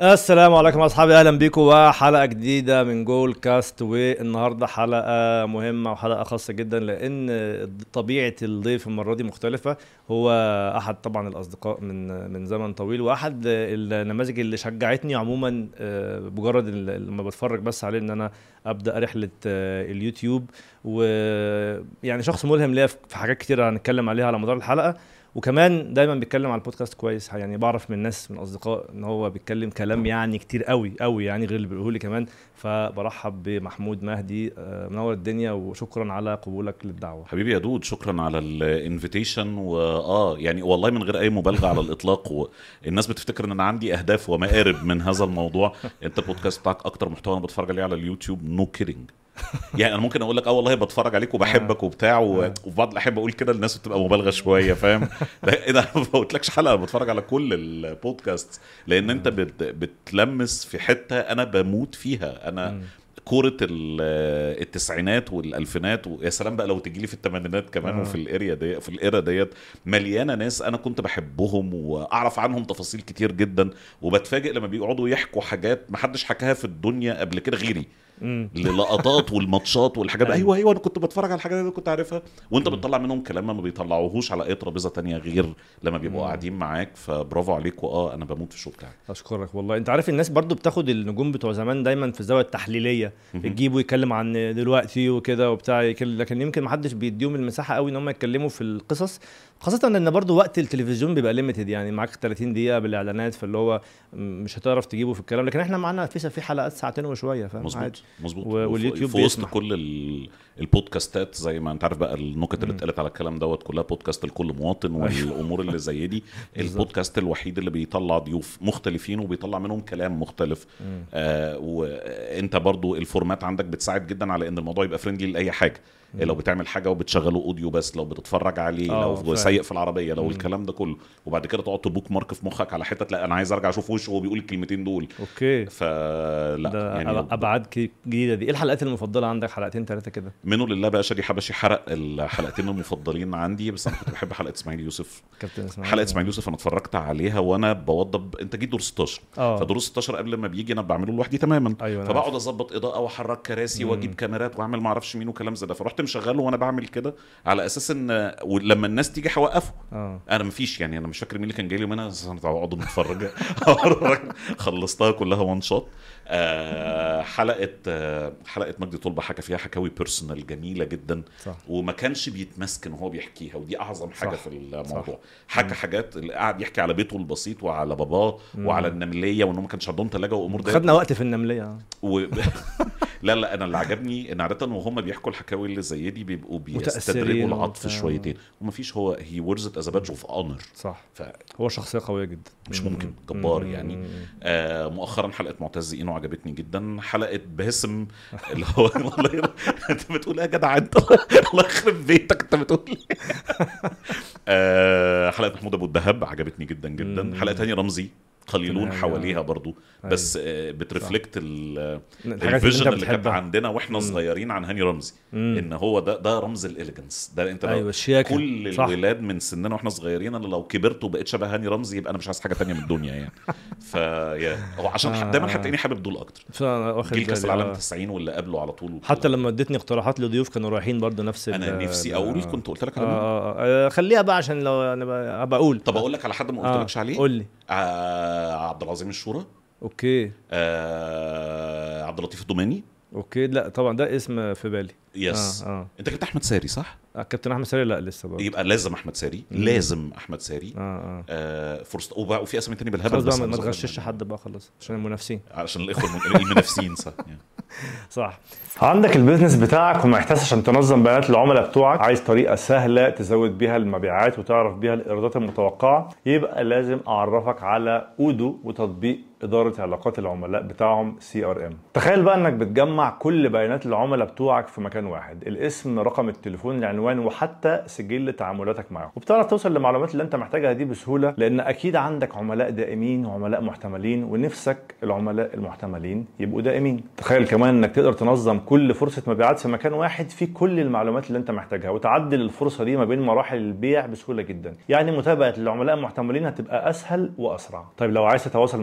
السلام عليكم اصحابي اهلا بيكم وحلقه جديده من جول كاست والنهارده حلقه مهمه وحلقه خاصه جدا لان طبيعه الضيف المره دي مختلفه هو احد طبعا الاصدقاء من من زمن طويل واحد النماذج اللي شجعتني عموما آه، مجرد لما بتفرج بس عليه ان انا ابدا رحله آه، اليوتيوب ويعني شخص ملهم ليا في حاجات كتير هنتكلم عليها على مدار الحلقه وكمان دايما بيتكلم على البودكاست كويس يعني بعرف من ناس من اصدقاء ان هو بيتكلم كلام يعني كتير قوي قوي يعني غير اللي بيقوله لي كمان فبرحب بمحمود مهدي آه، منور الدنيا وشكرا على قبولك للدعوه حبيبي يا دود شكرا على الانفيتيشن واه يعني والله من غير اي مبالغه على الاطلاق والناس بتفتكر ان انا عندي اهداف ومآرب من هذا الموضوع انت البودكاست بتاعك اكتر محتوى انا بتفرج عليه على اليوتيوب نو no كيدنج يعني انا ممكن اقول لك اه والله بتفرج عليك وبحبك آه. وبتاع آه. وفي بعض الاحيان بقول كده الناس بتبقى مبالغه شويه فاهم ايه ده ما بقولكش حلقه بتفرج على كل البودكاست لان انت بتلمس في حته انا بموت فيها انا كوره التسعينات والالفينات ويا سلام بقى لو تجي لي في الثمانينات كمان آه. وفي الاريا دي في الايرا ديت مليانه ناس انا كنت بحبهم واعرف عنهم تفاصيل كتير جدا وبتفاجئ لما بيقعدوا يحكوا حاجات ما حدش حكاها في الدنيا قبل كده غيري للقطات والماتشات والحاجات أيوة. ايوه ايوه انا كنت بتفرج على الحاجات اللي كنت عارفها وانت بتطلع منهم كلام ما بيطلعوهوش على اي ترابيزه تانية غير لما بيبقوا قاعدين معاك فبرافو عليك واه انا بموت في الشو بتاعك اشكرك والله انت عارف الناس برضو بتاخد النجوم بتوع زمان دايما في الزاويه التحليليه بتجيبه يتكلم عن دلوقتي وكده وبتاع لكن يمكن ما حدش بيديهم المساحه قوي ان هم يتكلموا في القصص خاصة ان برضو وقت التلفزيون بيبقى ليميتد يعني معاك 30 دقيقة بالاعلانات فاللي هو مش هتعرف تجيبه في الكلام لكن احنا معانا في في حلقات ساعتين وشوية فاهم مظبوط مظبوط واليوتيوب في وسط كل البودكاستات زي ما انت عارف بقى النكت اللي اتقالت على الكلام دوت كلها بودكاست لكل مواطن أيوه. والامور اللي زي دي البودكاست الوحيد اللي بيطلع ضيوف مختلفين وبيطلع منهم كلام مختلف آه وانت برضو الفورمات عندك بتساعد جدا على ان الموضوع يبقى فريندلي لاي حاجه لو بتعمل حاجه وبتشغله اوديو بس لو بتتفرج عليه آه، لو سايق في العربيه لو مم. الكلام ده كله وبعد كده تقعد تبوك مارك في مخك على حته لا انا عايز ارجع اشوف وشه وهو بيقول الكلمتين دول اوكي فلا ده يعني ابعاد جديده دي ايه الحلقات المفضله عندك حلقتين ثلاثه كده منه لله بقى شادي حبشي حرق الحلقتين المفضلين عندي بس انا كنت بحب حلقه اسماعيل يوسف كابتن اسماعيل حلقه اسماعيل يوسف انا اتفرجت عليها وانا بوضب انت جيت دور 16 أوه. فدور 16 قبل ما بيجي انا بعمله لوحدي تماما أيوة فبقعد اظبط اضاءه واحرك كراسي واجيب كاميرات واعمل ما اعرفش مين وكلام زي ده فرحت مشغله وانا بعمل بعمل كده على اساس ان لما الناس تيجي هوقفه آه. انا مفيش يعني انا مش فاكر مين اللي كان جاي لي منها اقعد نتفرج خلصتها كلها وان شوت آه حلقه آه حلقه مجدي طلبه حكى فيها حكاوي بيرسونال جميله جدا صح. وما كانش بيتمسكن وهو بيحكيها ودي اعظم حاجه صح. في الموضوع صح. حكى حاجات قعد يحكي على بيته البسيط وعلى باباه وعلى النمليه وانه ما كانش عندهم ثلاجه وامور ده خدنا وقت في النمليه و... لا لا انا اللي عجبني ان عاده وهم بيحكوا الحكاوي اللي زي دي بيبقوا بيستدرجوا العطف شويتين ومفيش هو هي ورز ات از باج اوف اونر صح ف... هو شخصيه قويه جدا مش ممكن جبار يعني آه مؤخرا حلقه معتز اينو عجبتني جدا حلقه باسم اللي هو والله انت بتقول ايه يا جدع انت الله يخرب بيتك انت بتقول آه حلقه محمود ابو الدهب عجبتني جدا جدا حلقه تانية رمزي قليلون حواليها برضو بس أيوة. بترفلكت الفيجن اللي كانت عندنا واحنا صغيرين عن هاني رمزي مم. ان هو ده ده رمز الاليجنس ده انت أيوة كل صح. الولاد من سننا واحنا صغيرين انا لو كبرت وبقيت شبه هاني رمزي يبقى انا مش عايز حاجه تانية من الدنيا يعني ف هو عشان آه. دايما هتلاقيني حابب دول اكتر جيل كاس العالم 90 واللي قبله على طول حتى لما اديتني اقتراحات لضيوف كانوا رايحين برضه نفس انا نفسي اقول كنت قلت لك آه, آه, آه, خليها بقى عشان لو انا ابقى اقول طب اقول لك على حد ما قلتلكش عليه قول لي آه عبد العظيم الشورى اوكي آه عبد اللطيف الدوماني اوكي لا طبعا ده اسم في بالي يس آه آه. انت كنت احمد ساري صح؟ آه كابتن احمد ساري لا لسه برضه يبقى لازم احمد ساري مم. لازم احمد ساري اه اه, آه فرصه وفي اسامي تاني بالهبل بس ما تغشش حد بقى خلاص عشان المنافسين عشان الاخوه المنافسين صح صح عندك البيزنس بتاعك ومحتاج عشان تنظم بيانات العملاء بتوعك عايز طريقه سهله تزود بيها المبيعات وتعرف بيها الايرادات المتوقعه يبقى لازم اعرفك على اودو وتطبيق اداره علاقات العملاء بتاعهم سي ار ام تخيل بقى انك بتجمع كل بيانات العملاء بتوعك في مكان واحد الاسم رقم التليفون العنوان وحتى سجل تعاملاتك معاهم وبتعرف توصل للمعلومات اللي انت محتاجها دي بسهوله لان اكيد عندك عملاء دائمين وعملاء محتملين ونفسك العملاء المحتملين يبقوا دائمين تخيل كمان انك تقدر تنظم كل فرصه مبيعات في مكان واحد فيه كل المعلومات اللي انت محتاجها وتعدل الفرصه دي ما بين مراحل البيع بسهوله جدا يعني متابعه العملاء المحتملين هتبقى اسهل واسرع طيب لو عايز تتواصل مع العملاء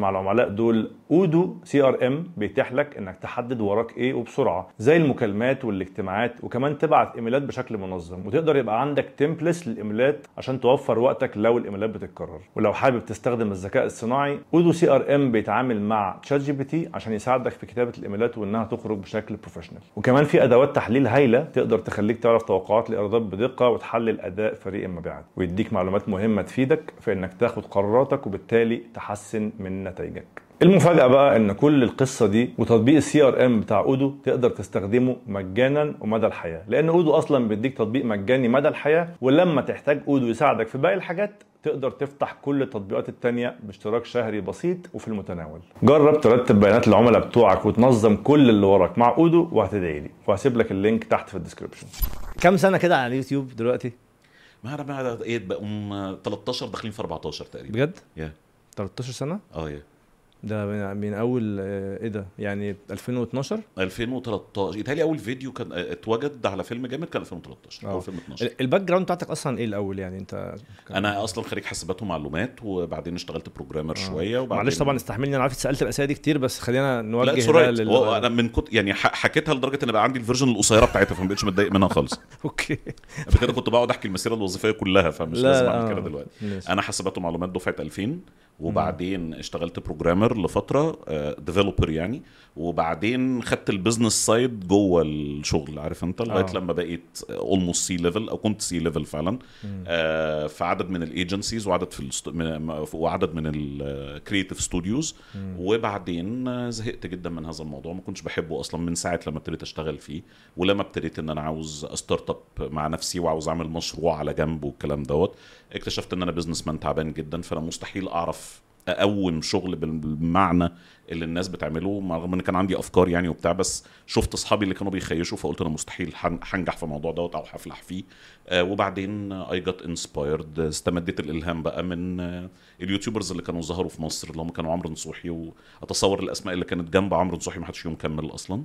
دول اودو سي ار ام بيتيح لك انك تحدد وراك ايه وبسرعه زي المكالمات والاجتماعات وكمان تبعت ايميلات بشكل منظم وتقدر يبقى عندك تمبلس للايميلات عشان توفر وقتك لو الايميلات بتتكرر ولو حابب تستخدم الذكاء الصناعي اودو سي ار ام بيتعامل مع تشات جي بي تي عشان يساعدك في كتابه الايميلات وانها تخرج بشكل بروفيشنال وكمان في ادوات تحليل هايله تقدر تخليك تعرف توقعات الايرادات بدقه وتحلل اداء فريق المبيعات ويديك معلومات مهمه تفيدك في انك تاخد قراراتك وبالتالي تحسن من نتائجك المفاجأة بقى ان كل القصة دي وتطبيق السي ار ام بتاع اودو تقدر تستخدمه مجانا ومدى الحياة لان اودو اصلا بيديك تطبيق مجاني مدى الحياة ولما تحتاج اودو يساعدك في باقي الحاجات تقدر تفتح كل التطبيقات التانية باشتراك شهري بسيط وفي المتناول جرب ترتب بيانات العملاء بتوعك وتنظم كل اللي وراك مع اودو وهتدعي لي وهسيب لك اللينك تحت في الديسكربشن كم سنة كده على اليوتيوب دلوقتي ما انا بقى ايه بقوم 13 داخلين في 14 تقريبا بجد يا 13 سنة اه يا ده من, من اول آه، ايه ده يعني 2012 2013 يتهيألي اول فيديو كان اتوجد على فيلم جامد كان 2013 آه. او 2012 الباك جراوند بتاعتك اصلا ايه الاول يعني انت كان- انا اصلا خريج حاسبات ومعلومات وبعدين اشتغلت بروجرامر آه. شويه وبعدين معلش طبعا استحملني انا عارف سالت الاسئله دي كتير بس خلينا نوجه لا ده سوري لل... هو انا من كنت يعني ح- حكيتها لدرجه ان بقى عندي الفيرجن القصيره بتاعتها فما بقتش متضايق منها خالص اوكي قبل كده كنت بقعد احكي المسيره الوظيفيه كلها فمش لا، لازم لا، اعمل آه. كده دلوقتي ماشي. انا حاسبات ومعلومات دفعه 2000 وبعدين اشتغلت بروجرامر لفتره ديفلوبر يعني وبعدين خدت البيزنس سايد جوه الشغل عارف انت لغايه آه. لما بقيت اولموست سي ليفل او كنت سي ليفل فعلا مم. آه، في عدد من الايجنسيز وعدد في الست... من... وعدد من الكريتيف ستوديوز مم. وبعدين آه، زهقت جدا من هذا الموضوع ما كنتش بحبه اصلا من ساعه لما ابتديت اشتغل فيه ولما ابتديت ان انا عاوز ستارت اب مع نفسي وعاوز اعمل مشروع على جنب والكلام دوت اكتشفت ان انا بزنس مان تعبان جدا فانا مستحيل اعرف اقوم شغل بالمعنى اللي الناس بتعمله رغم ان كان عندي افكار يعني وبتاع بس شفت اصحابي اللي كانوا بيخيشوا فقلت انا مستحيل هن- هنجح في الموضوع دوت او هفلح فيه آه وبعدين اي جت انسبايرد استمديت الالهام بقى من آه اليوتيوبرز اللي كانوا ظهروا في مصر اللي هم كانوا عمرو نصوحي واتصور الاسماء اللي كانت جنب عمرو نصوحي ما حدش فيهم كمل اصلا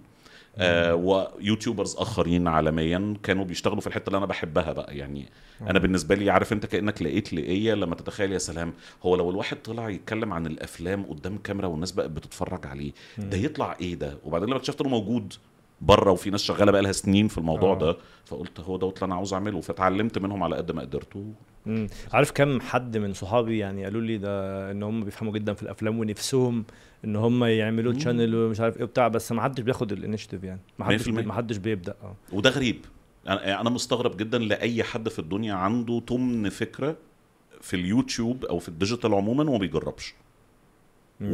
آه ويوتيوبرز اخرين عالميا كانوا بيشتغلوا في الحته اللي انا بحبها بقى يعني انا بالنسبه لي عارف انت كانك لقيت لقيه لما تتخيل يا سلام هو لو الواحد طلع يتكلم عن الافلام قدام كاميرا والناس بقت بتتفرج عليه ده يطلع ايه ده وبعدين لما اكتشفت انه موجود بره وفي ناس شغاله بقى لها سنين في الموضوع آه. ده فقلت هو دوت اللي انا عاوز اعمله فتعلمت منهم على قد ما قدرت و- مم. عارف كم حد من صحابي يعني قالوا لي ده ان هم بيفهموا جدا في الافلام ونفسهم ان هم يعملوا مم. تشانل ومش عارف ايه وبتاع بس ما حدش بياخد الانيشيتيف يعني ما حدش 100%. بي- ما حدش بيبدا اه وده غريب انا أنا مستغرب جدا لاي حد في الدنيا عنده تمن فكره في اليوتيوب او في الديجيتال عموما وما بيجربش مم.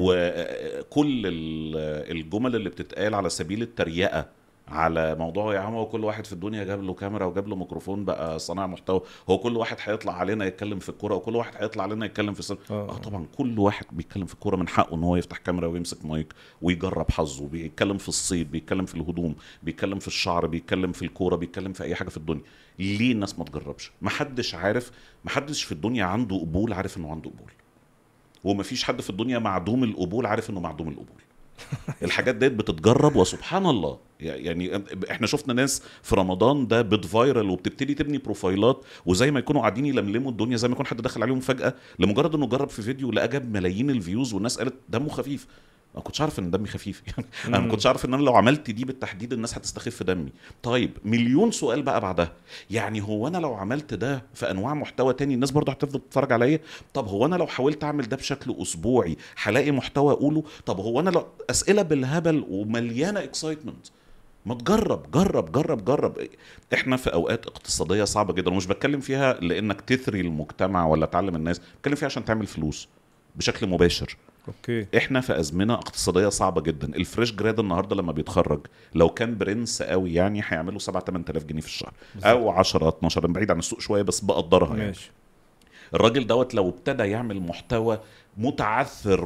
وكل ال- الجمل اللي بتتقال على سبيل التريقه على موضوع يا عم هو كل واحد في الدنيا جاب له كاميرا وجاب له ميكروفون بقى صانع محتوى هو كل واحد هيطلع علينا يتكلم في الكوره وكل واحد هيطلع علينا يتكلم في السن... آه. اه طبعا كل واحد بيتكلم في الكوره من حقه ان هو يفتح كاميرا ويمسك مايك ويجرب حظه بيتكلم في الصيد بيتكلم في الهدوم بيتكلم في الشعر بيتكلم في الكوره بيتكلم في اي حاجه في الدنيا ليه الناس ما تجربش محدش عارف محدش في الدنيا عنده قبول عارف انه عنده قبول ومفيش حد في الدنيا معدوم القبول عارف انه معدوم القبول الحاجات ديت بتتجرب وسبحان الله يعني احنا شفنا ناس في رمضان ده بتفايرل وبتبتدي تبني بروفايلات وزي ما يكونوا قاعدين يلملموا الدنيا زي ما يكون حد دخل عليهم فجاه لمجرد انه جرب في فيديو لقى جاب ملايين الفيوز والناس قالت دمه خفيف ما كنتش عارف ان دمي خفيف يعني انا ما مم. كنتش عارف ان انا لو عملت دي بالتحديد الناس هتستخف دمي طيب مليون سؤال بقى بعدها يعني هو انا لو عملت ده في انواع محتوى تاني الناس برضه هتفضل تتفرج عليا طب هو انا لو حاولت اعمل ده بشكل اسبوعي هلاقي محتوى اقوله طب هو انا لو اسئله بالهبل ومليانه اكسايتمنت ما تجرب جرب جرب جرب احنا في اوقات اقتصاديه صعبه جدا ومش بتكلم فيها لانك تثري المجتمع ولا تعلم الناس بتكلم فيها عشان تعمل فلوس بشكل مباشر اوكي احنا في ازمنه اقتصاديه صعبه جدا الفريش جراد النهارده لما بيتخرج لو كان برنس قوي يعني هيعملوا 7 8000 جنيه في الشهر او 10 12 أنا بعيد عن السوق شويه بس بقدرها يعني ماشي الراجل دوت لو ابتدى يعمل محتوى متعثر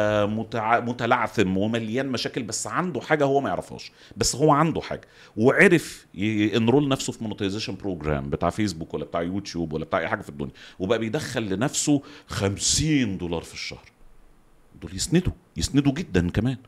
ومتلعثم ومليان مشاكل بس عنده حاجه هو ما يعرفهاش بس هو عنده حاجه وعرف ينرول نفسه في مونتايزيشن بروجرام بتاع فيسبوك ولا بتاع يوتيوب ولا بتاع اي حاجه في الدنيا وبقى بيدخل لنفسه 50 دولار في الشهر دول يسندوا يسندوا جدا كمان صح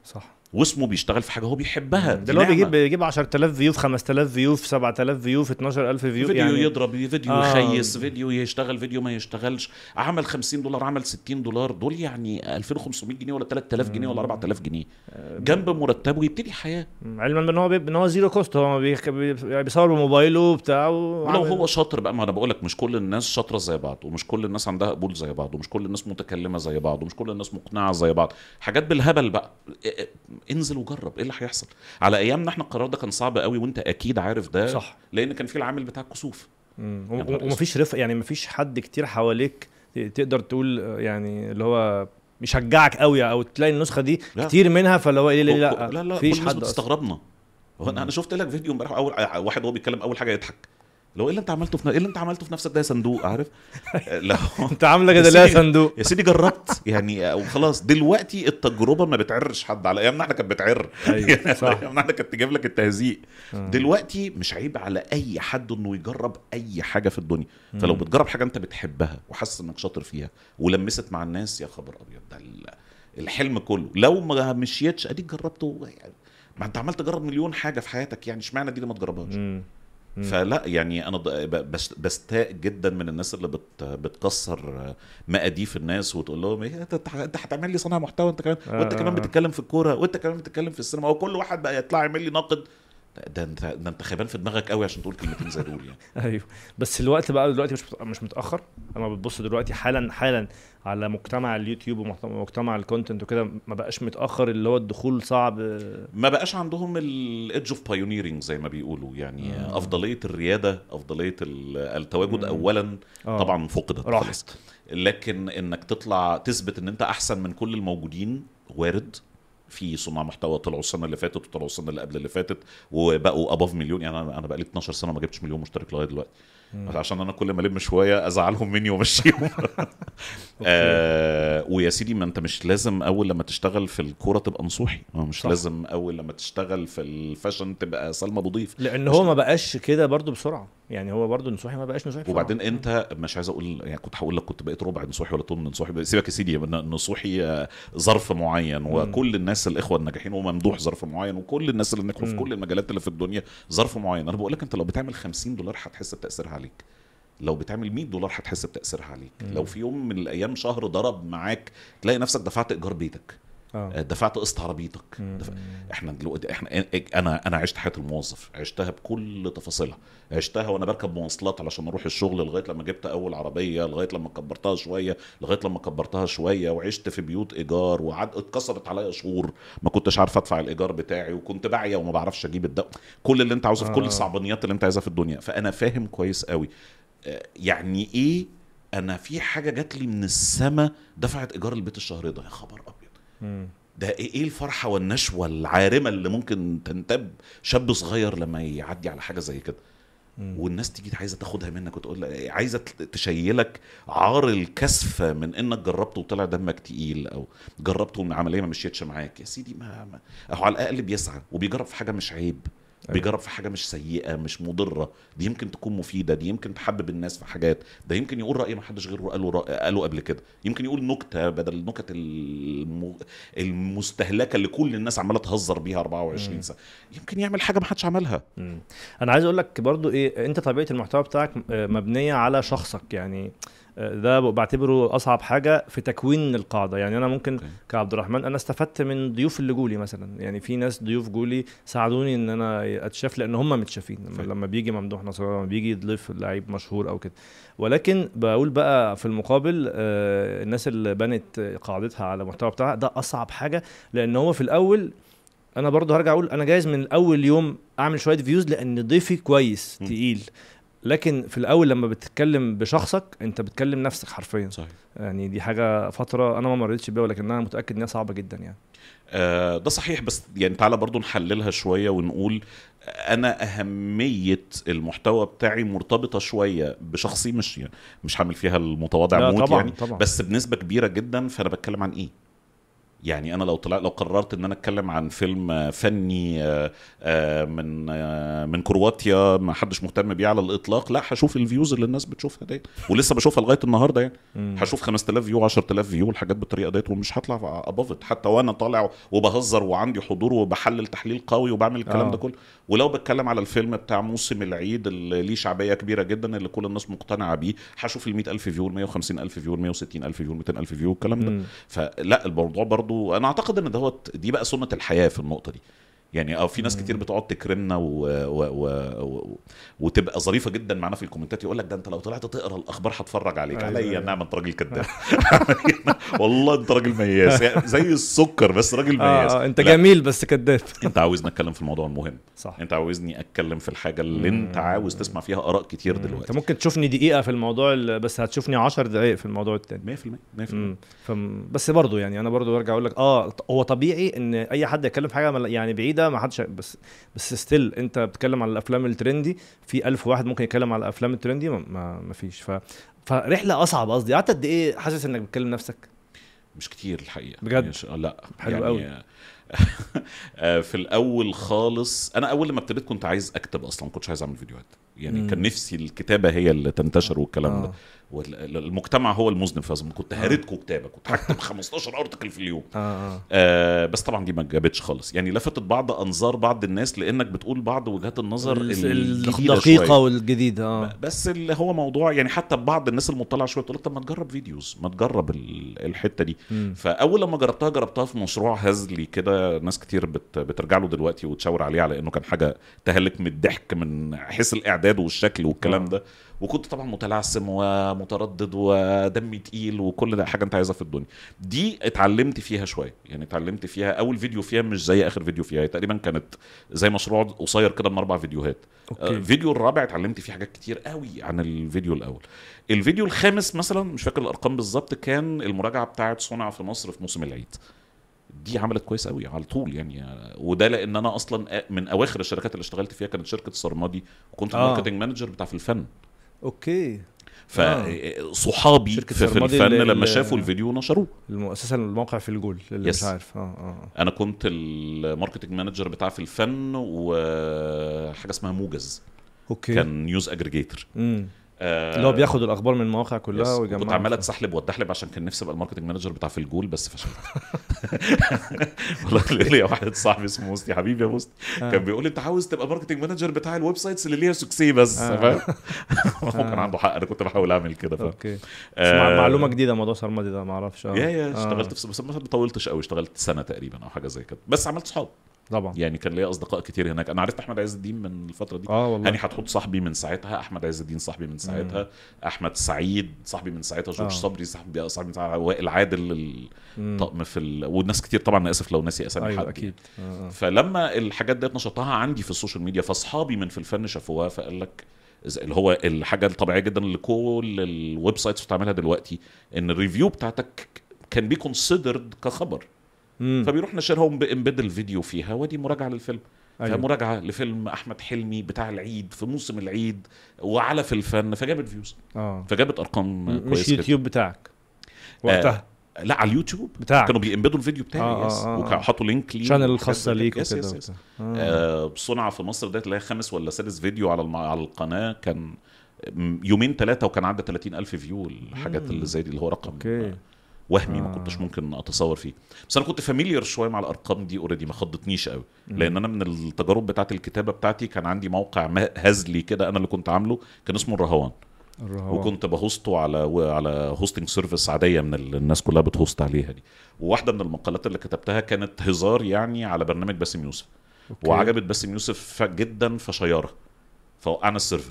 واسمه بيشتغل في حاجه هو بيحبها ده دي اللي هو نعمة. بيجيب بيجيب 10000 فيو في 5000 فيو في 7000 فيو في 12000 فيو فيديو يعني يضرب فيديو آه. يخيس فيديو يشتغل فيديو ما يشتغلش عمل 50 دولار عمل 60 دولار دول يعني 2500 جنيه ولا 3000 جنيه ولا 4000 جنيه جنب مرتبه يبتدي حياه علما بان هو بي- ان هو زيرو كوست هو بي- بي- بيصور بموبايله بتاعه ولو هو شاطر بقى ما انا بقول لك مش كل الناس شاطره زي بعض ومش كل الناس عندها قبول زي بعض ومش كل الناس متكلمه زي بعض ومش كل الناس مقنعه زي بعض حاجات بالهبل بقى إيه- إيه، انزل وجرب ايه اللي هيحصل على ايامنا احنا القرار ده كان صعب قوي وانت اكيد عارف ده صح. لان كان في العامل بتاع الكسوف مم. يا نهار و- ومفيش رفق يعني مفيش حد كتير حواليك ت- تقدر تقول آه، يعني اللي هو بيشجعك قوي او تلاقي النسخه دي لا. كتير منها فاللي هو ايه لا لا, لا لا لا مفيش كل الناس حد أصلاً. بتستغربنا هو انا أنا شفت لك فيديو امبارح اول واحد وهو بيتكلم اول حاجه يضحك لو ايه اللي انت عملته في ن- ايه اللي انت عملته في نفسك ده يا صندوق عارف لا انت عامله كده يا ليه يا سيدي- صندوق يا سيدي جربت يعني وخلاص دلوقتي التجربه ما بتعرش حد على ايامنا احنا كانت بتعر أيوة، يعني صح. على ايامنا احنا كانت تجيب لك التهزيق آه. دلوقتي مش عيب على اي حد انه يجرب اي حاجه في الدنيا فلو مم. بتجرب حاجه انت بتحبها وحاسس انك شاطر فيها ولمست مع الناس يا خبر ابيض ده ال- الحلم كله لو ما مشيتش اديك جربته يعني ما انت عمال تجرب مليون حاجه في حياتك يعني اشمعنى دي اللي ما تجربهاش مم. مم. فلا يعني انا ض- ب- بس بستاء جدا من الناس اللي بت بتكسر مقاديف الناس وتقول لهم ايه انت انت هتعمل لي صانع محتوى انت كمان وانت آه، كمان آه. بتتكلم في الكوره وانت كمان بتتكلم في السينما وكل واحد بقى يطلع يعمل لي ناقد ده انت ده انت خيبان في دماغك قوي عشان تقول كلمتين زي دول يعني ايوه بس الوقت بقى دلوقتي مش مش متاخر انا بتبص دلوقتي حالا حالا على مجتمع اليوتيوب ومجتمع الكونتنت وكده ما بقاش متاخر اللي هو الدخول صعب آه، ما بقاش عندهم الايدج اوف بايونيرنج زي ما بيقولوا يعني مم. افضليه الرياده افضليه ال- التواجد مم. اولا آه. طبعا فقدت خلاص. راحت لكن انك تطلع تثبت ان انت احسن من كل الموجودين وارد في صناع محتوى طلعوا السنه اللي فاتت وطلعوا السنه اللي قبل اللي فاتت وبقوا اباف مليون يعني انا انا بقى لي 12 سنه ما جبتش مليون مشترك لغايه دلوقتي مم. عشان انا كل ما الم شويه ازعلهم مني وامشيهم آه ويا سيدي ما انت مش لازم اول لما تشتغل في الكوره تبقى نصوحي ما مش صح. لازم اول لما تشتغل في الفاشن تبقى سلمى ابو ضيف لان هو ما بقاش كده برضو بسرعه يعني هو برضو نصوحي ما بقاش نصوحي بسرعة. وبعدين انت مش عايز اقول يعني كنت هقول لك كنت بقيت ربع نصوحي ولا طن نصوحي سيبك يا سيدي ان نصوحي آه، ظرف معين وكل الناس الاخوه الناجحين وممدوح ظرف معين وكل الناس اللي نجحوا في مم. كل المجالات اللي في الدنيا ظرف معين انا بقول لك انت لو بتعمل 50 دولار هتحس بتاثيرها عليك لو بتعمل 100 دولار هتحس بتاثيرها عليك مم. لو في يوم من الايام شهر ضرب معاك تلاقي نفسك دفعت ايجار بيتك اه آه، دفعت قسط عربيتك مم. دفع... احنا دلوقتي احنا انا انا عشت حياه الموظف عشتها بكل تفاصيلها عشتها وانا بركب مواصلات علشان اروح الشغل لغايه لما جبت اول عربيه لغايه لما كبرتها شويه لغايه لما كبرتها شويه وعشت في بيوت ايجار وعد اتكسرت عليا شهور ما كنتش عارف ادفع الايجار بتاعي وكنت باعيه وما بعرفش اجيب الدواء كل اللي انت عاوزه في كل آه. الصعبانيات اللي انت عايزها في الدنيا فانا فاهم كويس قوي آه، يعني ايه انا في حاجه جات لي من السما دفعت ايجار البيت الشهر ده يا خبر ابيض مم. ده ايه إيه الفرحه والنشوه العارمه اللي ممكن تنتاب شاب صغير لما يعدي على حاجه زي كده مم. والناس تيجي عايزه تاخدها منك وتقول لك عايزه ت- تشيلك عار الكسف من انك جربت وطلع دمك تقيل او جربت والعمليه ما مشيتش معاك يا سيدي ما, ما هو على الاقل بيسعى وبيجرب في حاجه مش عيب أيوة. بيجرب في حاجه مش سيئه مش مضره دي يمكن تكون مفيده دي يمكن تحبب الناس في حاجات ده يمكن يقول راي ما حدش غيره قاله رأي قاله قبل كده يمكن يقول نكته بدل النكت الم... المستهلكه اللي كل الناس عماله تهزر بيها 24 مم. ساعه يمكن يعمل حاجه ما حدش عملها مم. انا عايز اقول لك برضو ايه انت طبيعه المحتوى بتاعك آه، مبنيه على شخصك يعني آه، ده بعتبره اصعب حاجه في تكوين القاعده يعني انا ممكن أوكي. كعبد الرحمن انا استفدت من ضيوف اللي جولي مثلا يعني في ناس ضيوف جولي ساعدوني ان انا اتشاف لان هم متشافين لما, فاهم. لما بيجي ممدوح نصر لما بيجي ضيف لعيب مشهور او كده ولكن بقول بقى في المقابل آه، الناس اللي بنت قاعدتها على المحتوى بتاعها ده اصعب حاجه لان هو في الاول انا برضه هرجع اقول انا جايز من اول يوم اعمل شويه فيوز لان ضيفي كويس م. تقيل لكن في الاول لما بتتكلم بشخصك انت بتكلم نفسك حرفيا صحيح يعني دي حاجه فتره انا ما مريتش بيها ولكن انا متاكد انها صعبه جدا يعني آه، ده صحيح بس يعني تعالى برضو نحللها شوية ونقول أنا أهمية المحتوى بتاعي مرتبطة شوية بشخصي مش يعني مش هعمل فيها المتواضع لا موت طبعا يعني طبعا بس بنسبة كبيرة جدا فأنا بتكلم عن إيه؟ يعني انا لو طلع لو قررت ان انا اتكلم عن فيلم آه، فني آه، آه، من آه، من كرواتيا ما حدش مهتم بيه على الاطلاق لا هشوف الفيوز اللي الناس بتشوفها دي ولسه بشوفها لغايه النهارده يعني هشوف 5000 فيو 10000 فيو والحاجات بالطريقه ديت ومش هطلع ابوف حتى وانا طالع وبهزر وعندي حضور وبحلل تحليل قوي وبعمل الكلام آه. ده كله ولو بتكلم على الفيلم بتاع موسم العيد اللي ليه شعبيه كبيره جدا اللي كل الناس مقتنعه بيه هشوف ال 100000 فيو ال 150000 فيو ال 160000 فيو ال 200000 فيو الكلام ده مم. فلا الموضوع برضو انا اعتقد ان دوت دي بقى سنه الحياه في النقطه دي يعني اه في ناس كتير بتقعد تكرمنا و... و... و... و... وتبقى ظريفه جدا معانا في الكومنتات يقول لك ده انت لو طلعت تقرا الاخبار هتفرج عليك أيوة، عليا أيوة. نعم انت راجل كذاب والله انت راجل مياس يعني زي السكر بس راجل مياس اه انت لا، جميل بس كذاب انت عاوزني اتكلم في الموضوع المهم صح انت عاوزني اتكلم في الحاجه اللي انت عاوز تسمع فيها اراء كتير انت دلوقتي ممكن تشوفني دقيقه في الموضوع ال- بس هتشوفني 10 دقائق في الموضوع التاني 100% 100% مم. فم... بس برضه يعني انا برضه برجع اقول لك اه ط- هو طبيعي ان اي حد يتكلم في حاجه مل- يعني بعيده ما حدش بس بس ستيل انت بتتكلم على الافلام الترندي في ألف واحد ممكن يتكلم على الافلام الترندي ما, ما, ما فيش ف فرحله اصعب قصدي قعدت قد ايه حاسس انك بتكلم نفسك مش كتير الحقيقه بجد؟ مش... لا حلو يعني قوي. آه، في الاول خالص انا اول لما ابتديت كنت عايز اكتب اصلا ما كنتش عايز اعمل فيديوهات يعني مم. كان نفسي الكتابه هي اللي تنتشر والكلام آه. ده والمجتمع هو المذنب في هذا كنت هارتكم كتابه كنت هكتب 15 ارتكل في اليوم اه اه آه بس طبعا دي ما جابتش خالص يعني لفتت بعض انظار بعض الناس لانك بتقول بعض وجهات النظر ال- الجديدة الدقيقه شوية. والجديده اه بس اللي هو موضوع يعني حتى بعض الناس المطلعه شويه تقول لك طب ما تجرب فيديوز ما تجرب ال- الحته دي مم. فاول لما جربتها جربتها في مشروع هزلي كده ناس كتير بت بترجع له دلوقتي وتشاور عليه على انه كان حاجه تهلك من الضحك من حيث الاعداد والشكل والكلام آه. ده وكنت طبعا متلعثم ومتردد ودمي تقيل وكل ده حاجه انت عايزها في الدنيا دي اتعلمت فيها شويه يعني اتعلمت فيها اول فيديو فيها مش زي اخر فيديو فيها هي تقريبا كانت زي مشروع قصير كده من اربع فيديوهات اوكي الفيديو الرابع اتعلمت فيه حاجات كتير قوي عن الفيديو الاول الفيديو الخامس مثلا مش فاكر الارقام بالظبط كان المراجعه بتاعه صنع في مصر في موسم العيد دي عملت كويس قوي على طول يعني وده لان انا اصلا من اواخر الشركات اللي اشتغلت فيها كانت شركه سرمادي وكنت آه. الماركتنج مانجر بتاع في الفن اوكي فصحابي شركة في, في سرمادي الفن اللي- لما اللي- شافوا الفيديو نشروه المؤسسه الموقع في الجول اللي يس. مش عارف اه اه انا كنت الماركتنج مانجر بتاع في الفن وحاجه اسمها موجز اوكي كان نيوز اجريجيتور امم اللي هو بياخد الاخبار من المواقع كلها يس. ويجمعها كنت عمال اتسحلب واتدحلب عشان كان نفسي ابقى الماركتنج مانجر بتاع في الجول بس فشلت والله كان ليا واحد صاحبي اسمه مستي حبيبي يا مستي آه. كان بيقول لي انت عاوز تبقى ماركتنج مانجر بتاع الويب سايتس اللي ليها سكسي بس آه. فاهم هو كان عنده حق انا كنت بحاول اعمل كده فاهم اوكي بس آه، مع- معلومه جديده موضوع سرمدي ده ما اعرفش اه يا يا آه. اشتغلت في بس ما طولتش قوي اشتغلت سنه تقريبا او حاجه زي كده بس عملت صحاب طبعا يعني كان ليا اصدقاء كتير هناك انا عرفت احمد عز الدين من الفتره دي اه والله هاني حتحط صاحبي من ساعتها احمد عز الدين صاحبي من ساعتها احمد سعيد صاحبي من ساعتها جورج آه. صبري صاحبي صاحبي من ساعتها وائل عادل مم. الطقم في ال... وناس كتير طبعا أنا اسف لو ناسي اسامي ايوه حد اكيد آه. آه. فلما الحاجات ديت نشرتها عندي في السوشيال ميديا فاصحابي من في الفن شافوها فقال لك إذا- اللي هو الحاجه الطبيعيه جدا اللي كل الويب سايتس بتعملها دلوقتي ان الريفيو بتاعتك كان بي كونسيدرد كخبر مم. فبيروح نشرهم بامبيد الفيديو فيها ودي مراجعه للفيلم أيوة. أيوة. مراجعه لفيلم احمد حلمي بتاع العيد في موسم العيد وعلى في الفن فجابت فيوز اه فجابت ارقام م- كويسه مش جداً. يوتيوب بتاعك وقتها لا على اليوتيوب بتاعك كانوا بيمبدوا الفيديو بتاعي آه، يس آه، آه. وحطوا لينك ليه شانل وحاجات الخاصه زي ليك كده. يس وكده يس يس. وبتاع. آه. آه صنع في مصر ده تلاقي خامس ولا سادس فيديو على الم... على القناه كان م- يومين ثلاثه وكان عدى 30 الف فيو الحاجات مم. اللي زي دي اللي هو رقم اوكي وهمي ما آه. كنتش ممكن اتصور فيه بس انا كنت فاميليار شويه مع الارقام دي اوريدي ما خضتنيش قوي لان انا من التجارب بتاعت الكتابه بتاعتي كان عندي موقع ما- هزلي كده انا اللي كنت عامله كان اسمه الرهوان الرهوان. وكنت بهوسته على و- على هوستنج سيرفيس عاديه من ال- الناس كلها بتهوست عليها دي وواحده من المقالات اللي كتبتها كانت هزار يعني على برنامج باسم يوسف أوكي. وعجبت باسم يوسف ف- جدا فشياره فوقعنا السيرفر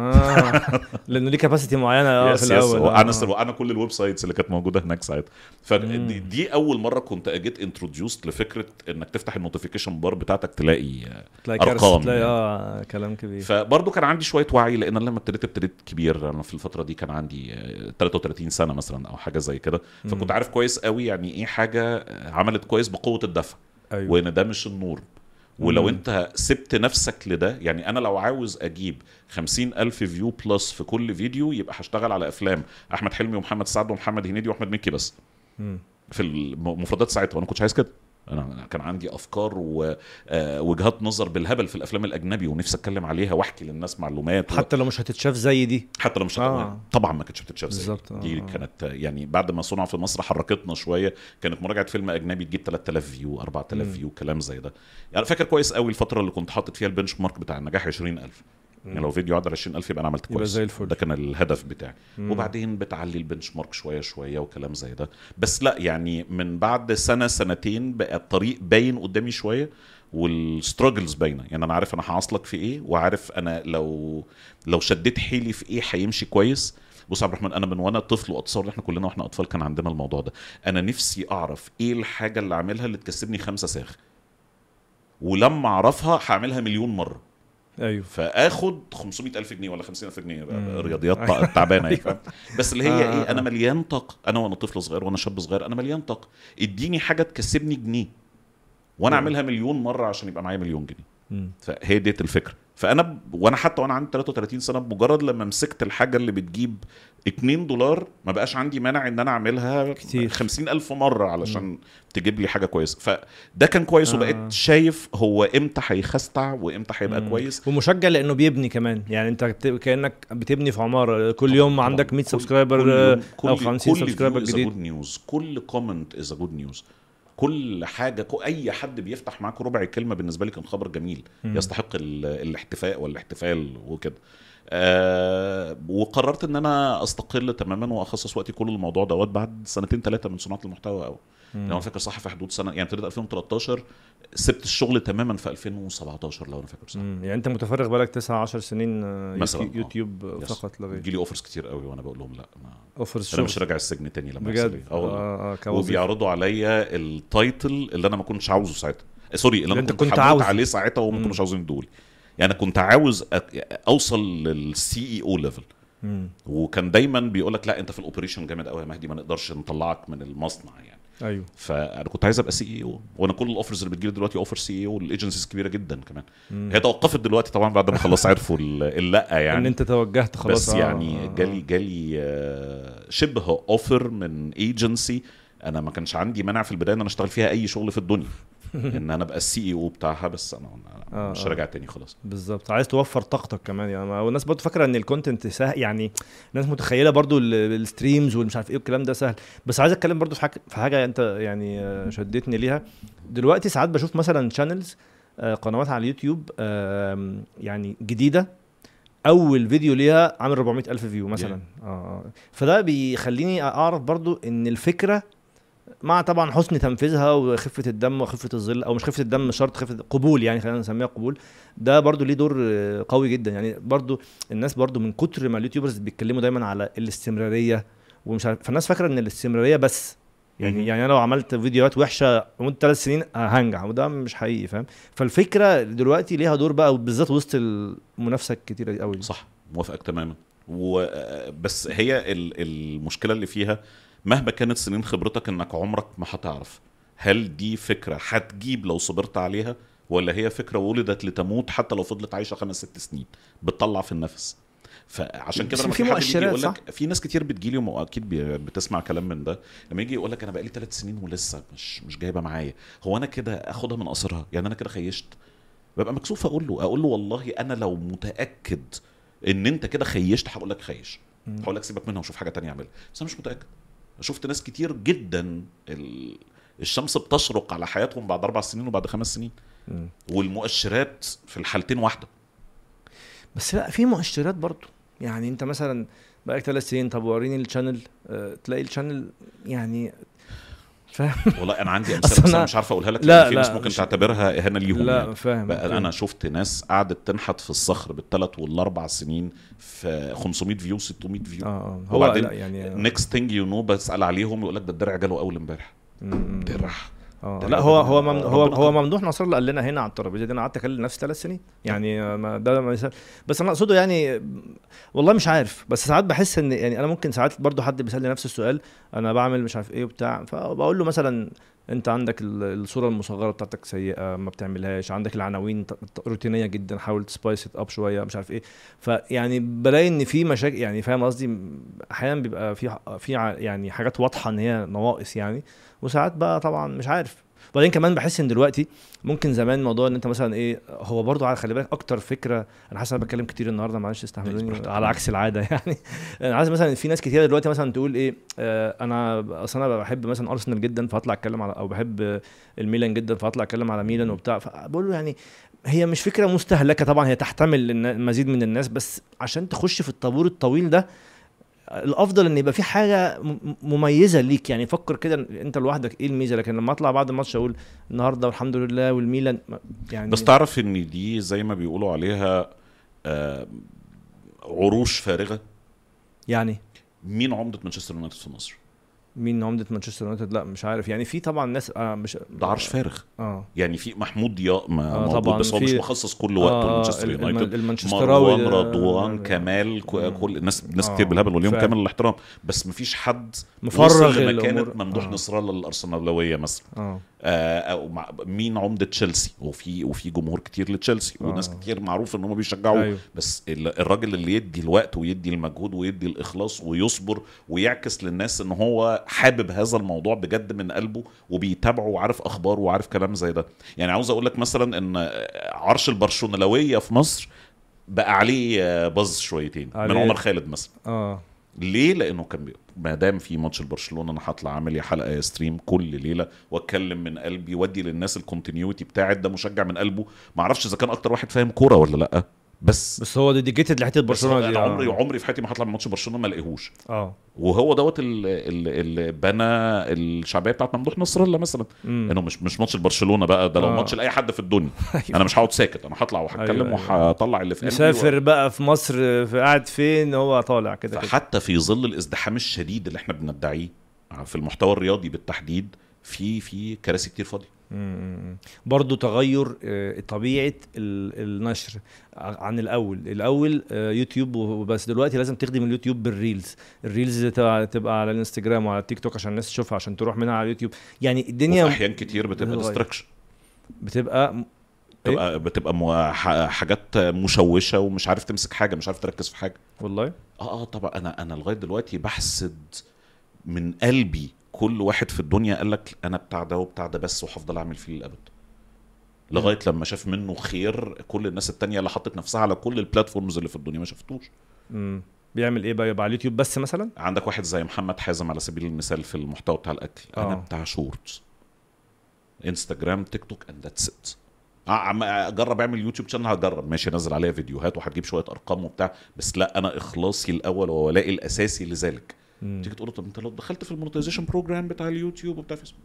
اه لانه ليه كاباسيتي معينه اه في يس يس الاول وقعنا آه. السيرفر وقعنا كل الويب سايتس اللي كانت موجوده هناك ساعتها فدي دي اول مره كنت اجيت انتروديوست لفكره انك تفتح النوتيفيكيشن بار بتاعتك تلاقي تلاقي أرقام كارثه تلاقي يعني. اه كلام كبير فبرضه كان عندي شويه وعي لان أنا لما ابتديت ابتديت كبير انا في الفتره دي كان عندي آه، 33 سنه مثلا او حاجه زي كده فكنت عارف كويس قوي يعني ايه حاجه آه، عملت كويس بقوه الدفع ايوه وان ده مش النور ولو مم. انت سبت نفسك لده يعني انا لو عاوز اجيب خمسين الف فيو بلس في كل فيديو يبقى هشتغل على افلام احمد حلمي ومحمد سعد ومحمد هنيدي واحمد مكي بس مم. في المفردات ساعتها وانا كنتش عايز كده انا كان عندي افكار ووجهات نظر بالهبل في الافلام الاجنبي ونفسي اتكلم عليها واحكي للناس معلومات و... حتى لو مش هتتشاف زي دي حتى لو مش آه. آه. طبعا ما كانتش بتتشاف زي بالظبط، دي, دي آه. كانت يعني بعد ما صنع في مصر حركتنا شويه كانت مراجعه فيلم اجنبي تجيب 3000 فيو 4000 مم. فيو كلام زي ده يعني فاكر كويس قوي الفتره اللي كنت حاطط فيها البنش مارك بتاع النجاح 20000 يعني لو فيديو عدى 20000 يبقى انا عملت يبقى كويس زي الفل. ده كان الهدف بتاعي مم. وبعدين بتعلي البنش مارك شويه شويه وكلام زي ده بس لا يعني من بعد سنه سنتين بقى الطريق باين قدامي شويه والستراجلز باينه يعني انا عارف انا هعصلك في ايه وعارف انا لو لو شديت حيلي في ايه هيمشي كويس بص يا عبد الرحمن انا من وانا طفل واتصور ان احنا كلنا واحنا اطفال كان عندنا الموضوع ده انا نفسي اعرف ايه الحاجه اللي اعملها اللي تكسبني خمسة ساغ ولما اعرفها هعملها مليون مره ايوه فاخد 500 الف جنيه ولا 50 الف جنيه مم. رياضيات تع- تعبانه يعني فاهم بس اللي هي آه، ايه آه. انا مليان طاقه انا وانا طفل صغير وانا شاب صغير انا مليان طاقه اديني حاجه تكسبني جنيه وانا مم. اعملها مليون مره عشان يبقى معايا مليون جنيه مم. فهي ديت الفكره فانا ب... وانا حتى وانا عندي 33 سنه بمجرد لما مسكت الحاجه اللي بتجيب 2 دولار ما بقاش عندي مانع ان انا اعملها كتير. 50 الف مره علشان تجيب لي حاجه كويسه فده كان كويس آه. وبقيت شايف هو امتى هيخستع وامتى هيبقى مم. كويس ومشجع لانه بيبني كمان يعني انت بت- كانك بتبني في عماره كل يوم طبعاً. عندك 100 كل- سبسكرايبر كل يوم- او كل- 50 كل سبسكرايبر view is a جديد good news كل كومنت از جود نيوز كل حاجه كو اي حد بيفتح معاك ربع كلمه بالنسبه لي كان خبر جميل مم. يستحق ال- الاحتفاء والاحتفال وكده آه وقررت ان انا استقل تماما واخصص وقتي كله للموضوع دوت بعد سنتين ثلاثه من صناعه المحتوى او مم. لو انا فاكر صح في حدود سنه يعني ابتديت 2013 سبت الشغل تماما في 2017 لو انا فاكر صح مم. يعني انت متفرغ بقالك 9 10 سنين آه، مثلاً، يوتيوب, آه. يوتيوب يس. فقط لا غير بيجي لي اوفرز كتير قوي وانا بقول لهم لا ما اوفرز انا شغل مش راجع السجن تاني لما يحصل بجد إيه. اه والله اه اه كوظيفة. وبيعرضوا عليا التايتل اللي انا ما كنتش عاوزه ساعتها سوري اللي اللي انا انت كنت, كنت كنت عاوزه. عليه ساعتها وهم ما مم. كانوش عاوزين يدولي يعني كنت عاوز أ- اوصل للسي اي او ليفل مم. وكان دايما بيقول لك لا انت في الاوبريشن جامد قوي يا مهدي ما نقدرش نطلعك من المصنع يعني ايوه فانا كنت عايز ابقى سي اي او وانا كل الاوفرز اللي بتجيلي دلوقتي اوفر سي اي او الايجنسيز كبيره جدا كمان مم. هي توقفت دلوقتي طبعا بعد ما خلاص عرفوا ال- اللا ان يعني انت توجهت خلاص بس آه، يعني آه، آه. جالي جالي آه، شبه اوفر من ايجنسي انا ما كانش عندي مانع في البدايه ان انا اشتغل فيها اي شغل في الدنيا ان انا ابقى السي اي او بتاعها بس انا أنا آه، مش آه. راجع تاني خلاص بالظبط عايز توفر طاقتك كمان يعني ما- والناس برضو فاكره ان الكونتنت سهل يعني الناس متخيله برضو ال- الستريمز والمش عارف ايه والكلام ده سهل بس عايز اتكلم برضو في حاجه في حاجه انت يعني آه، شدتني ليها دلوقتي ساعات بشوف مثلا شانلز قنوات على اليوتيوب آم، يعني جديده اول فيديو ليها عامل 400 الف فيو مثلا اه آه. فده بيخليني اعرف برضو ان الفكره مع طبعا حسن تنفيذها وخفه الدم وخفه الظل او مش خفه الدم مش شرط خفه قبول يعني خلينا نسميها قبول ده برضو ليه دور آه، قوي جدا يعني برضو الناس برضو من كتر ما اليوتيوبرز بيتكلموا دايما على الاستمراريه ومش عارف فالناس فاكره ان الاستمراريه بس يعني مهم. يعني انا لو عملت فيديوهات وحشه لمده ثلاث سنين آه، هنجح وده مش حقيقي فاهم فالفكره دلوقتي ليها دور بقى بالذات وسط المنافسه الكتيره دي قوي صح موافقك تماما وبس هي ال- المشكله اللي فيها مهما كانت سنين خبرتك انك عمرك ما هتعرف هل دي فكره هتجيب لو صبرت عليها ولا هي فكره ولدت لتموت حتى لو فضلت عايشه خمس ست سنين بتطلع في النفس فعشان كده بس لما في في حد بيجي مؤشرات، يقول صح؟ لك في ناس كتير بتجيلي واكيد بي- بتسمع كلام من ده لما يجي يقول لك انا بقالي ثلاث سنين ولسه مش مش جايبه معايا هو انا كده اخدها من قصرها يعني انا كده خيشت ببقى مكسوف اقول له اقول له والله انا لو متاكد ان انت كده خيشت هقول لك خيش مم. هقول لك سيبك منها وشوف حاجه تانية اعملها بس انا مش متاكد شفت ناس كتير جدا ال... الشمس بتشرق على حياتهم بعد اربع سنين وبعد خمس سنين مم. والمؤشرات في الحالتين واحده بس لا في مؤشرات برضو يعني انت مثلا بقالك ثلاث سنين طب وريني الشانل آه، تلاقي الشانل يعني فاهم والله انا عندي أصل امثله بس أنا- انا مش عارف اقولها لك لا، لأن في لا، ناس ممكن مش- تعتبرها اهانه ليهم لا يعني. فاهم بقى أوكي. انا شفت ناس قعدت تنحت في الصخر بالثلاث والاربع سنين في 500 فيو 600 فيو اه آه. هو وبعدين لا يعني نيكست ثينج يو نو بسال عليهم يقول لك ده الدرع جاله اول امبارح مم، مم. درع اه ده لا ربنا- هو هو ممنوع هو ربنا هو كرم. ممدوح نصر الله قال لنا هنا على الترابيزه دي انا قعدت اكلم نفسي ثلاث سنين يعني آه، ما ده ما يسأل. بس انا اقصده يعني والله مش عارف بس ساعات بحس ان يعني انا ممكن ساعات برضو حد بيسالني نفس السؤال انا بعمل مش عارف ايه وبتاع فبقول له مثلا انت عندك ال- الصوره المصغره بتاعتك سيئه ما بتعملهاش عندك العناوين ت- ت- روتينيه جدا حاول تسبايس اب شويه مش عارف ايه فيعني بلاقي ان في مشاكل يعني فاهم قصدي م- احيانا بيبقى في ح- في ع- يعني حاجات واضحه ان هي نواقص يعني وساعات بقى طبعا مش عارف وبعدين كمان بحس ان دلوقتي ممكن زمان موضوع ان انت مثلا ايه هو برضو على خلي بالك اكتر فكره انا حاسس انا بتكلم كتير النهارده معلش استحملوني براحتك. على عكس العاده يعني انا عايز مثلا في ناس كتير دلوقتي مثلا تقول ايه آه انا اصل انا بحب مثلا ارسنال جدا فهطلع اتكلم على او بحب الميلان جدا فهطلع اتكلم على ميلان وبتاع فبقول له يعني هي مش فكره مستهلكه طبعا هي تحتمل النا- المزيد من الناس بس عشان تخش في الطابور الطويل ده الافضل ان يبقى في حاجه م- مميزه ليك يعني فكر كده انت لوحدك ايه الميزه لكن لما اطلع بعد الماتش اقول النهارده والحمد لله والميلان ما- يعني بس تعرف ان دي زي ما بيقولوا عليها آه عروش فارغه يعني مين عمده مانشستر يونايتد في مصر مين عمده مانشستر يونايتد لا مش عارف يعني في طبعا ناس آه مش ده عرش فارغ اه يعني في محمود ضياء ما آه، موجود طبعاً بس هو في- مش مخصص كل وقته آه، لمانشستر ال- الم- يونايتد المانشستراوي مروان ده- رضوان آه، كمال ك- مم. كل الناس ناس آه، كتير بالهبل واليوم فعلا. كامل الاحترام بس مفيش حد مفرغ وصل لمكانه الأمور. ممدوح آه. نصر الله الارسنالويه مثلا اه آه، أو مع مين عمده تشيلسي وفي وفي جمهور كتير لتشيلسي آه. وناس كتير معروف ان هم بيشجعوه ايوه بس ال- الراجل اللي يدي الوقت ويدي المجهود ويدي الاخلاص ويصبر ويعكس للناس ان هو حابب هذا الموضوع بجد من قلبه وبيتابعه وعارف اخباره وعارف كلام زي ده يعني عاوز اقول لك مثلا ان عرش البرشلوناويه في مصر بقى عليه باز شويتين من عليه. عمر خالد مثلا اه ليه لانه كان بي... ما دام في ماتش البرشلونه انا هطلع اعمل لي حلقه يا ستريم كل ليله واتكلم من قلبي وادي للناس الكونتينيوتي بتاعت ده مشجع من قلبه ما اعرفش اذا كان اكتر واحد فاهم كوره ولا لا بس بس هو ديديكيتد لحته بس هو برشلونه دي انا آه. عمري عمري في حياتي ما هطلع من ماتش برشلونه ما الاقيهوش اه وهو دوت ال- ال- اللي بنى الشعبيه بتاعت ممدوح نصر الله مثلا مم. انه مش مش ماتش برشلونه بقى ده لو آه. ماتش لاي حد في الدنيا أيوة. انا مش هقعد ساكت انا هطلع وهتكلم أيوة، أيوة. وهطلع اللي في قلبي مسافر بقى في مصر في قاعد فين هو طالع كده كده فحتى في ظل الازدحام الشديد اللي احنا بندعيه في المحتوى الرياضي بالتحديد في في كراسي كتير فاضيه مم. برضو تغير آه، طبيعة ال- النشر ع- عن الأول الأول آه، يوتيوب وبس دلوقتي لازم تخدم اليوتيوب بالريلز الريلز تبقى تبقى على الانستجرام وعلى التيك توك عشان الناس تشوفها عشان تروح منها على اليوتيوب يعني وفي الدنيا احيان كتير بتبقى بتتغير. ديستراكشن بتبقى م- بتبقى بتبقى مو- ح- حاجات مشوشه ومش عارف تمسك حاجه مش عارف تركز في حاجه والله اه اه طبعا انا انا لغايه دلوقتي بحسد من قلبي كل واحد في الدنيا قال لك انا بتاع ده وبتاع ده بس وهفضل اعمل فيه للابد لغايه لما شاف منه خير كل الناس التانية اللي حطت نفسها على كل البلاتفورمز اللي في الدنيا ما شافتوش مم. بيعمل ايه بقى يبقى على اليوتيوب بس مثلا عندك واحد زي محمد حازم على سبيل المثال في المحتوى بتاع الاكل انا آه. بتاع شورتس انستجرام تيك توك اند ذاتس ات عم اجرب اعمل يوتيوب شانل هجرب ماشي انزل عليها فيديوهات وهتجيب شويه ارقام وبتاع بس لا انا اخلاصي الاول وولائي الاساسي لذلك مم. تيجي تقول له طب انت لو دخلت في المونتايزيشن بروجرام بتاع اليوتيوب وبتاع فيسبوك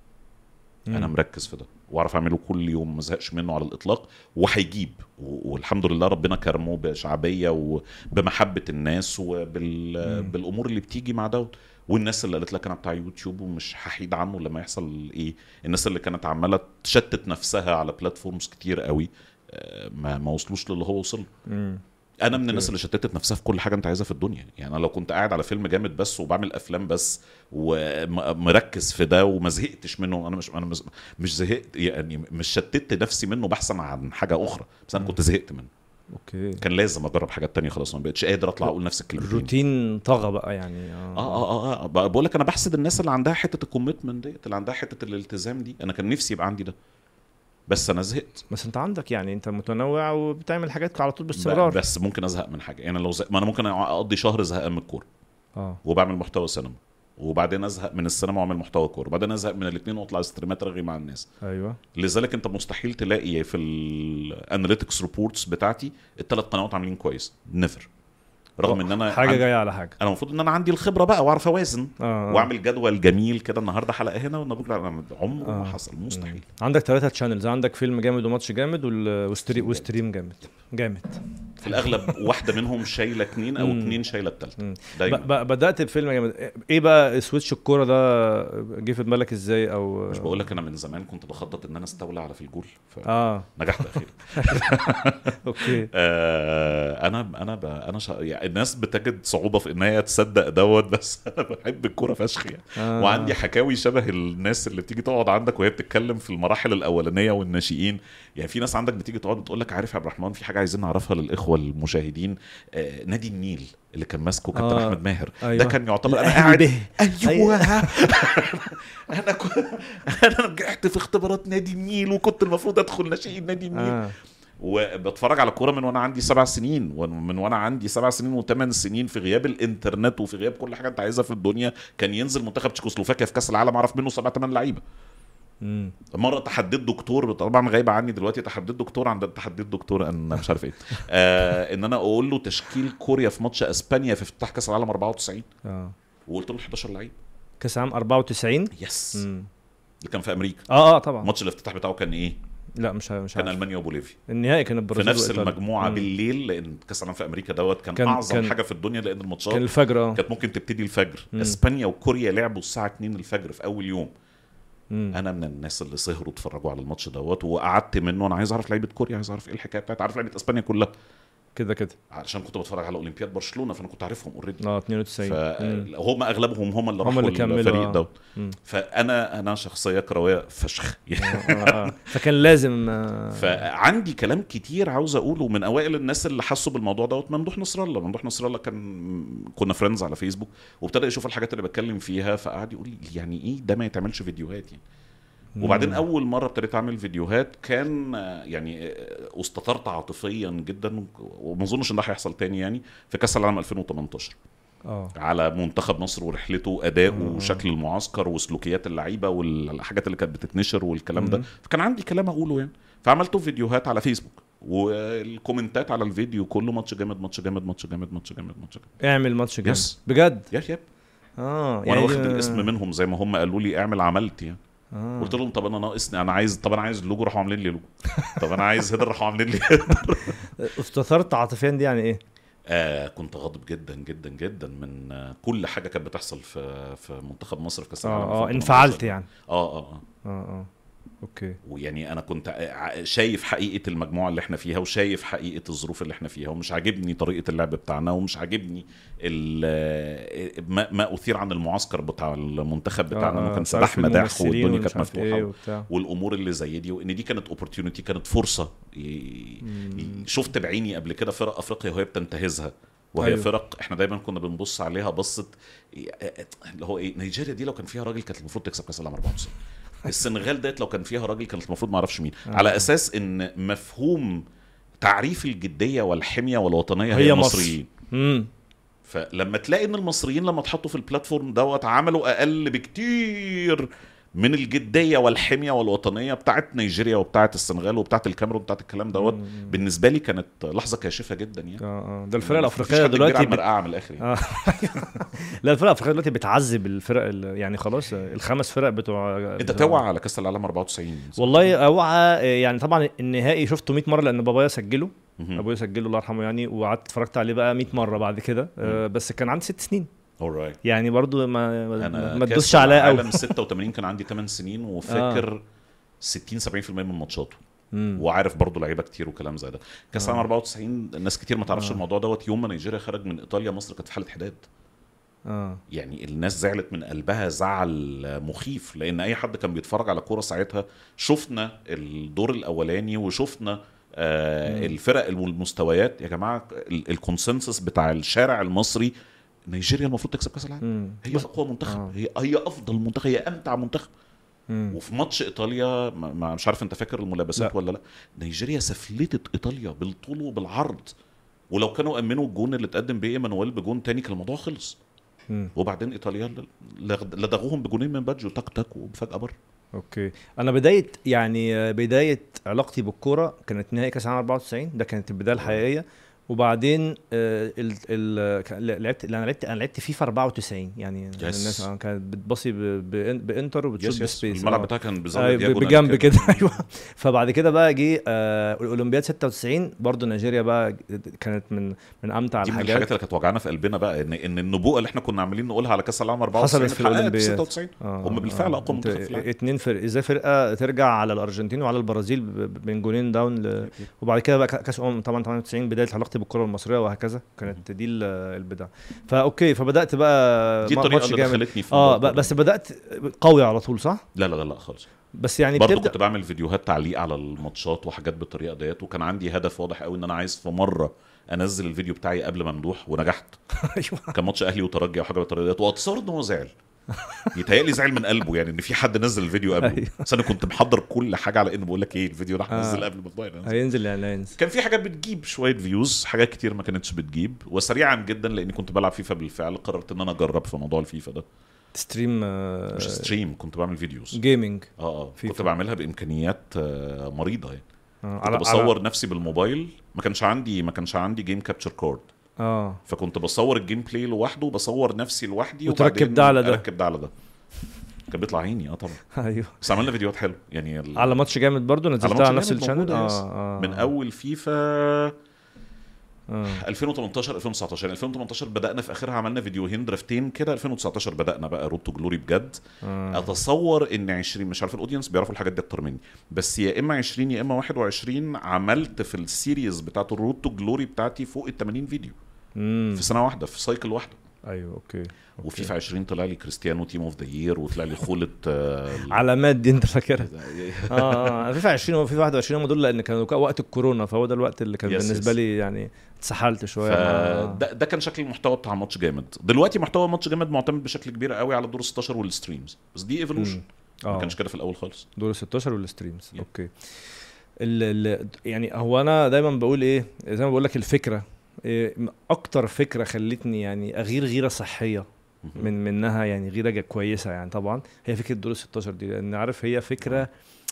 مم. انا مركز في ده واعرف اعمله كل يوم ما ازهقش منه على الاطلاق وهيجيب و- والحمد لله ربنا كرمه بشعبيه وبمحبه الناس وبال مم. بالامور اللي بتيجي مع دوت والناس اللي قالت لك انا بتاع يوتيوب ومش هحيد عنه لما يحصل ايه الناس اللي كانت عماله تشتت نفسها على بلاتفورمز كتير قوي آه، ما ما وصلوش للي هو وصل له. مم. انا من أوكي. الناس اللي شتتت نفسها في كل حاجه انت عايزها في الدنيا يعني انا لو كنت قاعد على فيلم جامد بس وبعمل افلام بس ومركز في ده وما زهقتش منه انا مش انا مش, مش زهقت يعني مش شتت نفسي منه بحثا عن حاجه اخرى بس انا كنت زهقت منه اوكي كان لازم اجرب حاجات تانية خلاص ما بقتش قادر اطلع اقول نفس الكلمتين الروتين طغى بقى يعني اه اه اه, آه. بقول لك انا بحسد الناس اللي عندها حته الكوميتمنت ديت اللي عندها حته الالتزام دي انا كان نفسي يبقى عندي ده بس انا زهقت بس انت عندك يعني انت متنوع وبتعمل حاجات على طول ب- باستمرار بس ممكن ازهق من حاجه يعني لو زهق ما انا ممكن اقضي شهر زهقان من الكوره اه وبعمل محتوى سينما وبعدين ازهق من السينما واعمل محتوى كوره وبعدين ازهق من الاثنين واطلع ستريمات رغي مع الناس ايوه لذلك انت مستحيل تلاقي في الاناليتكس ريبورتس بتاعتي الثلاث قنوات عاملين كويس نيفر رغم ان انا حاجه عندي- جايه على حاجه انا المفروض ان انا عندي الخبره بقى واعرف اوازن اه واعمل جدول جميل كده النهارده حلقه هنا والنهارده بكره أنا عمره ما آه. حصل مستحيل مم. عندك ثلاثة تشانلز عندك فيلم جامد وماتش جامد وال- وستري وستريم جامد جامد في الاغلب واحده منهم شايله اتنين او مم. اتنين شايله التالته مم. دايما ب- ب- بدات بفيلم جامد ايه بقى سويتش الكوره ده جه في دماغك ازاي او مش بقول لك انا من زمان كنت بخطط ان انا استولى على في الجول اه فنجحت اخيرا اوكي آه انا انا ب... انا شا... يعني الناس بتجد صعوبه في ان هي تصدق دوت بس انا بحب الكوره فشخ يعني آه. وعندي حكاوي شبه الناس اللي بتيجي تقعد عندك وهي بتتكلم في المراحل الاولانيه والناشئين يعني في ناس عندك بتيجي تقعد وتقول لك عارف يا عبد الرحمن في حاجه عايزين نعرفها للاخوه المشاهدين آه نادي النيل اللي كان ماسكه كابتن آه. احمد ماهر أيوة. ده كان يعتبر انا الأهلي قاعد به. ايوه انا كنت انا نجحت في اختبارات نادي النيل وكنت المفروض ادخل ناشئين نادي النيل آه. وبتفرج على كوره من وانا عندي سبع سنين ومن وانا عندي سبع سنين وثمان سنين في غياب الانترنت وفي غياب كل حاجه انت عايزها في الدنيا كان ينزل منتخب تشيكوسلوفاكيا في كاس العالم اعرف منه سبع ثمان لعيبه مم. مره تحديت دكتور طبعا غايبه عني دلوقتي تحديت دكتور عند تحديت دكتور انا مش عارف ايه آه ان انا اقول له تشكيل كوريا في ماتش اسبانيا في افتتاح كاس العالم 94 اه وقلت له 11 لعيب كاس عام 94 يس مم. اللي كان في امريكا اه اه طبعا ماتش الافتتاح بتاعه كان ايه؟ لا مش مش كان عارف المانيا وبوليفيا النهائي كان في البرازيل نفس وإيطاليا. المجموعه مم. بالليل لان كاس العالم في امريكا دوت كان, كان- اعظم كان- حاجه في الدنيا لان الماتشات كان الفجر اه كانت ممكن تبتدي الفجر مم. اسبانيا وكوريا لعبوا الساعه 2 الفجر في اول يوم مم. انا من الناس اللي سهروا اتفرجوا على الماتش دوت وقعدت منه انا عايز اعرف لعيبه كوريا عايز اعرف ايه الحكايه بتاعت عارف لعيبه اسبانيا كلها كده كده عشان كنت بتفرج على اولمبياد برشلونه فانا كنت عارفهم اوريدي اه 92 مم. فهم اغلبهم هم اللي هم راحوا اللي كملوا، الفريق آه. دوت مم. فانا انا شخصيه كرويه فشخ آه، آه. فكان لازم آه، فعندي كلام كتير عاوز اقوله من اوائل الناس اللي حسوا بالموضوع دوت ممدوح نصر الله ممدوح نصر الله كان كنا فريندز على فيسبوك وابتدى يشوف الحاجات اللي بتكلم فيها فقعد يقول لي يعني ايه ده ما يتعملش فيديوهات يعني وبعدين اول مره ابتديت اعمل فيديوهات كان آه، يعني آه، استطرت عاطفيا جدا وما اظنش ان ده هيحصل تاني يعني في كاس العالم 2018 اه على منتخب مصر ورحلته اداؤه مم. وشكل المعسكر وسلوكيات اللعيبه والحاجات اللي كانت بتتنشر والكلام ده مم. فكان عندي كلام اقوله يعني فعملته فيديوهات على فيسبوك والكومنتات على الفيديو كله ماتش جامد ماتش جامد ماتش جامد ماتش جامد ماتش جامد اعمل ماتش جامد يس. بجد يا ياب اه وانا واخد دي- الاسم منهم زي ما هم قالوا لي اعمل عملت يعني آه. قلت لهم طب انا ناقصني انا عايز طب انا عايز لوجو راحوا عاملين لي لوجو طب انا عايز هيدر راحوا عاملين لي استثرت عاطفيا دي يعني ايه؟ آه كنت غاضب جدا جدا جدا من آه كل حاجه كانت بتحصل في في منتخب مصر في كاس العالم اه اه 2018. انفعلت يعني اه اه اه اه اه اوكي ويعني انا كنت ع- شايف حقيقه المجموعه اللي احنا فيها وشايف حقيقه الظروف اللي احنا فيها ومش عاجبني طريقه اللعب بتاعنا ومش عاجبني ال- ما, ما اثير عن المعسكر بتاع المنتخب بتاعنا آه، انه كان مش عارف سلاح مداح الممثلين والدنيا ومش كانت عارف مفتوحه ايه وبتاع والامور اللي زي دي وان دي كانت اوبورتيونيتي كانت فرصه ي- ي- شفت بعيني قبل كده فرق افريقيا وهي بتنتهزها وهي أيوة. أيوه. فرق احنا دايما كنا بنبص عليها بصه اللي هو ايه نيجيريا دي لو كان فيها راجل كانت المفروض تكسب كاس العالم 94 السنغال ديت لو كان فيها راجل كانت المفروض ما اعرفش مين آه. على اساس ان مفهوم تعريف الجديه والحميه والوطنيه هي, هي هي مصر. المصريين امم فلما تلاقي ان المصريين لما اتحطوا في البلاتفورم دوت عملوا اقل بكتير من الجديه والحميه والوطنيه بتاعت نيجيريا وبتاعت السنغال وبتاعت الكاميرون وبتاعت الكلام دوت بالنسبه لي كانت لحظه كاشفه جدا يعني اه اه ده الفرق مفيش الافريقيه حد كبير على دلوقتي بت... المرقعه من الاخر يعني. آه. لا الفرق الافريقيه دلوقتي بتعذب الفرق ال- يعني خلاص الخمس فرق بتوع انت توعى على كاس العالم 94 والله اوعى يعني طبعا النهائي شفته 100 مره لان بابايا سجله مهم. ابويا سجله الله يرحمه يعني وقعدت اتفرجت عليه بقى 100 مره بعد كده آه، بس كان عندي ست سنين alright. يعني برضو ما ما- انا ما كأس تدوسش عليا قوي العالم 86 كان عندي 8 سنين وفاكر 60 70% من ماتشاته مم. وعارف برضه لعيبه كتير وكلام زي ده كاس العالم آه. 94 ناس كتير ما تعرفش آه. الموضوع دوت يوم ما نيجيريا خرج من ايطاليا مصر كانت في حاله حداد اه يعني الناس زعلت من قلبها زعل مخيف لان اي حد كان بيتفرج على كوره ساعتها شفنا الدور الاولاني وشفنا آه مم. الفرق والمستويات يا جماعه ال- الكونسنسس بتاع الشارع المصري نيجيريا المفروض تكسب كاس العالم مم. هي بس- اقوى منتخب آه. هي هي افضل منتخب هي امتع منتخب مم. وفي ماتش ايطاليا ما ما- مش عارف انت فاكر الملابسات لا. ولا لا نيجيريا سفلتت ايطاليا بالطول وبالعرض ولو كانوا امنوا الجون اللي اتقدم بيه ايمانويل بجون تاني كان الموضوع خلص مم. وبعدين ايطاليا ل- لغ- لدغوهم بجونين من باجيو تك تك وفجاه بره اوكي انا بدايه يعني آه، بدايه علاقتي بالكوره كانت نهائي كاس العالم 94 ده كانت البدايه الحقيقيه وبعدين آه، ال ال كان- لعبت انا لعبت انا لعبت فيفا 94 يعني الناس آه، كانت بتبصي ب- بإن- بانتر وبتشوت يس يس بسبيس الملعب آه. بتاعها كان بزاويه أيوة، دياجونال بجنب كده ايوه فبعد كده بقى جه آه الاولمبياد 96 برضو نيجيريا بقى كانت من من امتع دي من الحاجات الحاجات اللي كانت وجعانا في قلبنا بقى ان ان النبوءه اللي احنا كنا عاملين نقولها على كاس العالم 94 حصلت في اتحققت الأولمبياد. 96 آه، هم بالفعل آه. اقوى انت منتخب في العالم اتنين فرق ازاي فرقه ترجع على الارجنتين وعلى البرازيل ب- ب- من جولين داون ل... وبعد كده بقى كا- كاس امم طبعا 98 بدايه علاقتي بالكره المصريه وهكذا كانت دي ال- البدايه فاوكي فبدات بقى دي ما- الطريقه ماتش اللي جامد دخلتني في اه الموضوع ب- ده. بس بدات قوي على طول صح لا لا لا لا خالص بس يعني برضه بتبدا كنت بعمل فيديوهات تعليق على الماتشات وحاجات بالطريقه ديت وكان عندي هدف واضح قوي ان انا عايز في مره انزل الفيديو بتاعي قبل ممدوح ونجحت ايوه كان ماتش اهلي وترجي او حاجه بالطريقه ديت واتصور ان هو زعل يتهيألي زعل من قلبه يعني ان في حد نزل الفيديو قبله أيوه. بس انا كنت محضر كل حاجه على ان بقول لك ايه الفيديو راح آه. نزل قبل ما ينزل هينزل يعني هينزل كان في حاجات بتجيب شويه فيوز حاجات كتير ما كانتش بتجيب وسريعا جدا لاني كنت بلعب فيفا بالفعل قررت ان انا اجرب في موضوع الفيفا ده ستريم مش ستريم كنت بعمل فيديوز جيمنج اه اه فيفا. كنت بعملها بامكانيات آه، مريضه يعني آه. كنت بصور نفسي بالموبايل ما كانش عندي ما كانش عندي جيم كابتشر كورد اه فكنت بصور الجيم بلاي لوحده وبصور نفسي لوحدي وتركب وبعدين ده على ده. اركب ده على ده كان بيطلع عيني اه طبعا ايوه بس عملنا فيديوهات حلوه يعني ال... على ماتش جامد برضو نزلتها ماتش على نفس جامد الشانل موجودة، يس. اه اه من اول فيفا آه. 2018 2019 2018 بدانا في اخرها عملنا فيديوهين درافتين كده 2019 بدانا بقى رود تو جلوري بجد آه. اتصور ان 20 مش عارف الاودينس بيعرفوا الحاجات دي اكتر مني بس يا اما 20 يا اما 21 عملت في السيريز بتاعت الرود تو جلوري بتاعتي فوق ال 80 فيديو مم. في سنه واحده في سايكل واحده ايوه اوكي وفي في 20 طلع لي كريستيانو تيم اوف ذا يير وطلع لي خوله آه، علامات دي انت فاكرها اه اه فيفا 20 وفيفا 21 هم دول لان كانوا وقت الكورونا فهو ده الوقت اللي كان يس، بالنسبه يس. لي يعني اتسحلت شويه مع- فده ده كان شكل المحتوى بتاع ماتش جامد دلوقتي محتوى ماتش جامد معتمد بشكل كبير قوي على دور 16 والستريمز بس دي ايفولوشن مم. ما اه كانش كده في الاول خالص دور ال 16 والستريمز Yeah. اوكي ال ال يعني هو انا دايما بقول ايه زي ما بقول لك الفكره إيه اكتر فكره خلتني يعني اغير غيره صحيه من منها يعني غيره جا- كويسه يعني طبعا هي فكره دور ال 16 دي لان عارف هي فكره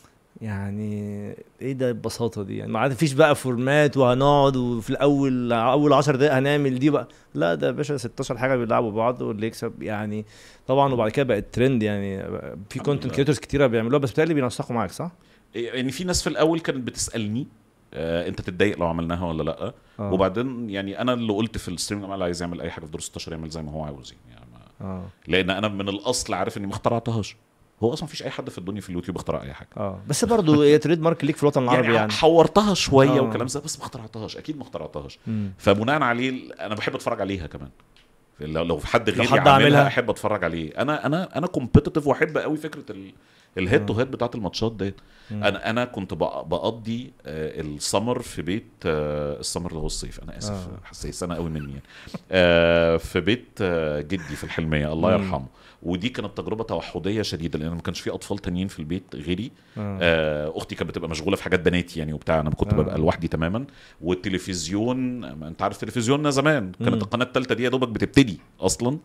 يعني ايه ده البساطه دي يعني ما عاد فيش بقى فورمات وهنقعد وفي الاول اول 10 دقائق هنعمل دي بقى لا ده يا باشا 16 حاجه بيلعبوا بعض واللي يكسب يعني طبعا وبعد كده بقت ترند يعني في الحمد كونتنت لله. كريتورز كتيره بيعملوها بس بتهيألي بينسقوا معاك صح؟ يعني في ناس في الاول كانت بتسالني آه انت تتضايق لو عملناها ولا لا آه. وبعدين يعني انا اللي قلت في الستريم اللي عايز يعمل اي حاجه في دور 16 يعمل زي ما هو عاوز يعني ما- اه لان انا من الاصل عارف اني ما اخترعتهاش هو اصلا مفيش اي حد في الدنيا في اليوتيوب اخترع اي حاجه اه بس برضه هي تريد مارك ليك في الوطن العربي يعني, يعني, حورتها شويه آه. وكلام زي بس ما اخترعتهاش اكيد ما اخترعتهاش مم. فبناء عليه انا بحب اتفرج عليها كمان لو لو في حد غيري حد عاملها عاملها. احب اتفرج عليه انا انا انا كومبيتيتيف واحب قوي فكره ال الهيد تو هيد بتاعت الماتشات ديت مم. انا انا كنت بق- بقضي آه، السمر في بيت آه، السمر اللي هو الصيف انا اسف آه. حسيت سنه قوي مني يعني آه، في بيت آه، جدي في الحلميه الله مم. يرحمه ودي كانت تجربه توحديه شديده لان ما كانش في اطفال تانيين في البيت غيري آه. آه، اختي كانت بتبقى مشغوله في حاجات بناتي يعني وبتاع انا كنت آه. ببقى لوحدي تماما والتلفزيون ما انت عارف تلفزيوننا زمان كانت مم. القناه الثالثه دي يا دوبك بتبتدي اصلا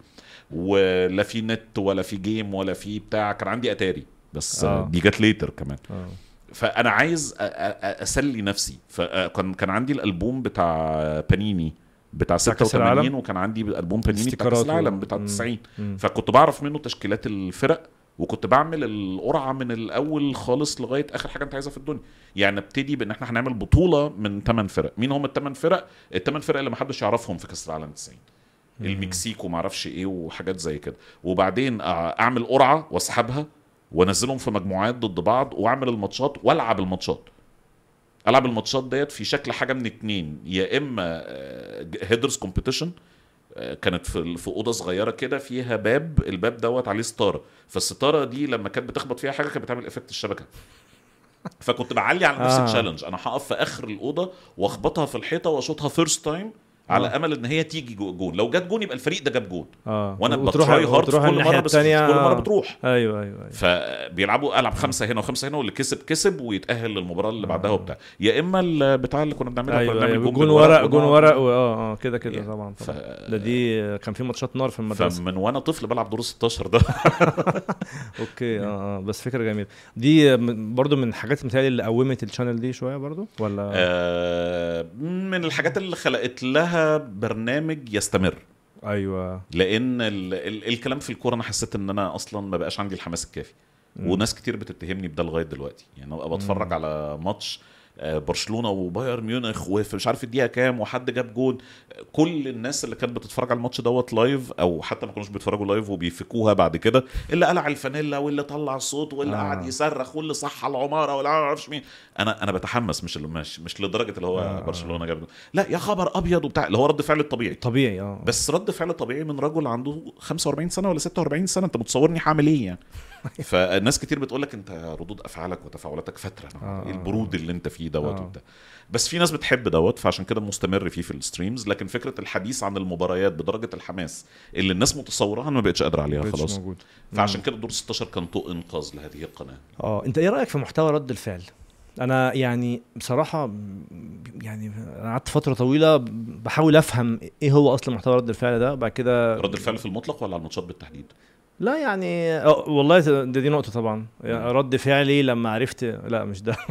ولا في نت ولا في جيم ولا في بتاع كان عندي اتاري بس آه. آه. دي جت ليتر كمان آه. فانا عايز أ- أ- أ- اسلي نفسي فكان كان عندي الالبوم بتاع بانيني بتاع بتاع كأس العالم؟ 86 وكان عندي البوم بانيني بتاع كاس استيكرات و- العالم بتاع مم. 90 مم. فكنت بعرف منه تشكيلات الفرق وكنت بعمل القرعه من الاول خالص لغايه اخر حاجه انت عايزها في الدنيا يعني ابتدي بان احنا هنعمل بطوله من 8 فرق مين هم الثمان فرق الثمان فرق اللي ما حدش يعرفهم في كاس العالم 90 المكسيك وما اعرفش ايه وحاجات زي كده وبعدين أع- اعمل قرعه واسحبها وانزلهم في مجموعات ضد بعض واعمل الماتشات والعب الماتشات العب الماتشات ديت في شكل حاجه من اتنين يا اما هيدرز كومبيتيشن كانت في في اوضه صغيره كده فيها باب الباب دوت عليه ستاره فالستاره دي لما كانت بتخبط فيها حاجه كانت بتعمل افكت الشبكه فكنت بعلي على نفسي آه. تشالنج انا هقف في اخر الاوضه واخبطها في الحيطه واشوطها فيرست تايم على آه. امل ان هي تيجي جو- جون لو جت جون يبقى الفريق ده جاب جون اه وانا وتروح- بتراي هارد في وتروح كل الناحية مره بس التانية، كل مره آه. بتروح ايوه ايوه ايوه فبيلعبوا العب خمسه هنا وخمسه هنا واللي كسب كسب ويتاهل للمباراه اللي بعدها وبتاع يا اما البتاع اللي كنا بنعملها كنا ايوه, بنعمل أيوة. جون جون بالورق ورق جون ونقعد- ورق و- اه اه كده كده يعني طبعا ف... طبعا ده دي كان في ماتشات نار في المدرسه فمن وانا طفل بلعب دور 16 ده اوكي اه اه بس فكره جميله دي من- برضو من الحاجات متهيألي اللي قومت الشانل دي شويه برضو ولا آه، من الحاجات اللي خلقت لها برنامج يستمر ايوه لان ال... ال... الكلام في الكوره انا حسيت ان انا اصلا ما بقاش عندي الحماس الكافي مم. وناس كتير بتتهمني بده لغايه دلوقتي يعني ابقى بتفرج مم. على ماتش آه، برشلونه وبايرن ميونخ وفي مش عارف الدقيقه كام وحد جاب جون كل الناس اللي كانت بتتفرج على الماتش دوت لايف او حتى ما كانوش بيتفرجوا لايف وبيفكوها بعد كده اللي قلع الفانيلا واللي طلع الصوت واللي آه. قعد يصرخ واللي صح على العماره واللي ما اعرفش مين انا انا بتحمس مش مش مش لدرجه اللي هو آه. برشلونه جاب جون. لا يا خبر ابيض وبتاع اللي هو رد فعل الطبيعي طبيعي اه بس رد فعل طبيعي من رجل عنده 45 سنه ولا 46 سنه انت متصورني هعمل ايه يعني فالناس كتير بتقول لك انت ردود افعالك وتفاعلاتك فتره آه. ايه البرود اللي انت فيه دوت آه. وبتاع بس في ناس بتحب دوت فعشان كده مستمر فيه في الستريمز لكن فكره الحديث عن المباريات بدرجه الحماس اللي الناس متصورها انا ما بقتش قادر عليها مبقتش خلاص موجود فعشان كده دور 16 كان طوق انقاذ لهذه القناه اه انت ايه رايك في محتوى رد الفعل انا يعني بصراحه م- يعني انا قعدت فتره طويله بحاول افهم ايه هو اصلا محتوى رد الفعل ده بعد كده رد الفعل في المطلق ولا على الماتشات بالتحديد لا يعني آه، والله ده دي نقطه طبعا يعني رد فعلي لما عرفت لا مش ده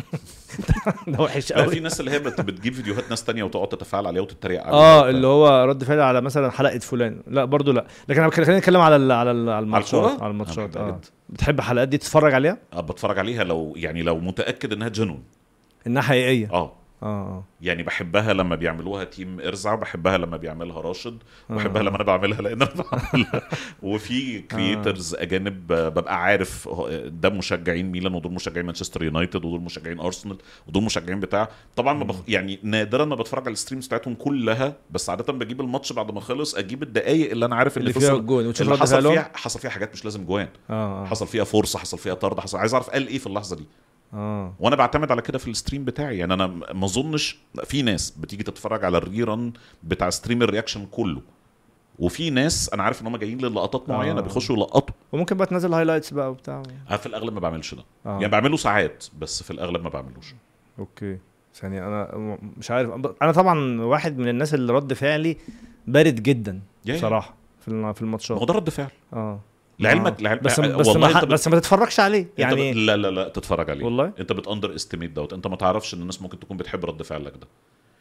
ده وحش لا في قوي ناس اللي هي بت- بتجيب فيديوهات ناس تانية وتقعد تتفاعل عليها وتتريق عليها اه وبتاع. اللي هو رد فعل على مثلا حلقه فلان لا برضو لا لكن انا خلينا نتكلم على ال- على ال- على الماتشات الكورة؟ على الماتشات أنا بحبها اه جدا. بتحب الحلقات دي تتفرج عليها آه، بتفرج عليها لو يعني لو متاكد انها جنون انها حقيقيه اه اه اه يعني بحبها لما بيعملوها تيم ارزع بحبها لما بيعملها راشد آه. بحبها لما انا بعملها لان انا بعملها وفي كرييترز اجانب آه، ببقى عارف هو- ده مشجعين ميلان ودول مشجعين مانشستر يونايتد ودول مشجعين ارسنال ودول مشجعين بتاع طبعا ما بخ... يعني نادرا ما بتفرج على الستريمز بتاعتهم كلها بس عاده بجيب الماتش بعد ما خلص اجيب الدقائق اللي انا عارف اللي اللي, فيها فصل الجون وتشوف اللي رد حصل فعلهم فيها حصل فيها حاجات مش لازم جوان اه اه حصل فيها فرصه حصل فيها طرد حصل عايز اعرف قال ايه في اللحظه دي اه وانا بعتمد على كده في الستريم بتاعي يعني انا ما اظنش في ناس بتيجي تتفرج على الريرن بتاع ستريم الرياكشن كله وفي ناس انا عارف ان هم جايين للقطات معينه آه. بيخشوا يلقطوا وممكن بقى تنزل هايلايتس بقى وبتاع انا في الاغلب ما بعملش ده آه. يعني بعمله ساعات بس في الاغلب ما بعملوش اوكي ثانية انا م- مش عارف انا طبعا واحد من الناس اللي رد فعلي بارد جدا يا- بصراحة في الم- في ما هو الماتشات ده رد فعل اه لعلمك آه. لعلمك بس آه، بس والله ما انت بت- بس ما تتفرجش عليه انت يعني ب... لا لا لا تتفرج عليه والله؟ انت بتاندر استيميت دوت انت ما تعرفش ان الناس ممكن تكون بتحب رد فعلك ده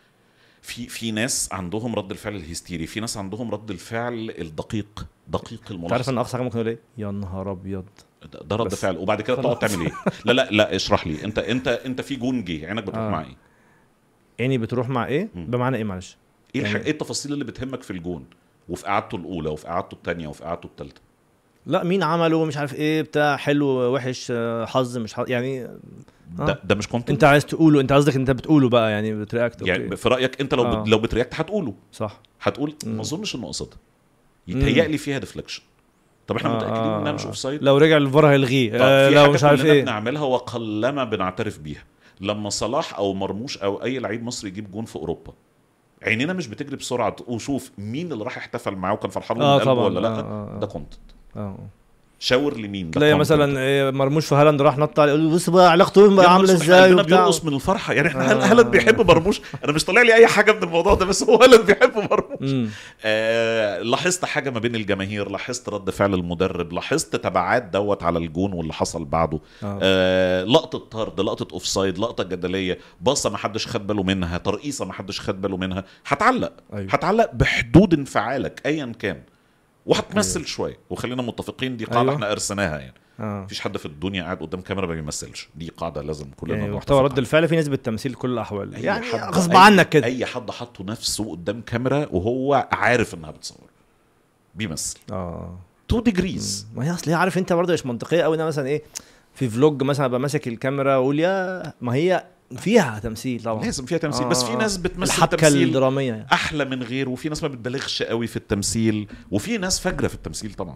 في في ناس عندهم رد الفعل الهستيري في ناس عندهم رد الفعل الدقيق دقيق انت عارف الملاحظه ان اقصى حاجة ممكن اقول ايه يا نهار ابيض ده ده رد بس فعل وبعد كده تقعد خلاص. تعمل ايه لا لا لا اشرح لي انت انت انت في جون جه عينك بتروح آه. مع ايه عيني بتروح مع ايه مم. بمعنى ايه معلش ايه يعني- الحاجة ايه التفاصيل اللي بتهمك في الجون وفي قعدته الاولى وفي قعدته الثانيه وفي قعدته الثالثه لا مين عمله مش عارف ايه بتاع حلو وحش آه، حظ مش حظ يعني ده ده مش كونتنت انت عايز تقوله انت قصدك انت بتقوله بقى يعني بترياكت يعني اوكي في رايك انت لو آه. بت... لو بترياكت هتقوله صح هتقول مم. ما اظنش انه قصدها يتهيأ لي فيها ديفليكشن طب احنا آه، متاكدين آه، انها مش آه. اوف سايد لو رجع الفار هيلغيه طب آه في لو حاجه مش عارف كلنا ايه بنعملها وقلما بنعترف بيها لما صلاح او مرموش او اي لعيب مصري يجيب جون في اوروبا عينينا مش بتجري بسرعه وشوف مين اللي راح احتفل معاه وكان فرحان له اه من قلبه طبعا ولا لا آه، آه، آه. ده كونتنت اه شاور لمين ده تلاقي content. مثلا إيه، مرموش في هالاند راح نط عليه يقول له بص بقى علاقته بيه يا بقى نهار عامله أسود، ازاي قلبنا وبتاع بيرقص من الفرحه يعني احنا هل آه. هالاند بيحب مرموش انا مش طالع لي اي حاجه من الموضوع ده بس هو هالاند بيحب مرموش مم. آه لاحظت حاجه ما بين الجماهير لاحظت رد فعل المدرب لاحظت تبعات دوت على الجون واللي حصل بعده آه. آه لقطه طرد لقطه اوف سايد لقطه جدليه باصه ما حدش خد باله منها ترقيصه ما حدش خد باله منها هتعلق أيوة. هتعلق بحدود انفعالك ايا كان وهتمثل شويه وخلينا متفقين دي قاعده أيوة. احنا ارسناها يعني اه مفيش حد في الدنيا قاعد قدام كاميرا ما بيمثلش دي قاعده لازم كلنا يعني نتفق محتوى رد عليها. الفعل في نسبه تمثيل كل الاحوال أي يعني حد- غصب أي- عنك كده اي حد حطه نفسه قدام كاميرا وهو عارف انها بتصور بيمثل اه 2 ديجريز ما هي اصل هي عارف انت برضه مش منطقيه قوي انا مثلا ايه في فلوج مثلا ابقى ماسك الكاميرا واقول يا ما هي فيها تمثيل طبعا لازم فيها تمثيل بس في آه. ناس بتمثل الحبكه تمثيل الدراميه يعني احلى من غيره وفي ناس ما بتبالغش قوي في التمثيل وفي ناس فجره في التمثيل طبعا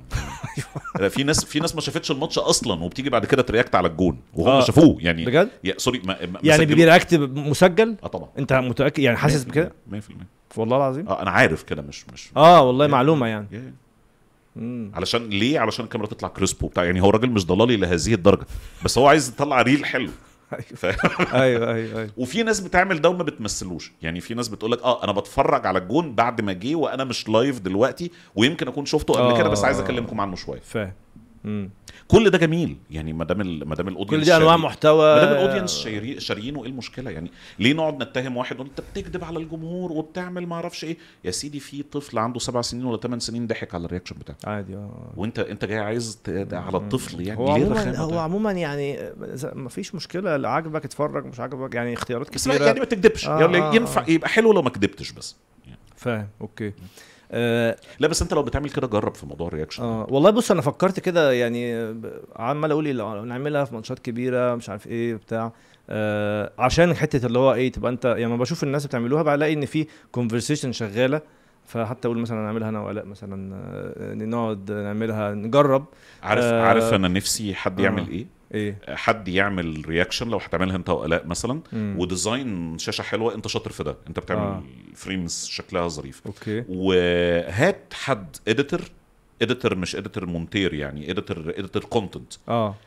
في ناس في ناس ما شافتش الماتش اصلا وبتيجي بعد كده ترياكت على الجون وهم آه. شافوه يعني بجد يا سوري ما ما يعني سجلوا- بيرياكت مسجل اه طبعا انت متاكد يعني حاسس بكده 100% والله العظيم اه انا عارف كده مش مش اه والله معلومه يعني يا- يا. مم. علشان ليه علشان الكاميرا تطلع كريسبو بتاع يعني هو راجل مش ضلالي لهذه الدرجه بس هو عايز يطلع ريل حلو ف... ايوه ايوه ايوه وفي ناس بتعمل ده وما بتمثلوش يعني في ناس بتقول لك اه انا بتفرج على الجون بعد ما جه وانا مش لايف دلوقتي ويمكن اكون شفته قبل كده بس عايز اكلمكم عنه شويه فاهم مم. كل ده جميل يعني ما دام ال- ما دام الاودينس كل دي انواع شاري- محتوى ما دام الاودينس شاري- شاريينه ايه المشكله يعني ليه نقعد نتهم واحد ونقول انت بتكذب على الجمهور وبتعمل ما اعرفش ايه يا سيدي في طفل عنده سبع سنين ولا ثمان سنين ضحك على الرياكشن بتاعه عادي اه وانت انت جاي عايز ت- ده على الطفل يعني هو ليه عموما الرخامة هو ده؟ عموما يعني ما فيش مشكله اللي عاجبك اتفرج مش عاجبك يعني اختيارات بس ما- كتيره يعني ما تكذبش آه، يعني آه، ينفع آه. يبقى حلو لو ما كذبتش بس فاهم اوكي آه لا بس انت لو بتعمل كده جرب في موضوع الرياكشن اه والله بص انا فكرت كده يعني ب- عمال اقول إيه، لو نعملها في ماتشات كبيره مش عارف ايه بتاع آه عشان حته اللي هو ايه تبقى انت يعني لما بشوف الناس بتعملوها بلاقي ان في كونفرسيشن شغاله فحتى اقول مثلا نعملها انا وعلاء مثلا آه، نقعد نعملها نجرب عارف آه، عارف انا نفسي حد آه. يعمل ايه ايه حد يعمل رياكشن لو هتعملها انت والاء مثلا مم. وديزاين شاشه حلوه انت شاطر في ده انت بتعمل آه. فريمز شكلها ظريف اوكي وهات حد اديتور اديتور مش اديتور مونتير يعني اديتور اديتور كونتنت اه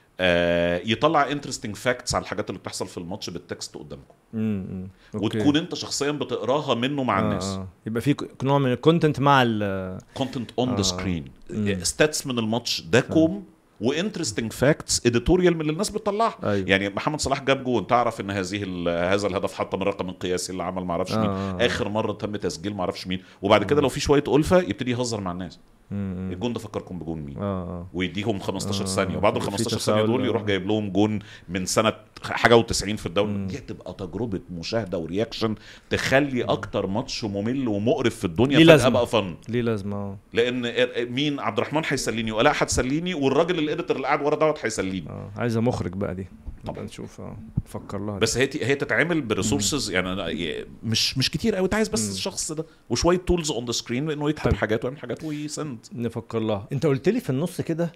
يطلع انترستنج فاكتس على الحاجات اللي بتحصل في الماتش بالتكست قدامكم امم وتكون انت شخصيا بتقراها منه مع الناس آه. يبقى في ك- نوع من الكونتنت مع ال كونتنت اون ذا آه. سكرين مم. ستاتس من الماتش ده كوم وانترستنج فاكتس اديتوريال من اللي الناس بتطلعها أيوة. يعني محمد صلاح جاب جون تعرف ان هذه ال- هذا الهدف حتى من الرقم القياسي اللي عمل ما اعرفش آه، مين آه. اخر مره تم تسجيل ما اعرفش مين وبعد كده لو في شويه الفه يبتدي يهزر مع الناس مم. الجون ده فكركم بجون مين اه اه ويديهم 15 آه، ثانيه وبعد ال في 15 ثانيه تفاعل، دول آه. يروح جايب لهم جون من سنه حاجه و90 في الدوري مم. دي هتبقى تجربه مشاهده ورياكشن تخلي اكتر ماتش ممل ومقرف في الدنيا ليه فجاه لازمة. بقى فن ليه لازمه اه لان مين عبد الرحمن هيسليني ولا هتسليني والراجل الاديتور اللي قاعد ورا دوت هيسليني اه عايزه مخرج بقى دي طبعا. طبعا نشوف اه نفكر لها بس هي هي تتعمل بريسورسز يعني أنا- مش مش كتير قوي انت عايز بس الشخص ده وشويه تولز اون ذا سكرين انه يكتب حلو. حاجات ويعمل حاجات ويسند نفكر لها انت قلت لي في النص كده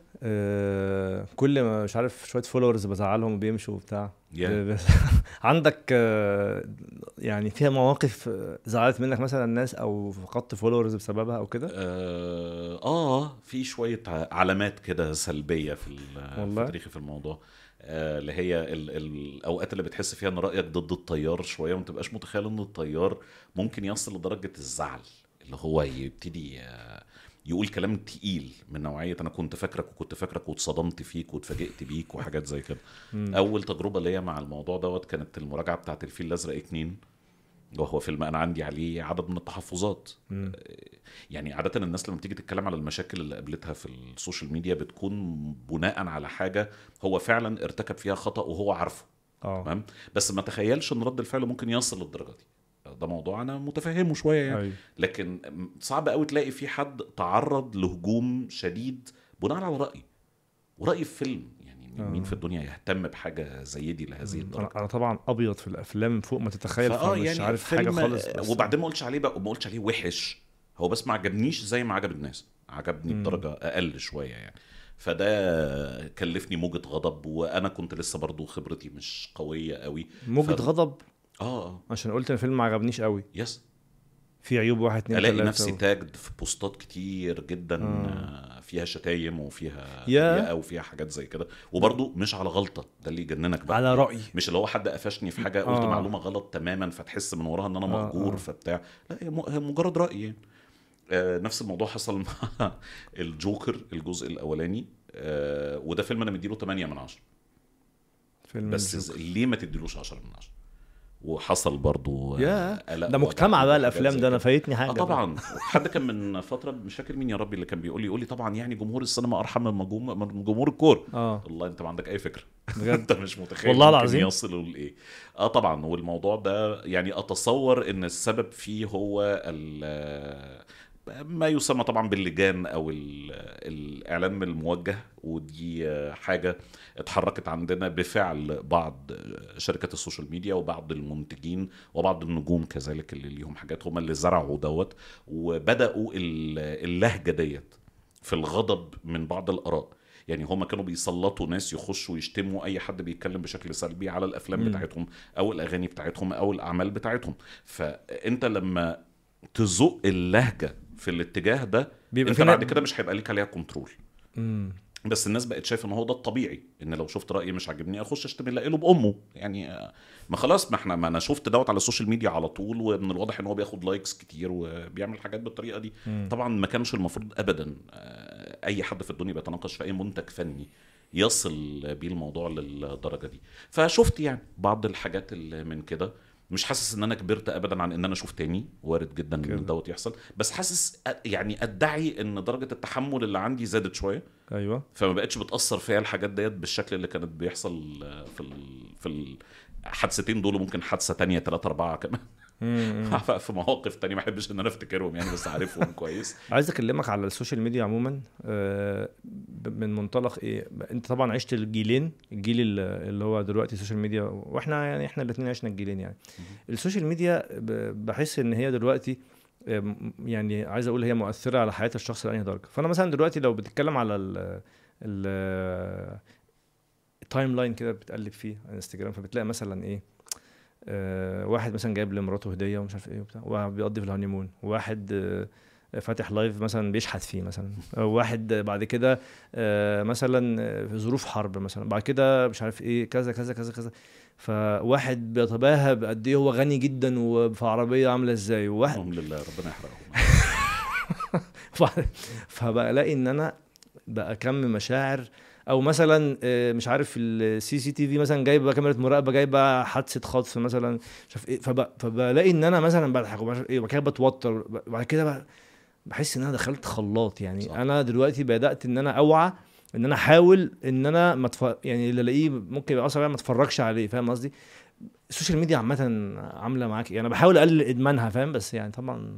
آه كل ما مش عارف شويه فولورز بزعلهم وبيمشوا وبتاع Yeah. ب- عندك آه يعني فيها مواقف آه، زعلت منك مثلا الناس او فقدت فولورز بسببها او كده آه, اه في شويه ع- علامات كده سلبيه في ال- والله؟ في تاريخي في الموضوع آه، اللي هي ال ال الاوقات اللي بتحس فيها ان رايك ضد التيار شويه وما تبقاش متخيل ان التيار ممكن يصل لدرجه الزعل اللي هو يبتدي آه، يقول كلام تقيل من نوعيه انا كنت فاكرك وكنت فاكرك واتصدمت فيك واتفاجئت بيك وحاجات زي كده اول تجربه ليا مع الموضوع دوت كانت المراجعه بتاعت الفيل الازرق اتنين وهو فيلم انا عندي عليه عدد من التحفظات مم. يعني عادة الناس لما بتيجي تتكلم على المشاكل اللي قابلتها في السوشيال ميديا بتكون بناء على حاجة هو فعلا ارتكب فيها خطأ وهو عارفه اه تمام بس ما تخيلش ان رد الفعل ممكن يصل للدرجة دي ده موضوع انا متفهمه شوية يعني أيوة. لكن صعب قوي تلاقي في حد تعرض لهجوم شديد بناء على رأي ورأي في فيلم يعني مين آه. في الدنيا يهتم بحاجة زي دي لهذه انا الدرجة انا طبعا ابيض في الافلام فوق ما تتخيل فاه فمش يعني عارف حاجه فيلم- خالص بس وبعدين ما قلتش عليه بقى ما قلتش عليه وحش هو بس ما عجبنيش زي ما عجب الناس عجبني مم. بدرجه اقل شويه يعني فده كلفني موجة غضب وانا كنت لسه برضو خبرتي مش قويه قوي موجة ف- غضب اه اه عشان قلت الفيلم ما عجبنيش قوي يس في عيوب واحد اتنين الاقي تلاته نفسي و- تاجد في بوستات كتير جدا آه. آه. فيها شتايم وفيها يا. تريقة وفيها حاجات زي كده وبرضو مش على غلطه ده اللي يجننك بقى على رايي مش اللي هو حد قفشني في حاجه قلت آه. معلومه غلط تماما فتحس من وراها ان انا آه، مهجور آه. فبتاع لا هي م- هي مجرد راي يعني آه نفس الموضوع حصل مع الجوكر الجزء الاولاني آه وده فيلم انا مديله 8 من 10 فيلم بس الجوكر. ز- ليه ما تديلوش 10 من 10 وحصل برضو آه، يا قلق ده ووجع مجتمع بقى وحاجات الافلام زي ده انا كده. فايتني حاجه اه بقى. طبعا حد كان من فتره مش فاكر مين يا ربي اللي كان بيقول لي يقول لي طبعا يعني جمهور السينما ارحم من جمهور- من جمهور الكوره اه والله انت ما عندك اي فكره بجد انت مش متخيل والله ممكن العظيم؟ يصلوا لايه اه طبعا والموضوع ده يعني اتصور ان السبب فيه هو ال ما يسمى طبعا باللجان او ال- الاعلام الموجه ودي آه، حاجه اتحركت عندنا بفعل بعض شركات السوشيال ميديا وبعض المنتجين وبعض النجوم كذلك اللي ليهم حاجات هم اللي زرعوا دوت وبداوا ال- اللهجه ديت في الغضب من بعض الاراء يعني هما كانوا بيسلطوا ناس يخشوا يشتموا اي حد بيتكلم بشكل سلبي على الافلام مم. بتاعتهم او الاغاني بتاعتهم او الاعمال بتاعتهم فانت لما تزق اللهجه في الاتجاه ده بيبقى انت في بعد نا- كده مش هيبقى ليك عليها كنترول مم. بس الناس بقت شايفه ان هو ده الطبيعي ان لو شفت راي مش عاجبني اخش اشتم اللي قايله بامه يعني آه، ما خلاص ما احنا ما انا شفت دوت على السوشيال ميديا على طول ومن الواضح ان هو بياخد لايكس كتير وبيعمل حاجات بالطريقه دي مم. طبعا ما كانش المفروض ابدا آه، اي حد في الدنيا بيتناقش في اي منتج فني يصل بيه الموضوع للدرجه دي فشفت يعني بعض الحاجات اللي من كده مش حاسس ان انا كبرت ابدا عن ان انا اشوف تاني وارد جدا كده. ان دوت يحصل بس حاسس أ- يعني ادعي ان درجه التحمل اللي عندي زادت شويه ايوه فما بقتش بتاثر فيا الحاجات ديت بالشكل اللي كانت بيحصل في ال في الحادثتين دول وممكن حادثه تانية ثلاثة أربعة كمان مم. في مواقف تانية ما أحبش إن أنا أفتكرهم يعني بس عارفهم كويس عايز اكلمك على السوشيال ميديا عموما آه، ب- من منطلق ايه ب- انت طبعا عشت الجيلين الجيل ال- اللي هو دلوقتي السوشيال ميديا واحنا يعني احنا الاثنين عشنا الجيلين يعني السوشيال ميديا ب- بحس ان هي دلوقتي آم، يعني عايز اقول هي مؤثره على حياه الشخص لانهي درجه فانا مثلا دلوقتي لو بتتكلم على ال ال التايم لاين كده بتقلب فيه على انستجرام فبتلاقي مثلا ايه آه واحد مثلا جايب لمراته هديه ومش عارف ايه وبتاع واحد بيقضي في الهانيمون واحد آه فاتح لايف مثلا بيشحت فيه مثلا أو واحد بعد كده آه مثلا في ظروف حرب مثلا بعد كده مش عارف ايه كذا كذا كذا كذا فواحد بيتباهى بقد ايه هو غني جدا وفي عربيه عامله ازاي وواحد الحمد لله ربنا يحرقهم ف- فبلاقي ان انا بقى كم مشاعر او مثلا آه، مش عارف السي سي تي في مثلا جايبه كاميرا مراقبه جايبه حادثه خطف مثلا مش عارف ايه فب- فبلاقي ان انا مثلا بضحك ومش عارف ايه وبعد كده بتوتر ب- بعد كده بقى بحس ان انا دخلت خلاط يعني صح. صح. انا دلوقتي بدات ان انا اوعى ان انا احاول ان انا ما تف... يعني اللي الاقيه ممكن يبقى اصلا ما اتفرجش عليه فاهم قصدي السوشيال ميديا عامه عامله معاك ايه انا بحاول اقلل ادمانها فاهم بس يعني طبعا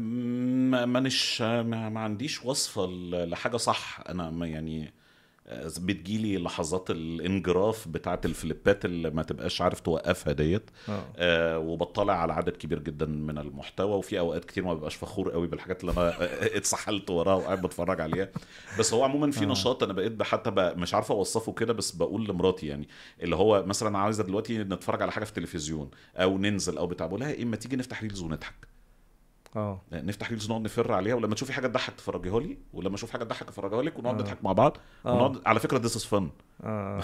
أم، ما مانيش ما, ما عنديش وصفة ل- لحاجة صح أنا ما يعني آه، بتجيلي لحظات الانجراف بتاعت الفليبات اللي ما تبقاش عارف توقفها ديت اه آه وبطلع على عدد كبير جدا من المحتوى وفي اوقات كتير ما ببقاش فخور قوي بالحاجات اللي انا آه، اتسحلت وراها وقاعد بتفرج عليها بس هو عموما في آه. نشاط انا بقيت حتى بقى مش عارف اوصفه كده بس بقول لمراتي يعني اللي هو مثلا عايزه دلوقتي نتفرج على حاجه في التلفزيون او ننزل او بتاع بقول لها ايه ما تيجي نفتح ريلز ونضحك اه نفتح ريلز نقعد نفر عليها ولما تشوفي حاجه تضحك تفرجيها لي ولما اشوف حاجه تضحك افرجها لك ونقعد آه. نضحك مع بعض آه. ونقعد على فكره ذس از فن آه.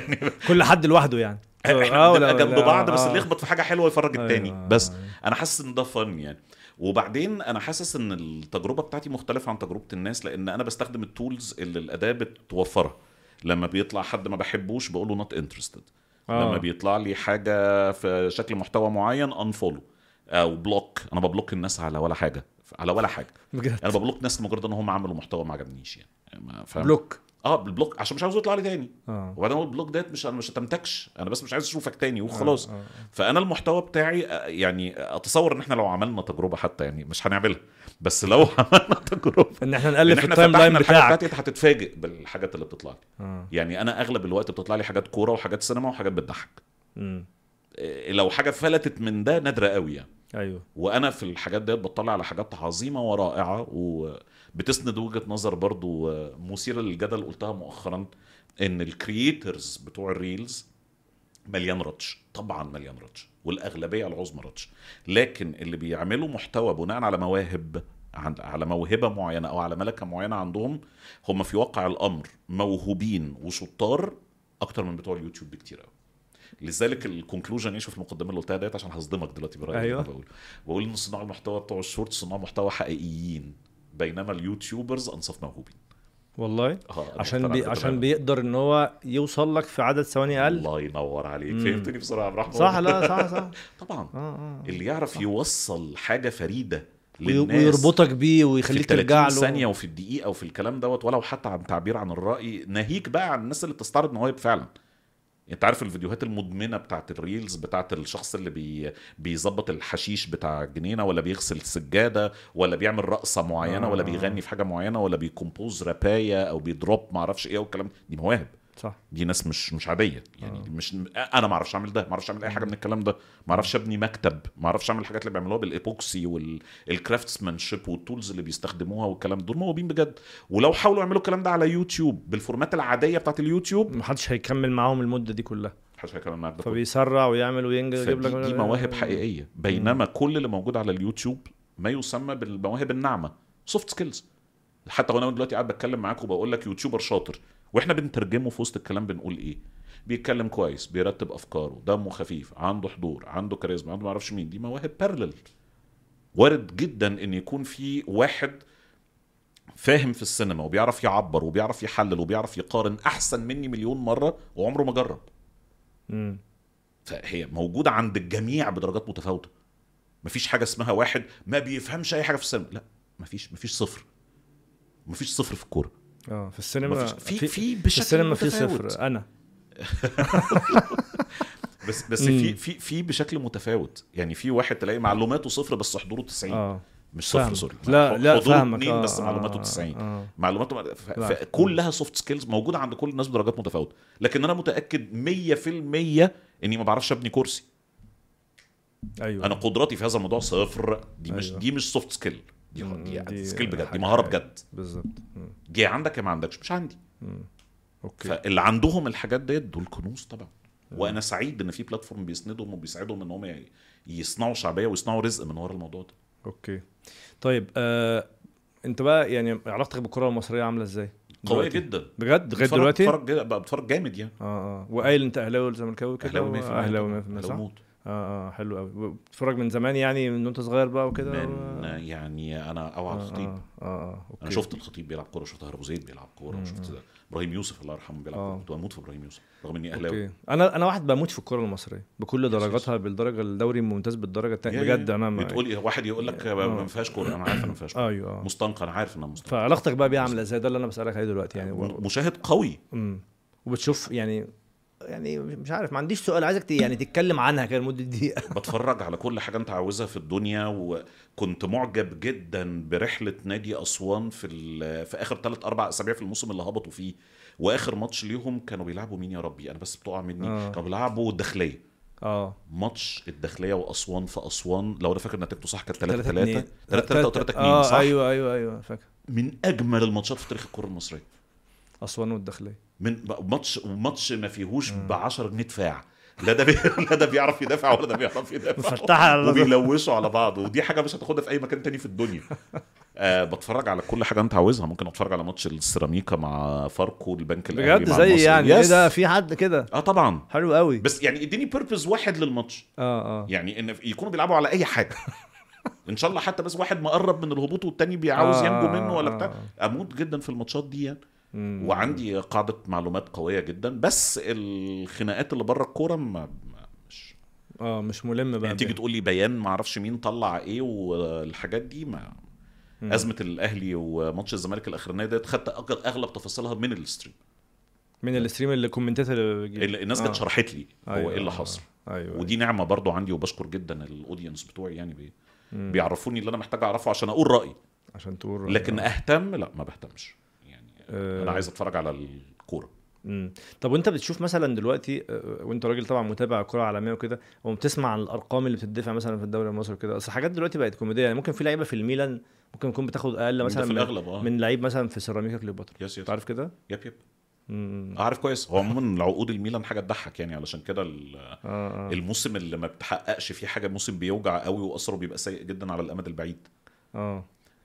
كل حد لوحده يعني احنا آه، بنبقى ولا- جنب ولا- بعض بس آه. اللي يخبط في حاجه حلوه يفرج أيوة، التاني آه، بس آه. انا حاسس ان ده فن يعني وبعدين انا حاسس ان التجربه بتاعتي مختلفه عن تجربه الناس لان انا بستخدم التولز اللي الاداه بتوفرها لما بيطلع حد ما بحبوش بقول له نوت انترستد آه. لما بيطلع لي حاجه في شكل محتوى معين انفولو او بلوك انا ببلوك الناس على ولا حاجه على ولا حاجه بجد انا ببلوك ناس لمجرد ان هم عملوا محتوى ما عجبنيش يعني ما فاهم بلوك اه بالبلوك عشان مش عاوز يطلع لي تاني اه وبعدين هو البلوك ديت مش انا مش هتمتكش انا بس مش عايز اشوفك تاني وخلاص آه، آه. فانا المحتوى بتاعي آه، يعني اتصور ان احنا لو عملنا تجربه حتى يعني مش هنعملها بس لو عملنا تجربه ان احنا ان نقلب في احنا التايم لاين فتحنا الحاجه بتاعك بتاعتي هتتفاجئ بالحاجات اللي بتطلع لي اه يعني انا اغلب الوقت بتطلع لي حاجات كوره وحاجات سينما وحاجات بتضحك امم إيه، لو حاجه فلتت من ده نادره قوي يعني ايوه وانا في الحاجات ديت بطلع على حاجات عظيمه ورائعه وبتسند وجهه نظر برضو آه، مثيره للجدل قلتها مؤخرا ان الكرييترز بتوع الريلز مليان رتش طبعا مليان رتش والاغلبيه العظمى رتش لكن اللي بيعملوا محتوى بناء على مواهب عن- على موهبه معينه او على ملكه معينه عندهم هم في واقع الامر موهوبين وشطار اكتر من بتوع اليوتيوب بكتير قوي لذلك الكونكلوجن ايش في المقدمه اللي قلتها ديت عشان هصدمك دلوقتي برايي اللي أيوة. أنا بقوله بقول ان صناع المحتوى بتوع الشورت صناع محتوى حقيقيين بينما اليوتيوبرز انصف موهوبين والله اه أنا عشان مقتنع بي بكده عشان فعلاً. بيقدر ان هو يوصل لك في عدد ثواني اقل الله ينور عليك مم. فهمتني بسرعه يا عبد الرحمن صح لا صح صح طبعا اه اه اللي يعرف يوصل حاجه فريده وي- للناس ويربطك بيه في ويخليك 30 ترجع له ثانيه وفي الدقيقه وفي الكلام دوت ولو حتى عن تعبير عن الراي ناهيك بقى عن الناس اللي بتستعرض مواهب فعلا انت عارف الفيديوهات المدمنه بتاعت الريلز بتاعت الشخص اللي بي بيظبط الحشيش بتاع الجنينه ولا بيغسل السجاده ولا بيعمل رقصه معينه ولا آه. بيغني في حاجه معينه ولا بيكمبوز رابايه او بيدروب معرفش ايه والكلام ده. دي مواهب صح دي ناس مش مش عاديه يعني آه. مش انا ما اعرفش اعمل ده ما اعرفش اعمل اي حاجه من الكلام ده ما اعرفش ابني مكتب ما اعرفش اعمل الحاجات اللي بيعملوها بالايبوكسي والكرافتسمانشيب والتولز اللي بيستخدموها والكلام ده. دول موهوبين بجد ولو حاولوا يعملوا الكلام ده على يوتيوب بالفورمات العاديه بتاعت اليوتيوب محدش هيكمل معاهم المده دي كلها محدش هيكلم معاك ده كله. فبيسرع ويعمل وينجز يجيب لك فدي دي مواهب حقيقيه بينما كل اللي موجود على اليوتيوب ما يسمى بالمواهب الناعمه سوفت سكيلز حتى وانا دلوقتي قاعد بتكلم معاك وبقول لك يوتيوبر شاطر واحنا بنترجمه في وسط الكلام بنقول ايه بيتكلم كويس بيرتب افكاره دمه خفيف عنده حضور عنده كاريزما عنده معرفش مين دي مواهب بارلل وارد جدا ان يكون في واحد فاهم في السينما وبيعرف يعبر وبيعرف يحلل وبيعرف يقارن احسن مني مليون مره وعمره ما جرب مم. فهي موجوده عند الجميع بدرجات متفاوته مفيش حاجه اسمها واحد ما بيفهمش اي حاجه في السينما لا مفيش مفيش صفر مفيش صفر في الكوره اه في السينما مفيش في في في بشكل السينما في متفاوت. صفر انا بس بس مم. في في في بشكل متفاوت يعني في واحد تلاقي معلوماته صفر بس حضوره 90 اه مش صفر فاهمك. سوري لا لا حضوره فاهمك اتنين آه، بس آه، معلوماته آه، 90 آه. معلوماته ف- لا. فكلها سوفت سكيلز موجوده عند كل الناس بدرجات متفاوته لكن انا متاكد 100% اني ما بعرفش ابني كرسي ايوه انا قدراتي في هذا الموضوع صفر دي مش أيوة. دي مش سوفت سكيل دي, مم، دي, دي سكيل بجد دي حاجة مهاره حقيقية. بجد بالظبط مم. دي عندك يا ما عندكش مش عندي مم. اوكي فاللي عندهم الحاجات ديت دول كنوز طبعا وانا سعيد ان في بلاتفورم بيسندهم وبيساعدهم ان هم ي- يصنعوا شعبيه ويصنعوا رزق من ورا الموضوع ده اوكي طيب آه انت بقى يعني علاقتك بالكره المصريه عامله ازاي؟ قويه دلوقتي؟ جدا بجد لغايه بتفرج- دلوقتي؟ اه بتفرج جد- بقى بتفرج جامد يعني اه وقايل انت اهلاوي ولا زملكاوي كده اهلاوي 100% اهلاوي 100% أهلاوي صح؟ موت. اه اه حلو قوي بتتفرج من زمان يعني من وانت صغير بقى وكده من يعني انا اوعى اه الخطيب اه اه اوكي انا شفت الخطيب بيلعب كوره شفت هرب زيد بيلعب كوره وشفت ابراهيم يوسف الله يرحمه بيلعب آه. كوره كنت بموت في ابراهيم يوسف رغم اني اهلاوي اوكي انا انا واحد بموت في الكره المصريه بكل يس، درجاتها بالدرجه الدوري الممتاز بالدرجه الثانيه يا- يا- بجد انا ما بتقول ايه واحد يقول لك ما فيهاش كوره انا عارف انها ما فيهاش كوره ايوه اه مستنقع انا عارف انها مستنقع فعلاقتك بقى بيها عامله ازاي ده اللي انا بسالك عليه دلوقتي يعني و... م- مشاهد قوي مم. وبتشوف يعني يعني مش عارف ما عنديش سؤال عايزك ت- يعني تتكلم عنها كده لمده دقيقه بتفرج على كل حاجه انت عاوزها في الدنيا وكنت معجب جدا برحله نادي اسوان في ال- في اخر ثلاث اربع اسابيع في الموسم اللي هبطوا فيه واخر ماتش ليهم كانوا بيلعبوا مين يا ربي انا بس بتقع مني آه. كانوا بيلعبوا الداخليه اه ماتش الداخليه واسوان في اسوان لو انا فاكر نتيجته صح كانت 3 3 3 3 3 او 3 2 اه صح ايوه ايوه ايوه فاكر من اجمل الماتشات في تاريخ الكره المصريه اسوان والداخليه من ماتش ماتش ما فيهوش ب 10 جنيه دفاع لا ده بي... لا ده بيعرف يدافع ولا ده بيعرف يدافع مفتحة على الرزق. وبيلوشوا على بعض ودي حاجه مش هتاخدها في اي مكان تاني في الدنيا آه بتفرج على كل حاجه انت عاوزها ممكن اتفرج على ماتش السيراميكا مع فاركو البنك الاهلي بجد مع زي المصري. يعني ايه يس. ده في حد كده اه طبعا حلو قوي بس يعني اديني بيربز واحد للماتش اه اه يعني ان يكونوا بيلعبوا على اي حاجه ان شاء الله حتى بس واحد مقرب من الهبوط والتاني بيعاوز آه، ينجو منه ولا آه، بتاع اموت جدا في الماتشات دي يعني مم. وعندي قاعده معلومات قويه جدا بس الخناقات اللي بره الكوره ما ما- مش اه مش ملم بقى يعني تيجي بيها. تقول لي بيان ما اعرفش مين طلع ايه والحاجات دي ما مم. ازمه الاهلي وماتش الزمالك الاخرانيه ديت خدت أغ- اغلب تفاصيلها من الستريم من الستريم اللي كومنتات اللي بيجي. ال- الناس جت آه. شرحت لي هو أيوة، ايه اللي آه. حصل ايوه ودي نعمه برضو عندي وبشكر جدا الاودينس بتوعي يعني بي مم. بيعرفوني اللي انا محتاج اعرفه عشان اقول رايي عشان تقول لكن آه. اهتم لا ما بهتمش يعني آه. انا عايز اتفرج على الكوره مم. طب وانت بتشوف مثلا دلوقتي آه، وانت راجل طبعا متابع كره عالميه وكده وبتسمع عن الارقام اللي بتدفع مثلا في الدوري المصري وكده اصل حاجات دلوقتي بقت كوميديه يعني ممكن في لعيبه في الميلان ممكن يكون بتاخد اقل مثلا في من, الاغلب اه من لعيب مثلا في سيراميكا كليوباترا يس يس انت عارف كده؟ يب يب مم. عارف كويس هو عموما العقود الميلان حاجه تضحك يعني علشان كده ال- اه اه الموسم اللي ما بتحققش فيه حاجه موسم بيوجع قوي واثره بيبقى سيء جدا على الامد البعيد اه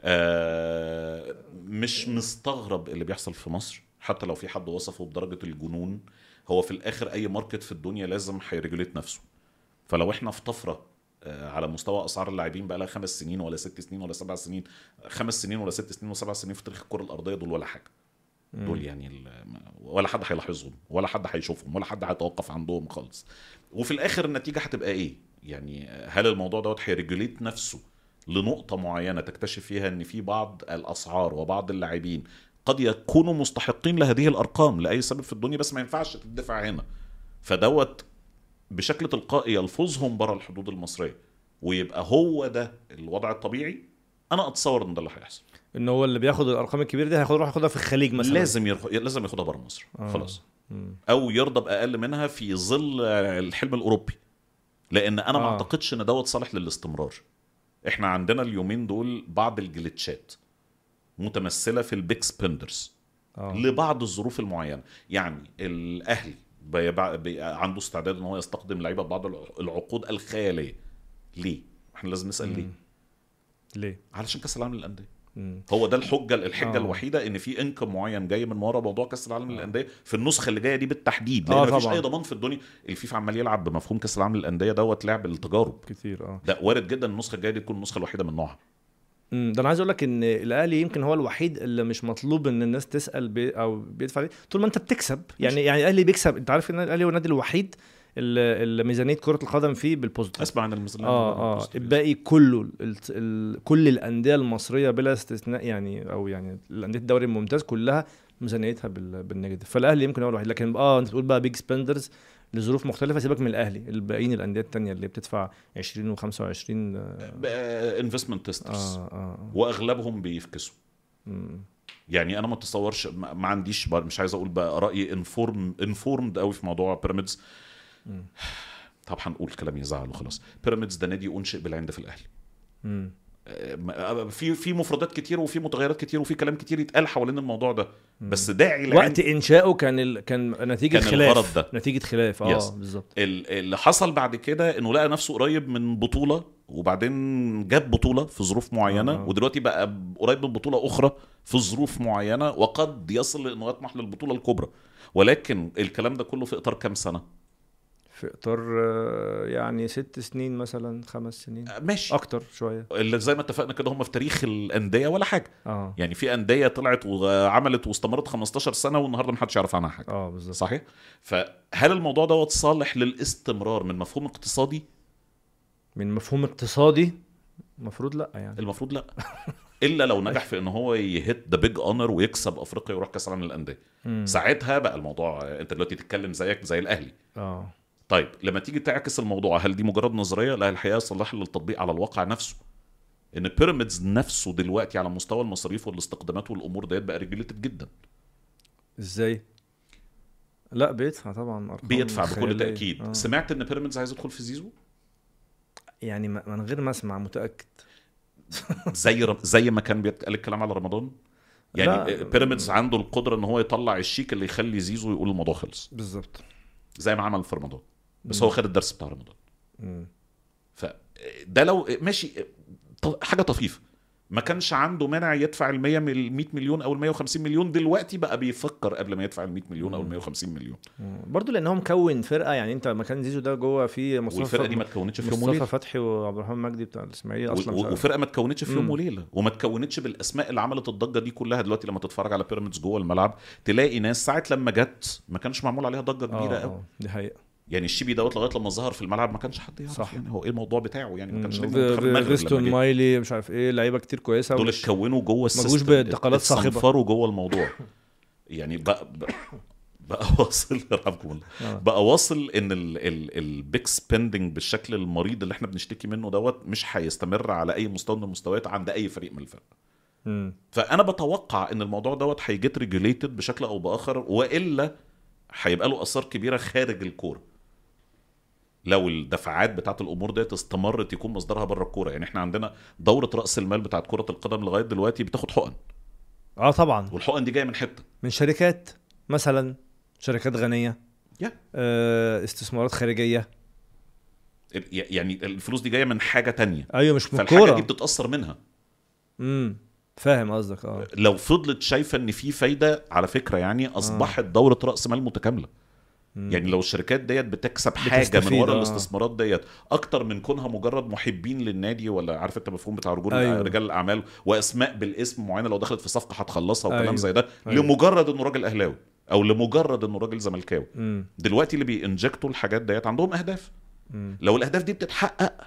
آه مش مستغرب اللي بيحصل في مصر حتى لو في حد وصفه بدرجه الجنون هو في الاخر اي ماركت في الدنيا لازم هيريجوليت نفسه فلو احنا في طفره آه، على مستوى اسعار اللاعبين بقى لها خمس سنين ولا ست سنين ولا سبع سنين خمس سنين ولا ست سنين وسبع سنين في تاريخ الكره الارضيه دول ولا حاجه دول يعني ال- ولا حد هيلاحظهم ولا حد هيشوفهم ولا حد هيتوقف عندهم خالص وفي الاخر النتيجه هتبقى ايه يعني هل الموضوع دوت هيريجوليت نفسه لنقطه معينه تكتشف فيها ان في بعض الاسعار وبعض اللاعبين قد يكونوا مستحقين لهذه الارقام لاي سبب في الدنيا بس ما ينفعش تدفع هنا فدوت بشكل تلقائي يلفظهم بره الحدود المصريه ويبقى هو ده الوضع الطبيعي انا اتصور ان ده اللي هيحصل ان هو اللي بياخد الارقام الكبيره دي هياخد يروح ياخدها في الخليج مثلا لازم يرخ... لازم ياخدها بره مصر آه. خلاص مم. او يرضى باقل منها في ظل الحلم الاوروبي لان انا ما آه. اعتقدش ان دوت صالح للاستمرار احنا عندنا اليومين دول بعض الجلitchات متمثله في البيك سبندرز اه لبعض الظروف المعينه يعني الاهلي بيبع... بي... عنده استعداد ان هو يستخدم لعيبه ببعض الع- العقود الخياليه ليه احنا لازم نسال ليه مم. ليه؟ علشان كاس العالم للانديه مم. هو ده الحجه الحجه آه. الوحيده ان في انكم معين جاي من ورا موضوع كاس العالم للانديه في النسخه اللي جايه دي بالتحديد لان آه مفيش طبعاً. اي ضمان في الدنيا الفيفا عمال يلعب بمفهوم كاس العالم للانديه دوت لعب التجارب كتير اه ده وارد جدا النسخه الجايه دي تكون النسخه الوحيده من نوعها مم. ده انا عايز اقول لك ان الاهلي يمكن هو الوحيد اللي مش مطلوب ان الناس تسال بي او بيدفع عليه طول ما انت بتكسب يعني يعني الاهلي بيكسب انت عارف ان الاهلي هو النادي الوحيد اللي اللي ميزانيه كره القدم فيه بالبوزيتيف اسمع عن الميزانيه اه اه الباقي كله ال ال كل الانديه المصريه بلا استثناء يعني او يعني الانديه الدوري الممتاز كلها ميزانيتها بال- بالنيجاتيف فالاهلي يمكن هو الوحيد لكن اه انت بتقول بقى بيج سبندرز لظروف مختلفه سيبك من الاهلي الباقيين الانديه التانية اللي بتدفع 20 و25 اه انفستمنت تيسترز اه, آه. واغلبهم بيفكسوا مم. يعني انا ما اتصورش ما ما عنديش بقى- مش عايز اقول بقى رايي انفورم انفورمد قوي في موضوع بيراميدز مم. طب هنقول كلام يزعل وخلاص بيراميدز ده نادي انشئ بالعند في الاهلي مم. آه، في في مفردات كتير وفي متغيرات كتير وفي كلام كتير يتقال حوالين الموضوع ده بس داعي العند وقت انشائه كان ال... كان نتيجه كان خلاف الغرض ده. نتيجه خلاف اه Yes. بالظبط ال- اللي حصل بعد كده انه لقى نفسه قريب من بطوله وبعدين جاب بطوله في ظروف معينه آه. ودلوقتي بقى قريب من بطوله اخرى في ظروف معينه وقد يصل لانه يطمح للبطوله الكبرى ولكن الكلام ده كله في اطار كام سنه في اطار آه، يعني ست سنين مثلا خمس سنين آه، ماشي اكتر شويه اللي زي ما اتفقنا كده هم في تاريخ الانديه ولا حاجه اه يعني في انديه طلعت وعملت واستمرت 15 سنه والنهارده ما حدش يعرف عنها حاجه اه بالظبط صحيح فهل الموضوع دوت صالح للاستمرار من مفهوم اقتصادي من مفهوم اقتصادي المفروض لا يعني المفروض لا الا لو نجح في ان هو يهت ذا بيج اونر ويكسب افريقيا ويروح كاس العالم للانديه مم. ساعتها بقى الموضوع انت دلوقتي تتكلم زيك زي الاهلي اه طيب لما تيجي تعكس الموضوع هل دي مجرد نظريه لا الحقيقه صلاح للتطبيق على الواقع نفسه ان بيراميدز نفسه دلوقتي على مستوى المصاريف والاستقدامات والامور ديت بقى ريجوليتد جدا ازاي لا بيدفع طبعا ارقام بيدفع بكل خيالية. تاكيد آه. سمعت ان بيراميدز عايز يدخل في زيزو يعني ما- من غير ما اسمع متاكد زي رم... زي ما كان بيتقال الكلام على رمضان يعني لا. بيراميدز عنده القدره ان هو يطلع الشيك اللي يخلي زيزو يقول الموضوع خلص بالظبط زي ما عمل في رمضان بس مم. هو خد الدرس بتاع رمضان مم. فده لو ماشي ط- حاجه طفيفه ما كانش عنده مانع يدفع ال 100 مل- 100 مليون او ال 150 مليون دلوقتي بقى بيفكر قبل ما يدفع ال 100 مليون او ال 150 مليون مم. برضه لان هو مكون فرقه يعني انت مكان زيزو ده جوه في مصطفى والفرقه دي ما اتكونتش في يوم مصطفى وليله فتحي وعبد الرحمن مجدي بتاع الاسماعيلي اصلا و- مش عارف. وفرقه ما اتكونتش في يوم مم. وليله وما اتكونتش بالاسماء اللي عملت الضجه دي كلها دلوقتي لما تتفرج على بيراميدز جوه الملعب تلاقي ناس ساعه لما جت ما كانش معمول عليها ضجه كبيره اه قوي آه، دي حقيقه يعني الشيبي دوت لغايه لما ظهر في الملعب ما كانش حد يعرف صح. يعني هو ايه الموضوع بتاعه يعني ما كانش مم. نجم في- منتخب في المغرب فيستون لما جه. مايلي مش عارف ايه لعيبه كتير كويسه دول ومش- اتكونوا جوه ما جوش السيستم بانتقالات صاخبة. اتصنفروا جوه الموضوع يعني بقى بقى, بقى واصل يرحمكم الله آه. بقى واصل ان البيك سبيندنج بالشكل المريض اللي احنا بنشتكي منه دوت مش هيستمر على اي مستوى من المستويات عند اي فريق من الفرق مم. فانا بتوقع ان الموضوع دوت هيجيت ريجوليتد بشكل او باخر والا هيبقى له اثار كبيره خارج الكوره لو الدفعات بتاعت الامور ديت استمرت يكون مصدرها بره الكوره يعني احنا عندنا دوره راس المال بتاعت كره القدم لغايه دلوقتي بتاخد حقن اه طبعا والحقن دي جايه من حته من شركات مثلا شركات غنيه يا. آه استثمارات خارجيه ال- يعني الفلوس دي جايه من حاجه تانية ايوه مش من فالحاجه دي الكوره بتتاثر منها امم فاهم قصدك اه لو فضلت شايفه ان في فايده على فكره يعني اصبحت دوره راس مال متكامله مم. يعني لو الشركات ديت بتكسب حاجه من بتستفيد، ورا آه. الاستثمارات ديت اكتر من كونها مجرد محبين للنادي ولا عارف انت المفهوم بتاع رجول أيوه. رجال الاعمال واسماء بالاسم معينه لو دخلت في صفقه هتخلصها وكلام أيوه. زي ده أيوه. لمجرد انه راجل اهلاوي او لمجرد انه راجل زملكاوي امم دلوقتي اللي بينجكتوا الحاجات ديت عندهم اهداف امم لو الاهداف دي بتتحقق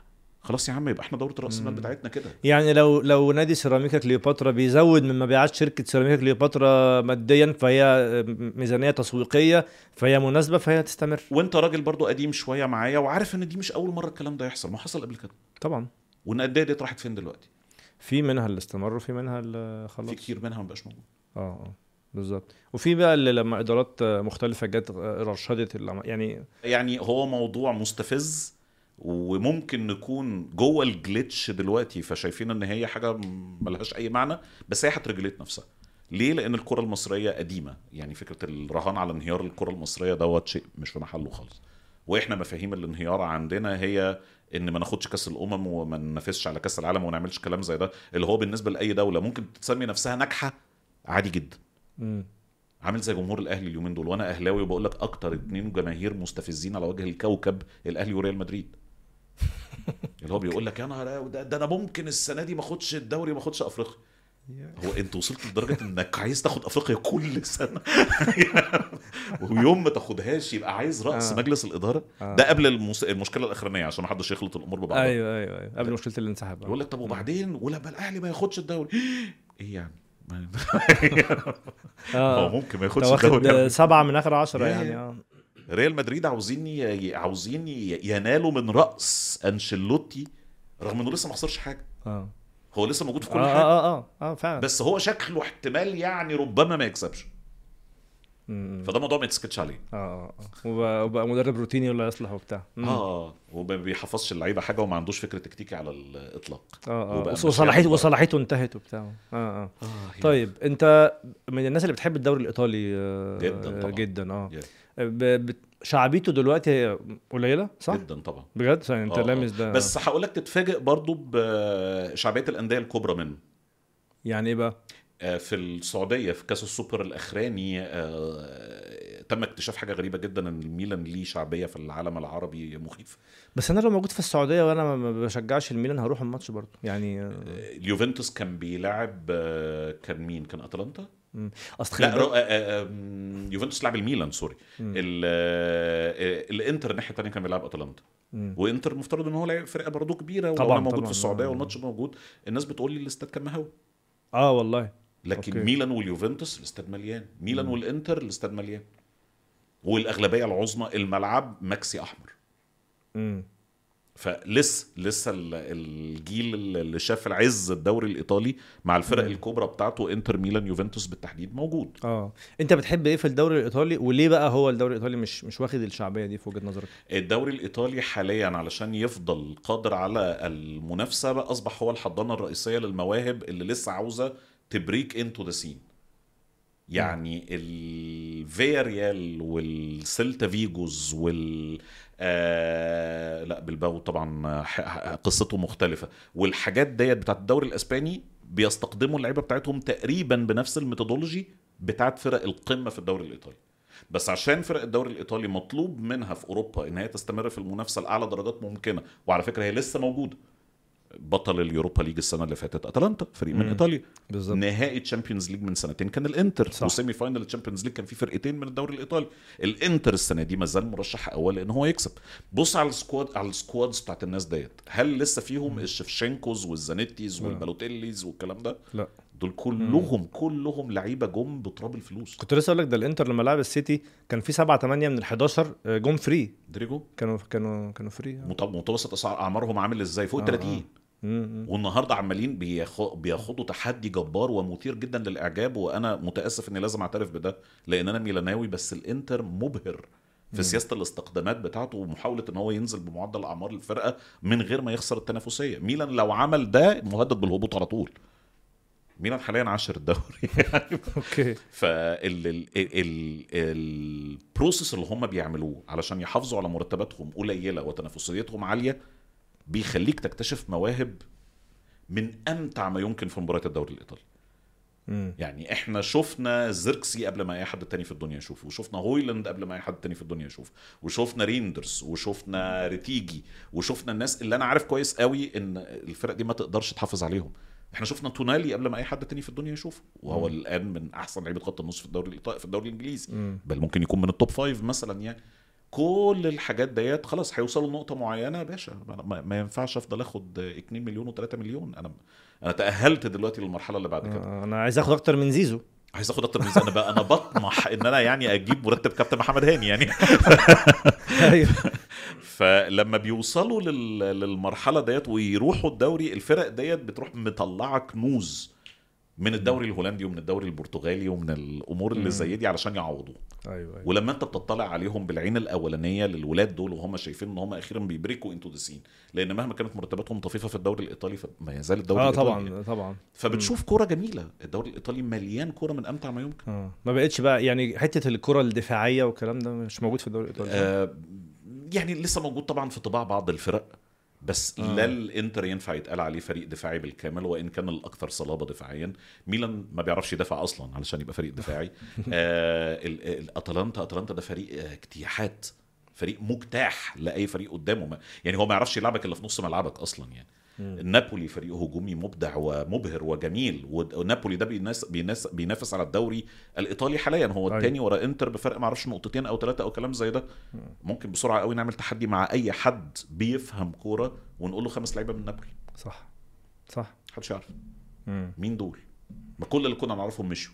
خلاص يا عم يبقى احنا دوره راس المال بتاعتنا كده يعني لو لو نادي سيراميكا كليوباترا بيزود من مبيعات شركه سيراميكا كليوباترا ماديا فهي ميزانيه تسويقيه فهي مناسبه فهي تستمر وانت راجل برضو قديم شويه معايا وعارف ان دي مش اول مره الكلام ده يحصل ما حصل قبل كده طبعا وان قد ايه ديت راحت فين دلوقتي في منها اللي استمر وفي منها اللي خلاص في كتير منها ما بقاش موجود اه اه بالظبط وفي بقى اللي لما ادارات مختلفه جت رشدت العم- يعني يعني هو موضوع مستفز وممكن نكون جوه الجليتش دلوقتي فشايفين ان هي حاجه ملهاش اي معنى بس هي هترجليت نفسها ليه لان الكره المصريه قديمه يعني فكره الرهان على انهيار الكره المصريه دوت شيء مش في محله خالص واحنا مفاهيم الانهيار عندنا هي ان ما ناخدش كاس الامم وما ننافسش على كاس العالم وما نعملش كلام زي ده اللي هو بالنسبه لاي دوله ممكن تسمي نفسها ناجحه عادي جدا مم. عامل زي جمهور الاهلي اليومين دول وانا اهلاوي وبقول لك اكتر اتنين جماهير مستفزين على وجه الكوكب الاهلي وريال مدريد اللي هو بيقول لك يا نهار أبيض، ده, ده انا ممكن السنه دي ما اخدش الدوري ما اخدش افريقيا هو انت وصلت لدرجه انك عايز تاخد افريقيا كل سنه ويوم ما تاخدهاش يبقى عايز راس آه. مجلس الاداره آه. ده قبل المس... المشكله الاخرانيه عشان ما حدش يخلط الامور ببعضها ايوه ايوه ايوه قبل مشكله الانسحاب يقول لك طب وبعدين ولما الاهلي ما ياخدش الدوري ايه يعني ما- هو اه ممكن ما انت ياخدش الدوري واخد سبعه من اخر عشرة يا- يعني اه ريال مدريد عاوزين ي- عاوزين ي- ينالوا من راس انشيلوتي رغم انه لسه ما خسرش حاجه اه هو لسه موجود في اه كل حاجه اه اه اه فعلا بس هو شكله احتمال يعني ربما ما يكسبش مم. فده موضوع ما يتسكتش عليه اه اه آه. وبقى, وبقى مدرب روتيني ولا يصلح وبتاع مم. اه وما بيحفظش اللعيبه حاجه وما عندوش فكر تكتيكي على الاطلاق اه وبقى اه ماشي وصلاحيته على وصلاحيته انتهت وبتاع اه اه آه طيب انت من الناس اللي بتحب الدوري الايطالي آه، جداً طبعاً. جدا اه جداً. ب- بت- شعبيته دلوقتي قليله صح جدا طبعا بجد يعني انت آه، آه. لامس ده بس هقول لك تتفاجئ برضو بشعبيه الانديه الكبرى منه يعني ايه بقى آه، في السعوديه في كاس السوبر الاخراني آه، تم اكتشاف حاجه غريبه جدا ان الميلان ليه شعبيه في العالم العربي مخيف بس انا لو موجود في السعوديه وانا ما- ما بشجعش الميلان هروح الماتش برضه يعني آه، اليوفنتوس كان بيلعب آه، كان مين كان اتلانتا مم. اصل خلي لا بالك- رو... آه، آه، آم، يوفنتوس لعب الميلان سوري مم. ال- آه، آه، الانتر الناحيه الثانيه كان بيلعب اتلانتا مم. وانتر المفترض ان هو لاعب فرقه برضه كبيره طبعاً، وانا موجود طبعاً، في السعوديه آه. والماتش موجود الناس بتقول لي الاستاد كان مهوي اه والله لكن أوكي. ميلان واليوفنتوس الاستاد مليان ميلان مم. والانتر الاستاد مليان والاغلبيه العظمى الملعب مكسي احمر امم فلسه لسه ال- الجيل اللي شاف العز الدوري الايطالي مع الفرق مم. الكبرى بتاعته انتر ميلان يوفنتوس بالتحديد موجود اه انت بتحب ايه في الدوري الايطالي وليه بقى هو الدوري الايطالي مش مش واخد الشعبيه دي في وجهه نظرك الدوري الايطالي حاليا علشان يفضل قادر على المنافسه بقى اصبح هو الحضانه الرئيسيه للمواهب اللي لسه عاوزه تبريك انتو ذا سين يعني الفياريال والسيلتا فيجوز وال آه لا بالباو طبعا ح- ح- قصته مختلفه والحاجات ديت بتاعت الدوري الاسباني بيستخدموا اللعيبه بتاعتهم تقريبا بنفس الميثودولوجي بتاعت فرق القمه في الدوري الايطالي بس عشان فرق الدوري الايطالي مطلوب منها في اوروبا ان هي تستمر في المنافسه لاعلى درجات ممكنه وعلى فكره هي لسه موجوده بطل اليوروبا ليج السنه اللي فاتت اتلانتا فريق من مم. ايطاليا بالظبط نهائي تشامبيونز ليج من سنتين كان الانتر صح. وسيمي فاينل تشامبيونز ليج كان في فرقتين من الدوري الايطالي الانتر السنه دي ما زال مرشح اول لان هو يكسب بص على السكواد على السكوادز بتاعت الناس ديت هل لسه فيهم الشفشنكوز والزانيتيز لا. والبالوتيليز والكلام ده لا دول كلهم كلهم لعيبه جم بتراب الفلوس كنت لسه اقول لك ده الانتر لما لعب السيتي كان في سبعة ثمانية من ال 11 آه، جم فري دريجو كانوا كانوا كانوا فري آه. مت- متوسط اسعار اعمارهم عامل ازاي فوق آه، 30 مم. والنهارده عمالين بياخ- بياخدوا تحدي جبار ومثير جدا للاعجاب وانا متاسف اني لازم اعترف بده لان انا ميلاناوي بس الانتر مبهر في سياسه الاستقدامات بتاعته ومحاوله ان هو ينزل بمعدل اعمار الفرقه من غير ما يخسر التنافسيه ميلان لو عمل ده مهدد بالهبوط على طول ميلان حاليا عاشر الدوري اوكي فال ال ال البروسيس اللي هم بيعملوه علشان يحافظوا على مرتباتهم قليله وتنافسيتهم عاليه بيخليك تكتشف مواهب من امتع ما يمكن في مباريات الدوري الايطالي مم. يعني احنا شفنا زيركسي قبل ما اي حد تاني في الدنيا يشوفه وشفنا هويلاند قبل ما اي حد تاني في الدنيا يشوفه وشفنا ريندرز وشفنا ريتيجي وشفنا الناس اللي انا عارف كويس قوي ان الفرق دي ما تقدرش تحافظ عليهم احنا شفنا تونالي قبل ما اي حد تاني في الدنيا يشوفه وهو مم. الان من احسن لعيبه خط النص في الدوري الإيطالي في الدوري الانجليزي مم. بل ممكن يكون من التوب فايف مثلا يعني كل الحاجات ديت خلاص هيوصلوا لنقطه معينه يا باشا ما- ما, ما ينفعش افضل اخد 2 مليون و3 مليون انا انا تاهلت دلوقتي للمرحله اللي بعد كده آه، انا عايز اخد اكتر من زيزو عايز اخد اكتر من زي انا بقى انا بطمح ان انا يعني اجيب مرتب كابتن محمد هاني يعني ايوه فلما بيوصلوا لل... للمرحله ديت ويروحوا الدوري الفرق ديت بتروح مطلعه كنوز من الدوري الهولندي ومن الدوري البرتغالي ومن الامور اللي مم. زي دي علشان يعوضوه ايوه ايوه ولما انت بتطلع عليهم بالعين الاولانيه للولاد دول وهم شايفين ان هم اخيرا بيبريكوا انتو ذا سين لان مهما كانت مرتباتهم طفيفه في الدوري الايطالي فما يزال الدوري اه الإيطالي طبعا طبعا فبتشوف كوره جميله الدوري الايطالي مليان كوره من امتع ما يمكن اه ما بقتش بقى يعني حته الكره الدفاعيه والكلام ده مش موجود في الدوري الايطالي آه يعني لسه موجود طبعا في طباع بعض الفرق بس آه. لا الانتر ينفع يتقال عليه فريق دفاعي بالكامل وان كان الاكثر صلابه دفاعيا ميلان ما بيعرفش يدافع اصلا علشان يبقى فريق دفاعي آه ال- ال- اتلانتا اتلانتا ده فريق آه، اجتياحات فريق مجتاح لاي فريق قدامه ما يعني هو ما يعرفش يلعبك الا في نص ملعبك اصلا يعني نابولي فريق هجومي مبدع ومبهر وجميل ونابولي ده بيناس بيناس بينافس على الدوري الايطالي حاليا هو أيوة. الثاني ورا انتر بفرق ما اعرفش نقطتين او ثلاثه او كلام زي ده ممكن بسرعه قوي نعمل تحدي مع اي حد بيفهم كوره ونقول له خمس لعيبه من نابولي صح صح محدش يعرف مم. مين دول ما كل اللي كنا نعرفهم مشوا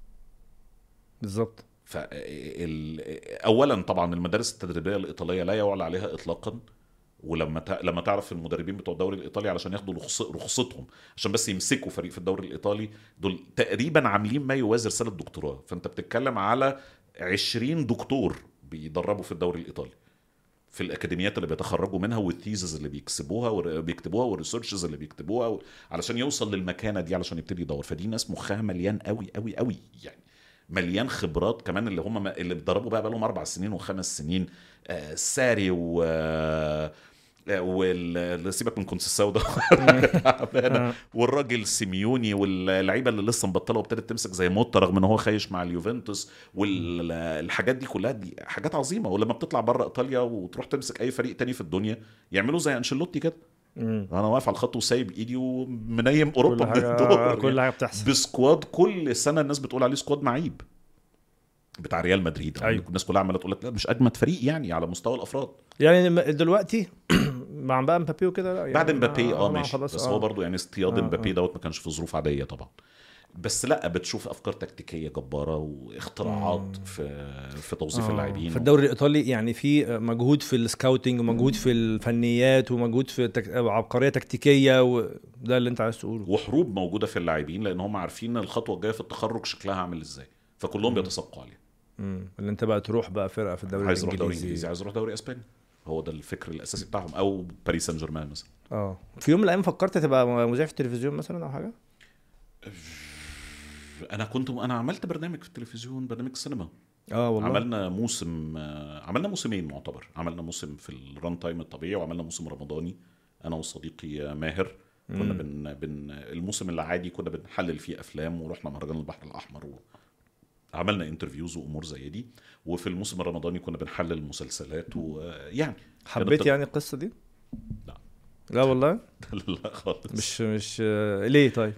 بالظبط ف ال- اولا طبعا المدارس التدريبيه الايطاليه لا يعلى عليها اطلاقا ولما ت... لما تعرف المدربين بتوع الدوري الايطالي علشان ياخدوا رخص... رخصتهم عشان بس يمسكوا فريق في الدوري الايطالي دول تقريبا عاملين ما يوازي رساله دكتوراه فانت بتتكلم على 20 دكتور بيدربوا في الدوري الايطالي في الاكاديميات اللي بيتخرجوا منها والثيزز اللي بيكسبوها ور- بيكتبوها والريسيرشز اللي بيكتبوها و- علشان يوصل للمكانه دي علشان يبتدي يدور فدي ناس مخها مليان قوي قوي قوي يعني مليان خبرات كمان اللي هم اللي اتدربوا بقى بقى لهم اربع سنين وخمس سنين آه ساري و آه، وال سيبك من كونسيساو ده آه. والراجل سيميوني واللعيبه اللي لسه مبطله وابتدت تمسك زي موتا رغم ان هو خايش مع اليوفنتوس والحاجات دي كلها دي حاجات عظيمه ولما بتطلع بره ايطاليا وتروح تمسك اي فريق تاني في الدنيا يعملوا زي انشيلوتي كده مم. انا واقف على الخط وسايب ايدي ومنيم اوروبا كل من حاجه الدور كل حاجه بتحصل بسكواد كل سنه الناس بتقول عليه سكواد معيب بتاع ريال مدريد أيوة. الناس كلها عماله تقول لك لا مش اجمد فريق يعني على مستوى الافراد يعني م- دلوقتي مع بقى مبابي وكده لا يعني بعد مبابي مع- اه مع ماشي خلاص، بس آه. هو برضو يعني اصطياد آه، مبابي آه. دوت ما كانش في ظروف عاديه طبعا بس لا بتشوف افكار تكتيكيه جباره واختراعات في في توظيف آه. اللاعبين في الدوري الايطالي يعني في مجهود في السكاوتنج ومجهود في الفنيات ومجهود في تك... عبقريه تكتيكيه وده اللي انت عايز تقوله وحروب موجوده في اللاعبين لان هم عارفين ان الخطوه الجايه في التخرج شكلها عامل ازاي فكلهم بيتسابقوا عليها مم. اللي انت بقى تروح بقى فرقه في الدوري عايز يروح دوري الانجليزي انجليزي عايز يروح دوري اسباني هو ده الفكر الاساسي بتاعهم او باريس سان جيرمان مثلا اه في يوم من الايام فكرت تبقى مذيع في التلفزيون مثلا او حاجه انا كنت انا عملت برنامج في التلفزيون برنامج سينما اه والله عملنا موسم آه، عملنا موسمين معتبر عملنا موسم في الران تايم الطبيعي وعملنا موسم رمضاني انا وصديقي آه، ماهر كنا مم. بن, بن الموسم العادي كنا بنحلل فيه افلام ورحنا مهرجان البحر الاحمر و... عملنا انترفيوز وامور زي دي وفي الموسم الرمضاني كنا بنحلل مسلسلات ويعني حبيت يعني القصه دي لا. لا والله لا خالص مش مش آه، ليه طيب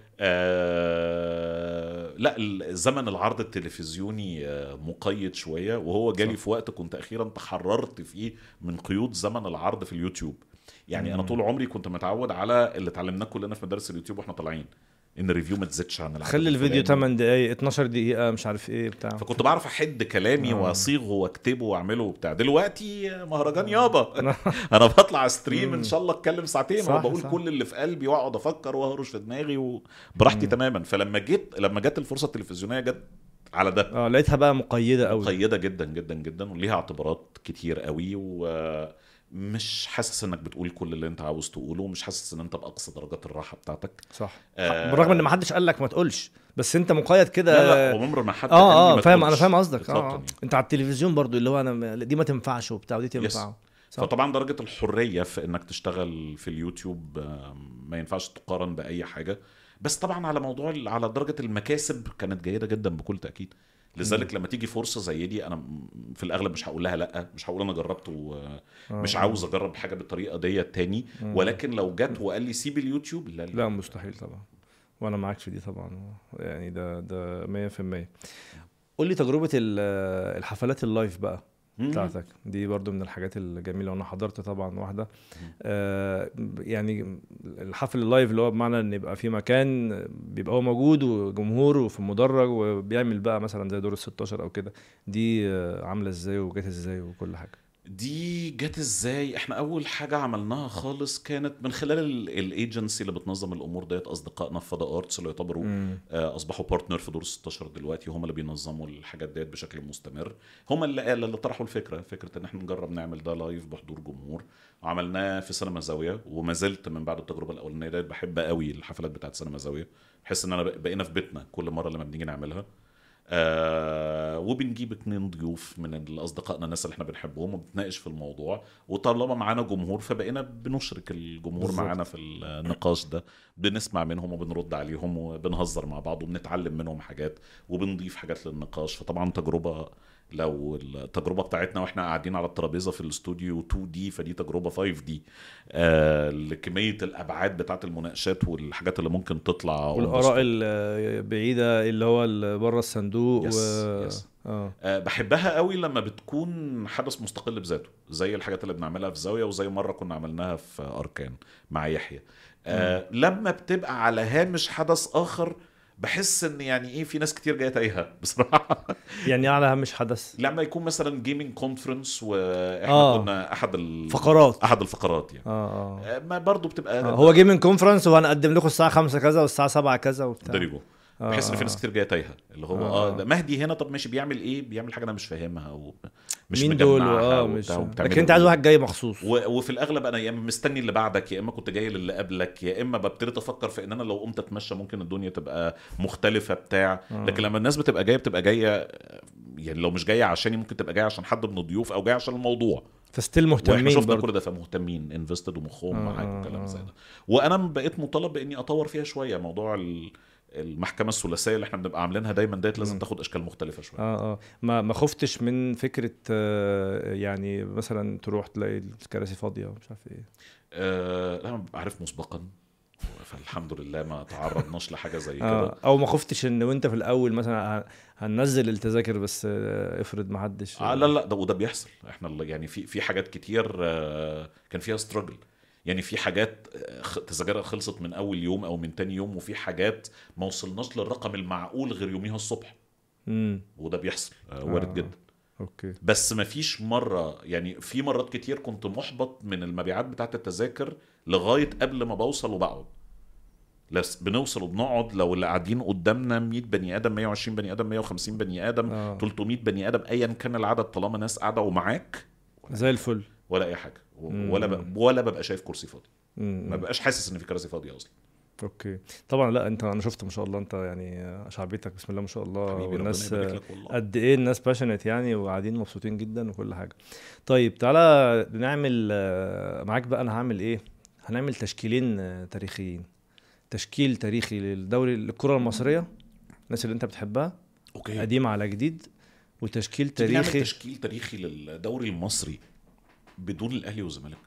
آه لا الزمن العرض التلفزيوني آه، مقيد شويه وهو جالي صح. في وقت كنت اخيرا تحررت فيه من قيود زمن العرض في اليوتيوب يعني انا مم. طول عمري كنت متعود على اللي اتعلمناه كلنا في مدارس اليوتيوب واحنا طالعين ان الريفيو ما تزيدش عن العدد خلي الفيديو الفلاني. 8 دقايق 12 دقيقه مش عارف ايه بتاع فكنت بعرف احد كلامي آه. واصيغه واكتبه واعمله وبتاع دلوقتي مهرجان يابا انا بطلع ستريم ان شاء الله اتكلم ساعتين صح، وبقول صح. كل اللي في قلبي واقعد افكر واهرش في دماغي وبراحتي مم. تماما فلما جيت لما جت الفرصه التلفزيونيه جت على ده اه لقيتها بقى مقيده قوي مقيده جدا جدا جدا وليها اعتبارات كتير قوي ومش حاسس انك بتقول كل اللي انت عاوز تقوله ومش حاسس ان انت باقصى درجات الراحه بتاعتك صح آه. بالرغم ان ما حدش قال لك ما تقولش بس انت مقيد كده لا لا عمر ما حد قال لي اه اه ما فاهم انا تقولش. فاهم قصدك إطلاقاً اه يعني. انت على التلفزيون برضو اللي هو انا دي ما تنفعش وبتاع ودي تنفع صح. فطبعا درجه الحريه في انك تشتغل في اليوتيوب آه، ما ينفعش تقارن باي حاجه بس طبعا على موضوع ال- على درجه المكاسب كانت جيده جدا بكل تاكيد لذلك لما تيجي فرصه زي دي انا م- في الاغلب مش هقول لها لا مش هقول انا جربت ومش آه. عاوز اجرب حاجه بالطريقه ديت تاني مم. ولكن لو جت وقال لي سيب اليوتيوب لا لا مستحيل طبعا وانا معاك في دي طبعا يعني ده ده 100% قول لي تجربه ال- الحفلات اللايف بقى مم. بتاعتك دي برضو من الحاجات الجميله وانا حضرت طبعا واحده آه يعني الحفل اللايف اللي هو بمعنى ان يبقى في مكان بيبقى هو موجود وجمهور وفي المدرج وبيعمل بقى مثلا زي دور ال 16 او كده دي آه عامله ازاي وجت ازاي وكل حاجه دي جت ازاي احنا اول حاجه عملناها خالص كانت من خلال الايجنسي اللي بتنظم الامور ديت اصدقائنا في فضاء ارتس اللي يعتبروا مم. آه، اصبحوا بارتنر في دور 16 دلوقتي هم اللي بينظموا الحاجات ديت بشكل مستمر هم اللي اللي طرحوا الفكره فكره ان احنا نجرب نعمل ده لايف بحضور جمهور وعملناه في سينما زاويه وما زلت من بعد التجربه الاولانيه ديت بحب قوي الحفلات بتاعت سينما زاويه بحس ان انا بق- بقينا في بيتنا كل مره لما بنيجي نعملها آه وبنجيب اتنين ضيوف من اصدقائنا الناس اللي احنا بنحبهم وبنتناقش في الموضوع وطالما معانا جمهور فبقينا بنشرك الجمهور بالظبط. معانا في النقاش ده بنسمع منهم وبنرد عليهم وبنهزر مع بعض وبنتعلم منهم حاجات وبنضيف حاجات للنقاش فطبعا تجربه لو التجربه بتاعتنا واحنا قاعدين على الترابيزه في الاستوديو 2 دي فدي تجربه 5 دي آه لكميه الابعاد بتاعت المناقشات والحاجات اللي ممكن تطلع والاراء البعيده اللي هو اللي بره الصندوق يس، و... يس. اه آه، بحبها قوي لما بتكون حدث مستقل بذاته زي الحاجات اللي بنعملها في زاويه وزي مره كنا عملناها في اركان مع يحيى آه لما بتبقى على هامش حدث اخر بحس ان يعني ايه في ناس كتير جايه تايهه بصراحه يعني على مش حدث لما يكون مثلا جيمنج كونفرنس واحنا آه. آه. كنا احد ال... فقرات احد الفقرات يعني اه اه آه، ما برضه بتبقى آه، هو جيمنج كونفرنس وهنقدم لكم الساعه 5 كذا والساعه 7 كذا وبتاع دريجو آه، بحس ان في آه. ناس كتير جايه تايهه اللي هو آه، اه, آه. ده مهدي هنا طب ماشي بيعمل ايه بيعمل حاجه انا مش فاهمها ومش مين دول مجمعها اه مش وبتاع وبتعمل لكن انت عايز إيه. واحد جاي مخصوص و... وفي الاغلب انا يا اما مستني اللي بعدك يا اما كنت جاي للي قبلك يا اما ببتدي افكر في ان انا لو قمت اتمشى ممكن الدنيا تبقى مختلفه بتاع آه. لكن لما الناس بتبقى جايه بتبقى جايه يعني لو مش جايه عشاني ممكن تبقى جايه عشان حد من الضيوف او جايه عشان الموضوع فستيل واحنا مهتمين شفنا برضه كل ده فمهتمين انفستد ومخهم آه، معاك آه، وكلام آه. زي ده وانا بقيت مطالب باني اطور فيها شويه موضوع ال... المحكمه الثلاثيه اللي احنا بنبقى عاملينها دايما ديت لازم مم. تاخد اشكال مختلفه شويه اه اه ما ما خفتش من فكره آه يعني مثلا تروح تلاقي الكراسي فاضيه ومش عارف ايه آه لا انا ببقى عارف مسبقا فالحمد لله ما تعرضناش لحاجه زي كده آه او ما خفتش ان وانت في الاول مثلا ه- هننزل التذاكر بس آه افرض ما حدش آه لا لا ده وده بيحصل احنا اللي- يعني في في حاجات كتير آه، كان فيها ستراجل يعني في حاجات آه، خ- تذاكرها خلصت من اول يوم او من تاني يوم وفي حاجات ما وصلناش للرقم المعقول غير يوميها الصبح امم وده بيحصل آه، وارد آه. جدا اوكي بس ما فيش مره يعني في مرات كتير كنت محبط من المبيعات بتاعت التذاكر لغايه قبل ما بوصل وبقعد بس بنوصل وبنقعد لو اللي قاعدين قدامنا 100 بني ادم 120 بني ادم 150 بني ادم آه. 300 بني ادم ايا كان العدد طالما ناس قاعده ومعاك زي الفل ولا اي حاجه و- مم. ولا ب... ولا ببقى شايف كرسي فاضي مم. ما ببقاش حاسس ان في كراسي فاضيه اصلا اوكي طبعا لا انت انا شفت ما شاء الله انت يعني شعبيتك بسم الله ما شاء الله حبيبي ربنا والناس يبارك لك والله قد ايه الناس باشنت يعني وقاعدين مبسوطين جدا وكل حاجه طيب تعالى نعمل آه، معاك بقى انا هعمل ايه هنعمل تشكيلين آه، تاريخيين تشكيل تاريخي للدوري الكره المصريه الناس اللي انت بتحبها اوكي قديم على جديد وتشكيل تيجي نعمل تاريخي تشكيل تاريخي للدوري المصري بدون الاهلي والزمالك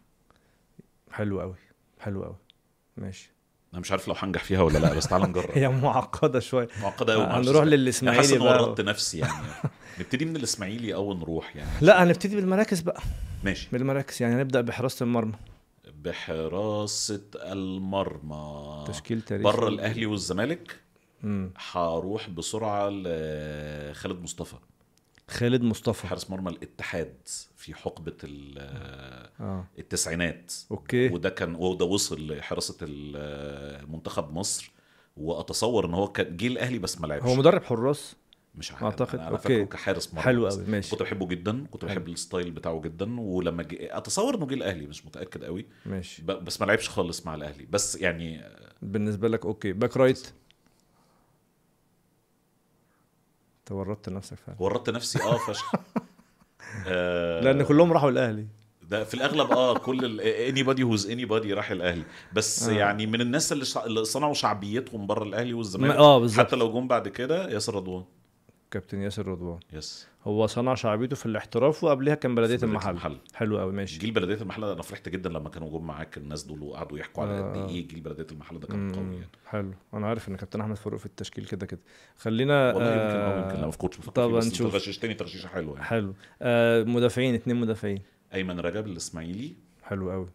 حلو قوي حلو قوي ماشي انا مش عارف لو هنجح فيها ولا لا بس تعالى نجرب هي معقده شويه معقده قوي هنروح حاسس للاسماعيلي ان بقى ورطت نفسي يعني نبتدي من الاسماعيلي او نروح يعني لا هنبتدي بالمراكز بقى ماشي بالمراكز يعني هنبدا بحراسه المرمى بحراسه المرمى تشكيل تاريخي بره الاهلي والزمالك مم. هروح بسرعه لخالد مصطفى خالد مصطفى حارس مرمى الاتحاد في حقبه ال- اه التسعينات اوكي وده كان وده وصل لحراسه ال- منتخب مصر واتصور ان هو كان جه الاهلي بس ما لعبش هو مدرب حراس مش عارف أعتقد. انا, أنا أوكي. فاكره كحارس مرمى حلو بس. قوي ماشي كنت بحبه جدا كنت حلو. بحب الستايل بتاعه جدا ولما جه اتصور انه جه الاهلي مش متاكد قوي ماشي ب... بس ما لعبش خالص مع الاهلي بس يعني بالنسبه لك اوكي باك رايت انت ورطت نفسك فعلا ورطت نفسي اه فشخ آه، لان كلهم راحوا الاهلي ده في الاغلب اه كل اني بادي هوز اني بادي راح الاهلي بس آه. آه. يعني من الناس اللي, شع... اللي صنعوا شعبيتهم بره الاهلي والزمالك اه بالظبط حتى لو جم بعد كده ياسر رضوان كابتن ياسر رضوان يس هو صنع شعبيته في الاحتراف وقبلها كان بلديه في بلدية المحل المحل. حلو قوي ماشي جيل بلديه المحل ده انا فرحت جدا لما كانوا جم معاك الناس دول وقعدوا يحكوا على قد آه. ايه جيل بلديه المحل ده كان مم. قوي يعني حلو انا عارف ان كابتن احمد فاروق في التشكيل كده كده خلينا والله يمكن اه آه، يمكن لو في كوتش بفكر طب فيه بس انت هنشوف. غششتني تغشيشه حلوه يعني حلو آه مدافعين اتنين مدافعين ايمن رجب الاسماعيلي حلو قوي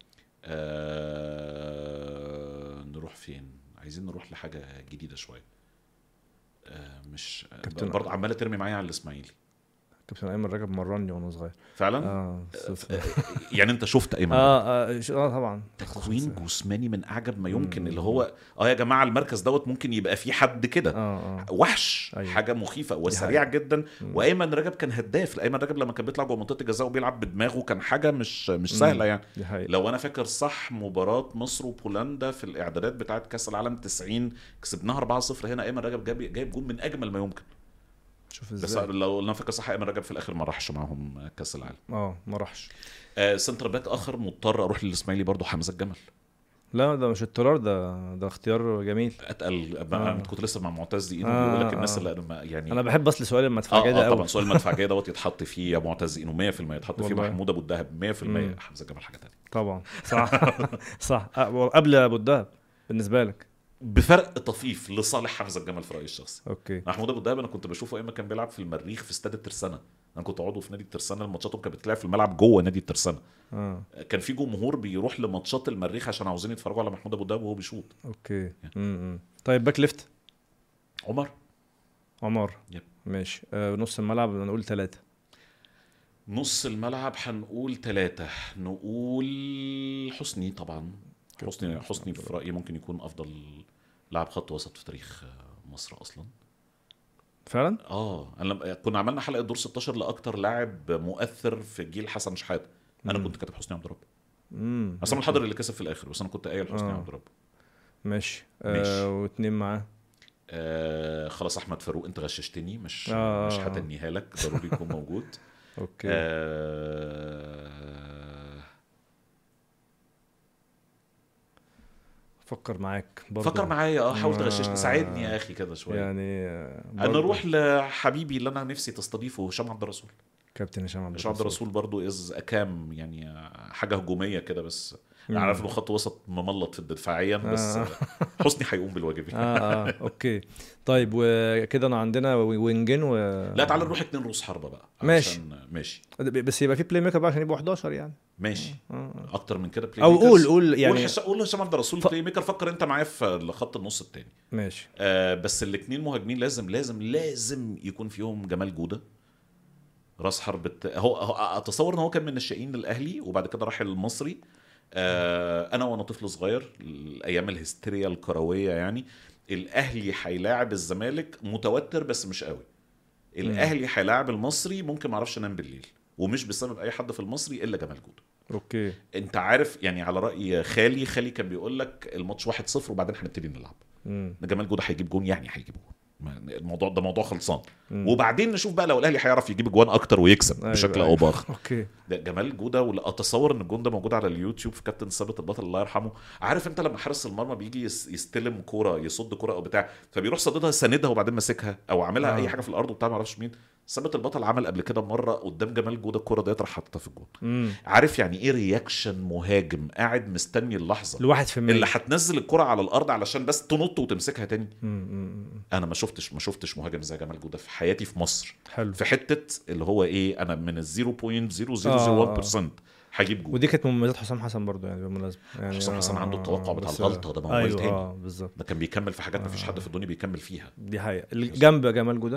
آه نروح فين عايزين نروح لحاجه جديده شويه آه مش كابتن- برضه عماله ترمي معايا على الاسماعيلي كابتن ايمن رجب مرني وانا صغير فعلا اه صدفة. يعني انت شفت ايمن رجب. اه اه, ش- آه طبعا تكوين جسماني من اعجب ما يمكن اللي هو اه يا جماعه المركز دوت ممكن يبقى فيه حد كده اه اه وحش أيوة. حاجه مخيفه وسريع جدا مم. وايمن رجب كان هداف ايمن رجب لما كان بيطلع جوه منطقه الجزاء وبيلعب بدماغه كان حاجه مش مش سهله مم. يعني دي حقيقة لو انا فاكر صح مباراه مصر وبولندا في الاعدادات بتاعه كاس العالم 90 كسبناها 4-0 هنا ايمن رجب جاب جايب جول من اجمل ما يمكن شوف بس ازاي لو انا فاكر صح ايمن رجب في الاخر ما راحش معاهم كاس العالم اه ما راحش آه سنتر باك اخر مضطر اروح للاسماعيلي برضو حمزه الجمل لا ده مش اضطرار ده ده اختيار جميل اتقل آه. آه. كنت لسه مع معتز اينو آه، بيقول لك الناس آه. اللي أنا ما- يعني انا بحب اصل سؤال المدفعيه اه, ده آه قوي طبعا سؤال المدفعيه دوت يتحط فيه يا معتز اينو 100% يتحط فيه والله. محمود ابو الدهب 100% مم. حمزه جمال حاجه تانية طبعا صح صح آه، قبل ابو الدهب بالنسبه لك بفرق طفيف لصالح حمزه الجمل في رايي الشخصي اوكي محمود ابو الدهب انا كنت بشوفه ايام ما كان بيلعب في المريخ في استاد الترسانه انا كنت عضو في نادي الترسانه الماتشات كانت بتلعب في الملعب جوه نادي الترسانه اه كان في جمهور بيروح لماتشات المريخ عشان عاوزين يتفرجوا على محمود ابو الدهب وهو بيشوط اوكي امم طيب باك ليفت عمر عمار يب. ماشي آه نص الملعب نقول ثلاثة نص الملعب هنقول ثلاثة نقول حسني طبعا حسني حسني في رأيي ممكن يكون أفضل لاعب خط وسط في تاريخ مصر أصلا فعلا اه انا لما- كنا عملنا حلقه دور 16 لاكتر لاعب مؤثر في جيل حسن شحاته انا مم. كنت كاتب حسني عبد رب امم عصام الحضري اللي كسب في الاخر بس انا كنت قايل حسني آه. عبد رب ماشي ماشي. آه واتنين معاه آه خلاص احمد فاروق انت غششتني مش آه. مش هتنيها لك ضروري يكون موجود اوكي آه فكر معاك برضه فكر معايا اه حاول آه. تغششني ساعدني يا اخي كده شويه يعني يعني آه، انا برضه اروح لحبيبي اللي انا نفسي تستضيفه هشام عبد الرسول كابتن هشام عبد هشام عبد الرسول برضو از اكام يعني حاجه هجوميه كده بس مم. انا عارف انه خط وسط مملط في دفاعيا بس آه. حسني هيقوم بالواجب اه اه اوكي طيب وكده انا عندنا وينجن و لا تعال نروح اتنين روس حربه بقى ماشي. علشان- ماشي بس يبقى في بلاي ميكر بقى عشان يبقوا 11 يعني ماشي آه، آه. اكتر من كده بلاي او ميكرز. قول قول قول يعني هشام قول هشام عبد الرسول ف- بلاي ميكر فكر انت معايا في خط النص التاني ماشي آه بس الاثنين مهاجمين لازم لازم لازم يكون فيهم جمال جوده راس حربة هو, هو اتصور ان هو كان من الناشئين الاهلي وبعد كده راح المصري آه انا وانا طفل صغير الايام الهستيريا الكرويه يعني الاهلي هيلاعب الزمالك متوتر بس مش قوي الاهلي هيلاعب المصري ممكن ما اعرفش انام بالليل ومش بسبب اي حد في المصري الا جمال جوده اوكي انت عارف يعني على راي خالي خالي كان بيقول لك الماتش 1-0 وبعدين هنبتدي نلعب مم. جمال جوده هيجيب جون يعني هيجيب جون ما- الموضوع ده موضوع خلصان مم. وبعدين نشوف بقى لو الاهلي هيعرف يجيب جوان اكتر ويكسب أيوة، بشكل او أيوة. باخر اوكي ده جمال جوده ولا اتصور ان الجون ده موجود على اليوتيوب في كابتن ثابت البطل الله يرحمه عارف انت لما حارس المرمى بيجي يس- يستلم كوره يصد كوره او بتاع فبيروح صددها ساندها وبعدين ماسكها او عاملها آه. اي حاجه في الارض وبتاع ما اعرفش مين ثابت البطل عمل قبل كده مره قدام جمال جوده الكوره ديت راح حاططها في الجون امم عارف يعني ايه رياكشن مهاجم قاعد مستني اللحظه الواحد في المية اللي هتنزل الكرة على الارض علشان بس تنط وتمسكها تاني مم، مم، مم. انا ما شفتش ما شفتش مهاجم زي جمال جوده في حياتي في مصر حلو في حته اللي هو ايه انا من ال 0.0001% هجيب جول ودي كانت من مميزات حسام حسن برضو يعني بالمناسبه يعني حسام حسن عنده التوقع بتاع بس- الغلطة، ده موال ايوه تاني. اه بالظبط ده كان بيكمل في حاجات ما فيش حد في الدنيا بيكمل فيها دي حقيقه الجنب جمال جوده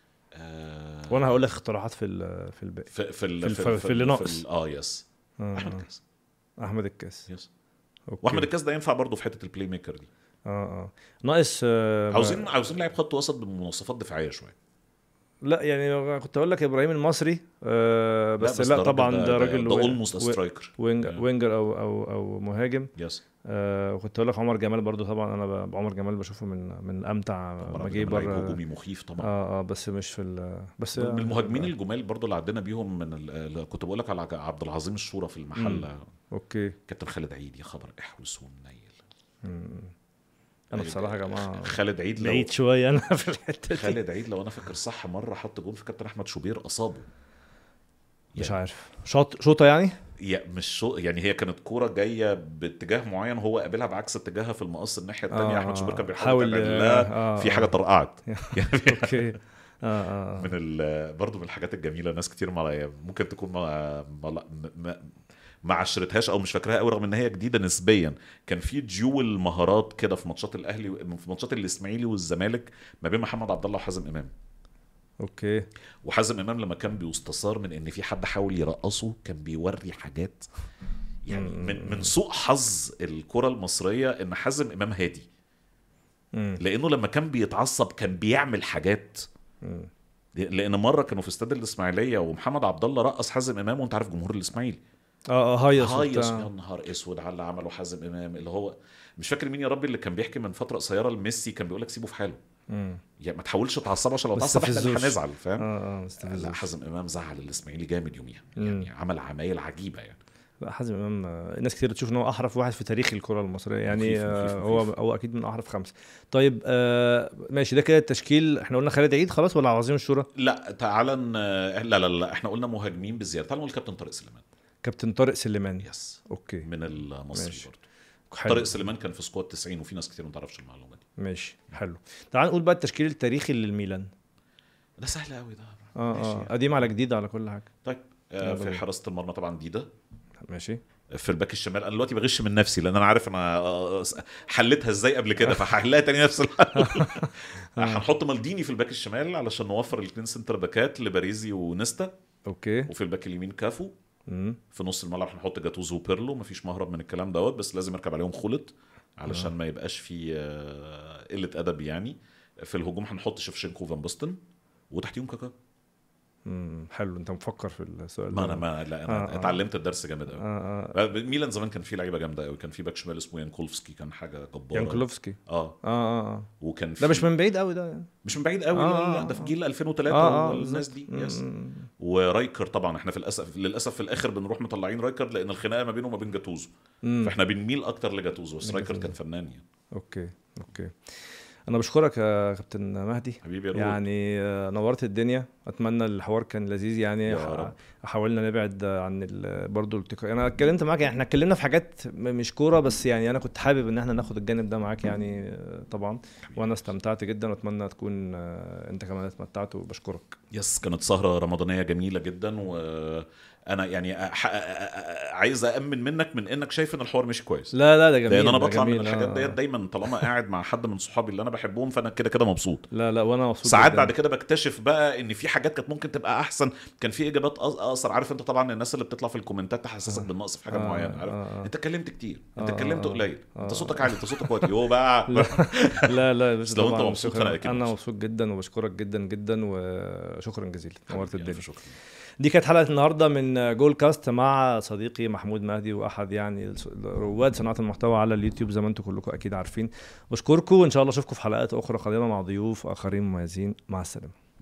آه وانا هقول لك اقتراحات في ال- في الباقي في في ال- في الف- في اللي ناقص. ال- اه يس آه، احمد آه. كاس احمد الكاس يس أوكي. واحمد الكاس ده ينفع برضه في حته البلاي ميكر دي اه اه ناقص آه عاوزين عاوزين لاعب خط وسط بمواصفات دفاعيه شويه لا يعني كنت اقول لك ابراهيم المصري آه بس لا, ده طبعا راجل- ده راجل ده وين- اولموست وين- سترايكر وينج Yeah. وينجر او او او مهاجم يس آه وكنت اقول لك عمر جمال برضو طبعا انا ب- عمر جمال بشوفه من من امتع ما جه بره هجومي مخيف طبعا اه اه بس مش في ال بس من المهاجمين الجمال برضو اللي عدينا بيهم من ال- اللي كنت بقول لك على عبد العظيم الشورى في المحل اوكي كابتن خالد عيد يا خبر احوس ومنيل مم. انا بصراحه يا جماعه خالد عيد لو بعيد شويه انا في الحته دي خالد عيد لو انا فاكر صح مره حط جون في كابتن احمد شوبير اصابه مش عارف شوط شوطه يعني يا مش شو يعني هي كانت كوره جايه باتجاه معين هو قابلها بعكس اتجاهها في المقص الناحيه الثانيه آه، احمد شوبير كان حاول، بيحاول يتابع لها آه، في آه. حاجه طرقعت يعني اوكي اه اه من ال برضه من الحاجات الجميله ناس كتير ما ممكن تكون ما ما ما, ما عشرتهاش او مش فاكراها قوي رغم ان هي جديده نسبيا كان في ديول مهارات كده في ماتشات الاهلي في ماتشات الاسماعيلي والزمالك ما بين محمد عبد الله وحازم امام اوكي وحازم امام لما كان بيستثار من ان في حد حاول يرقصه كان بيوري حاجات يعني من من سوء حظ الكره المصريه ان حازم امام هادي مم. لانه لما كان بيتعصب كان بيعمل حاجات مم. لان مره كانوا في استاد الاسماعيليه ومحمد عبد الله رقص حازم امام وانت عارف جمهور الاسماعيلي اه اه هيص هايص وبتاع. يا نهار اسود على اللي عمله حازم امام اللي هو مش فاكر مين يا ربي اللي كان بيحكي من فتره قصيره لميسي كان بيقول لك سيبه في حاله مم. يعني ما تحاولش تعصبه عشان لو ما تعصب احنا اللي تستفزوش. هنزعل فاهم اه اه لا مستفزوش حازم امام زعل الاسماعيلي جامد يوميها مم. يعني عمل عمايل عجيبه يعني لا حازم امام آه، ناس كتير تشوف ان هو احرف واحد في تاريخ الكره المصريه يعني مخيف، آه، مخيف، هو مخيف. هو اكيد من احرف خمسه طيب آه ماشي ده كده التشكيل احنا قلنا خالد عيد خلاص ولا عظيم الشورى لا تعالى ن- لا لا لا احنا قلنا مهاجمين بزياده تعالى نقول كابتن طارق سليمان كابتن طارق سليمان يس اوكي من المصري ماشي. برضه حلو. طارق سليمان كان في سكواد 90 وفي ناس كتير ما تعرفش المعلومه دي ماشي حلو تعال نقول بقى التشكيل التاريخي للميلان ده سهل قوي ده اه ماشي اه يعني. قديم على جديد على كل حاجه طيب آه، يلا في بينا. حراسه المرمى طبعا ديدا ماشي في الباك الشمال انا دلوقتي بغش من نفسي لان انا عارف انا آه، حلتها ازاي قبل كده فهحلها تاني نفس الحل هنحط مالديني في الباك الشمال علشان نوفر الاثنين سنتر باكات لباريزي ونيستا اوكي وفي الباك اليمين كافو امم في نص الملعب هنحط جاتوزو وبيرلو مفيش مهرب من الكلام دوت بس لازم يركب عليهم خلط علشان ما يبقاش في آه، قله ادب يعني في الهجوم هنحط شفشنكو وفان باستن وتحتيهم كاكا امم حلو انت مفكر في السؤال ما ده انا ما لا انا آه، آه. اتعلمت الدرس جامد قوي اه اه ميلان زمان كان فيه لعيبه جامده قوي كان في باك شمال اسمه يانكولفسكي كان حاجه جباره يانكولوفسكي اه اه اه اه وكان ده في- مش من بعيد قوي ده يعني مش من بعيد قوي آه، لا, لا آه، ده في آه. جيل 2003 اه اه والناس بالظبط. دي يس مم. ورايكر طبعا احنا في الاسف للاسف في الاخر بنروح مطلعين رايكر لان الخناقه ما بينه وما بين جاتوزو مم. فاحنا بنميل اكتر لجاتوزو بس رايكر لجاتوزو. كان فنان يعني اوكي اوكي انا بشكرك يا كابتن مهدي حبيبي يا رود يعني آه، نورت الدنيا اتمنى الحوار كان لذيذ يعني يا ح- رب. حاولنا نبعد عن ال- برضو التكرار انا اتكلمت معاك يعني احنا اتكلمنا في حاجات م- مش كوره بس يعني انا كنت حابب ان احنا ناخد الجانب ده معاك يعني آه، طبعا وانا استمتعت جدا واتمنى تكون آه، انت كمان استمتعت وبشكرك يس كانت سهره رمضانيه جميله جدا وانا يعني أح- عايز امن منك من انك شايف ان الحوار مش كويس لا لا ده جميل لان انا ده بطلع من جميل، الحاجات آه. ديت دايما طالما قاعد مع حد من صحابي اللي انا بحبهم فانا كده كده مبسوط لا لا وانا مبسوط ساعات جداً. بعد كده بكتشف بقى ان في حاجات كانت ممكن تبقى احسن كان في اجابات أص- اقصر عارف انت طبعا الناس اللي بتطلع في الكومنتات تحسسك آه. بالنقص في حاجه آه، معينه عارف آه، آه. انت اتكلمت كتير انت آه، اتكلمت آه، قليل آه. انت صوتك عالي انت صوتك واطي هو بقى لا لا لا يا باشا بس لو أنت طبعاً مبسوط شكراً. فأنا أكيد انا مبسوط. مبسوط جدا وبشكرك جدا جدا وشكرا جزيلا نورت حبيبي، الدنيا ألف شكر دي كانت حلقه النهارده من جول كاست مع صديقي محمود مهدي واحد يعني رواد صناعه المحتوى على اليوتيوب زي ما انتم كلكم اكيد عارفين بشكركم وان شاء الله اشوفكم في حلقات اخرى قادمه مع ضيوف اخرين مميزين مع السلامه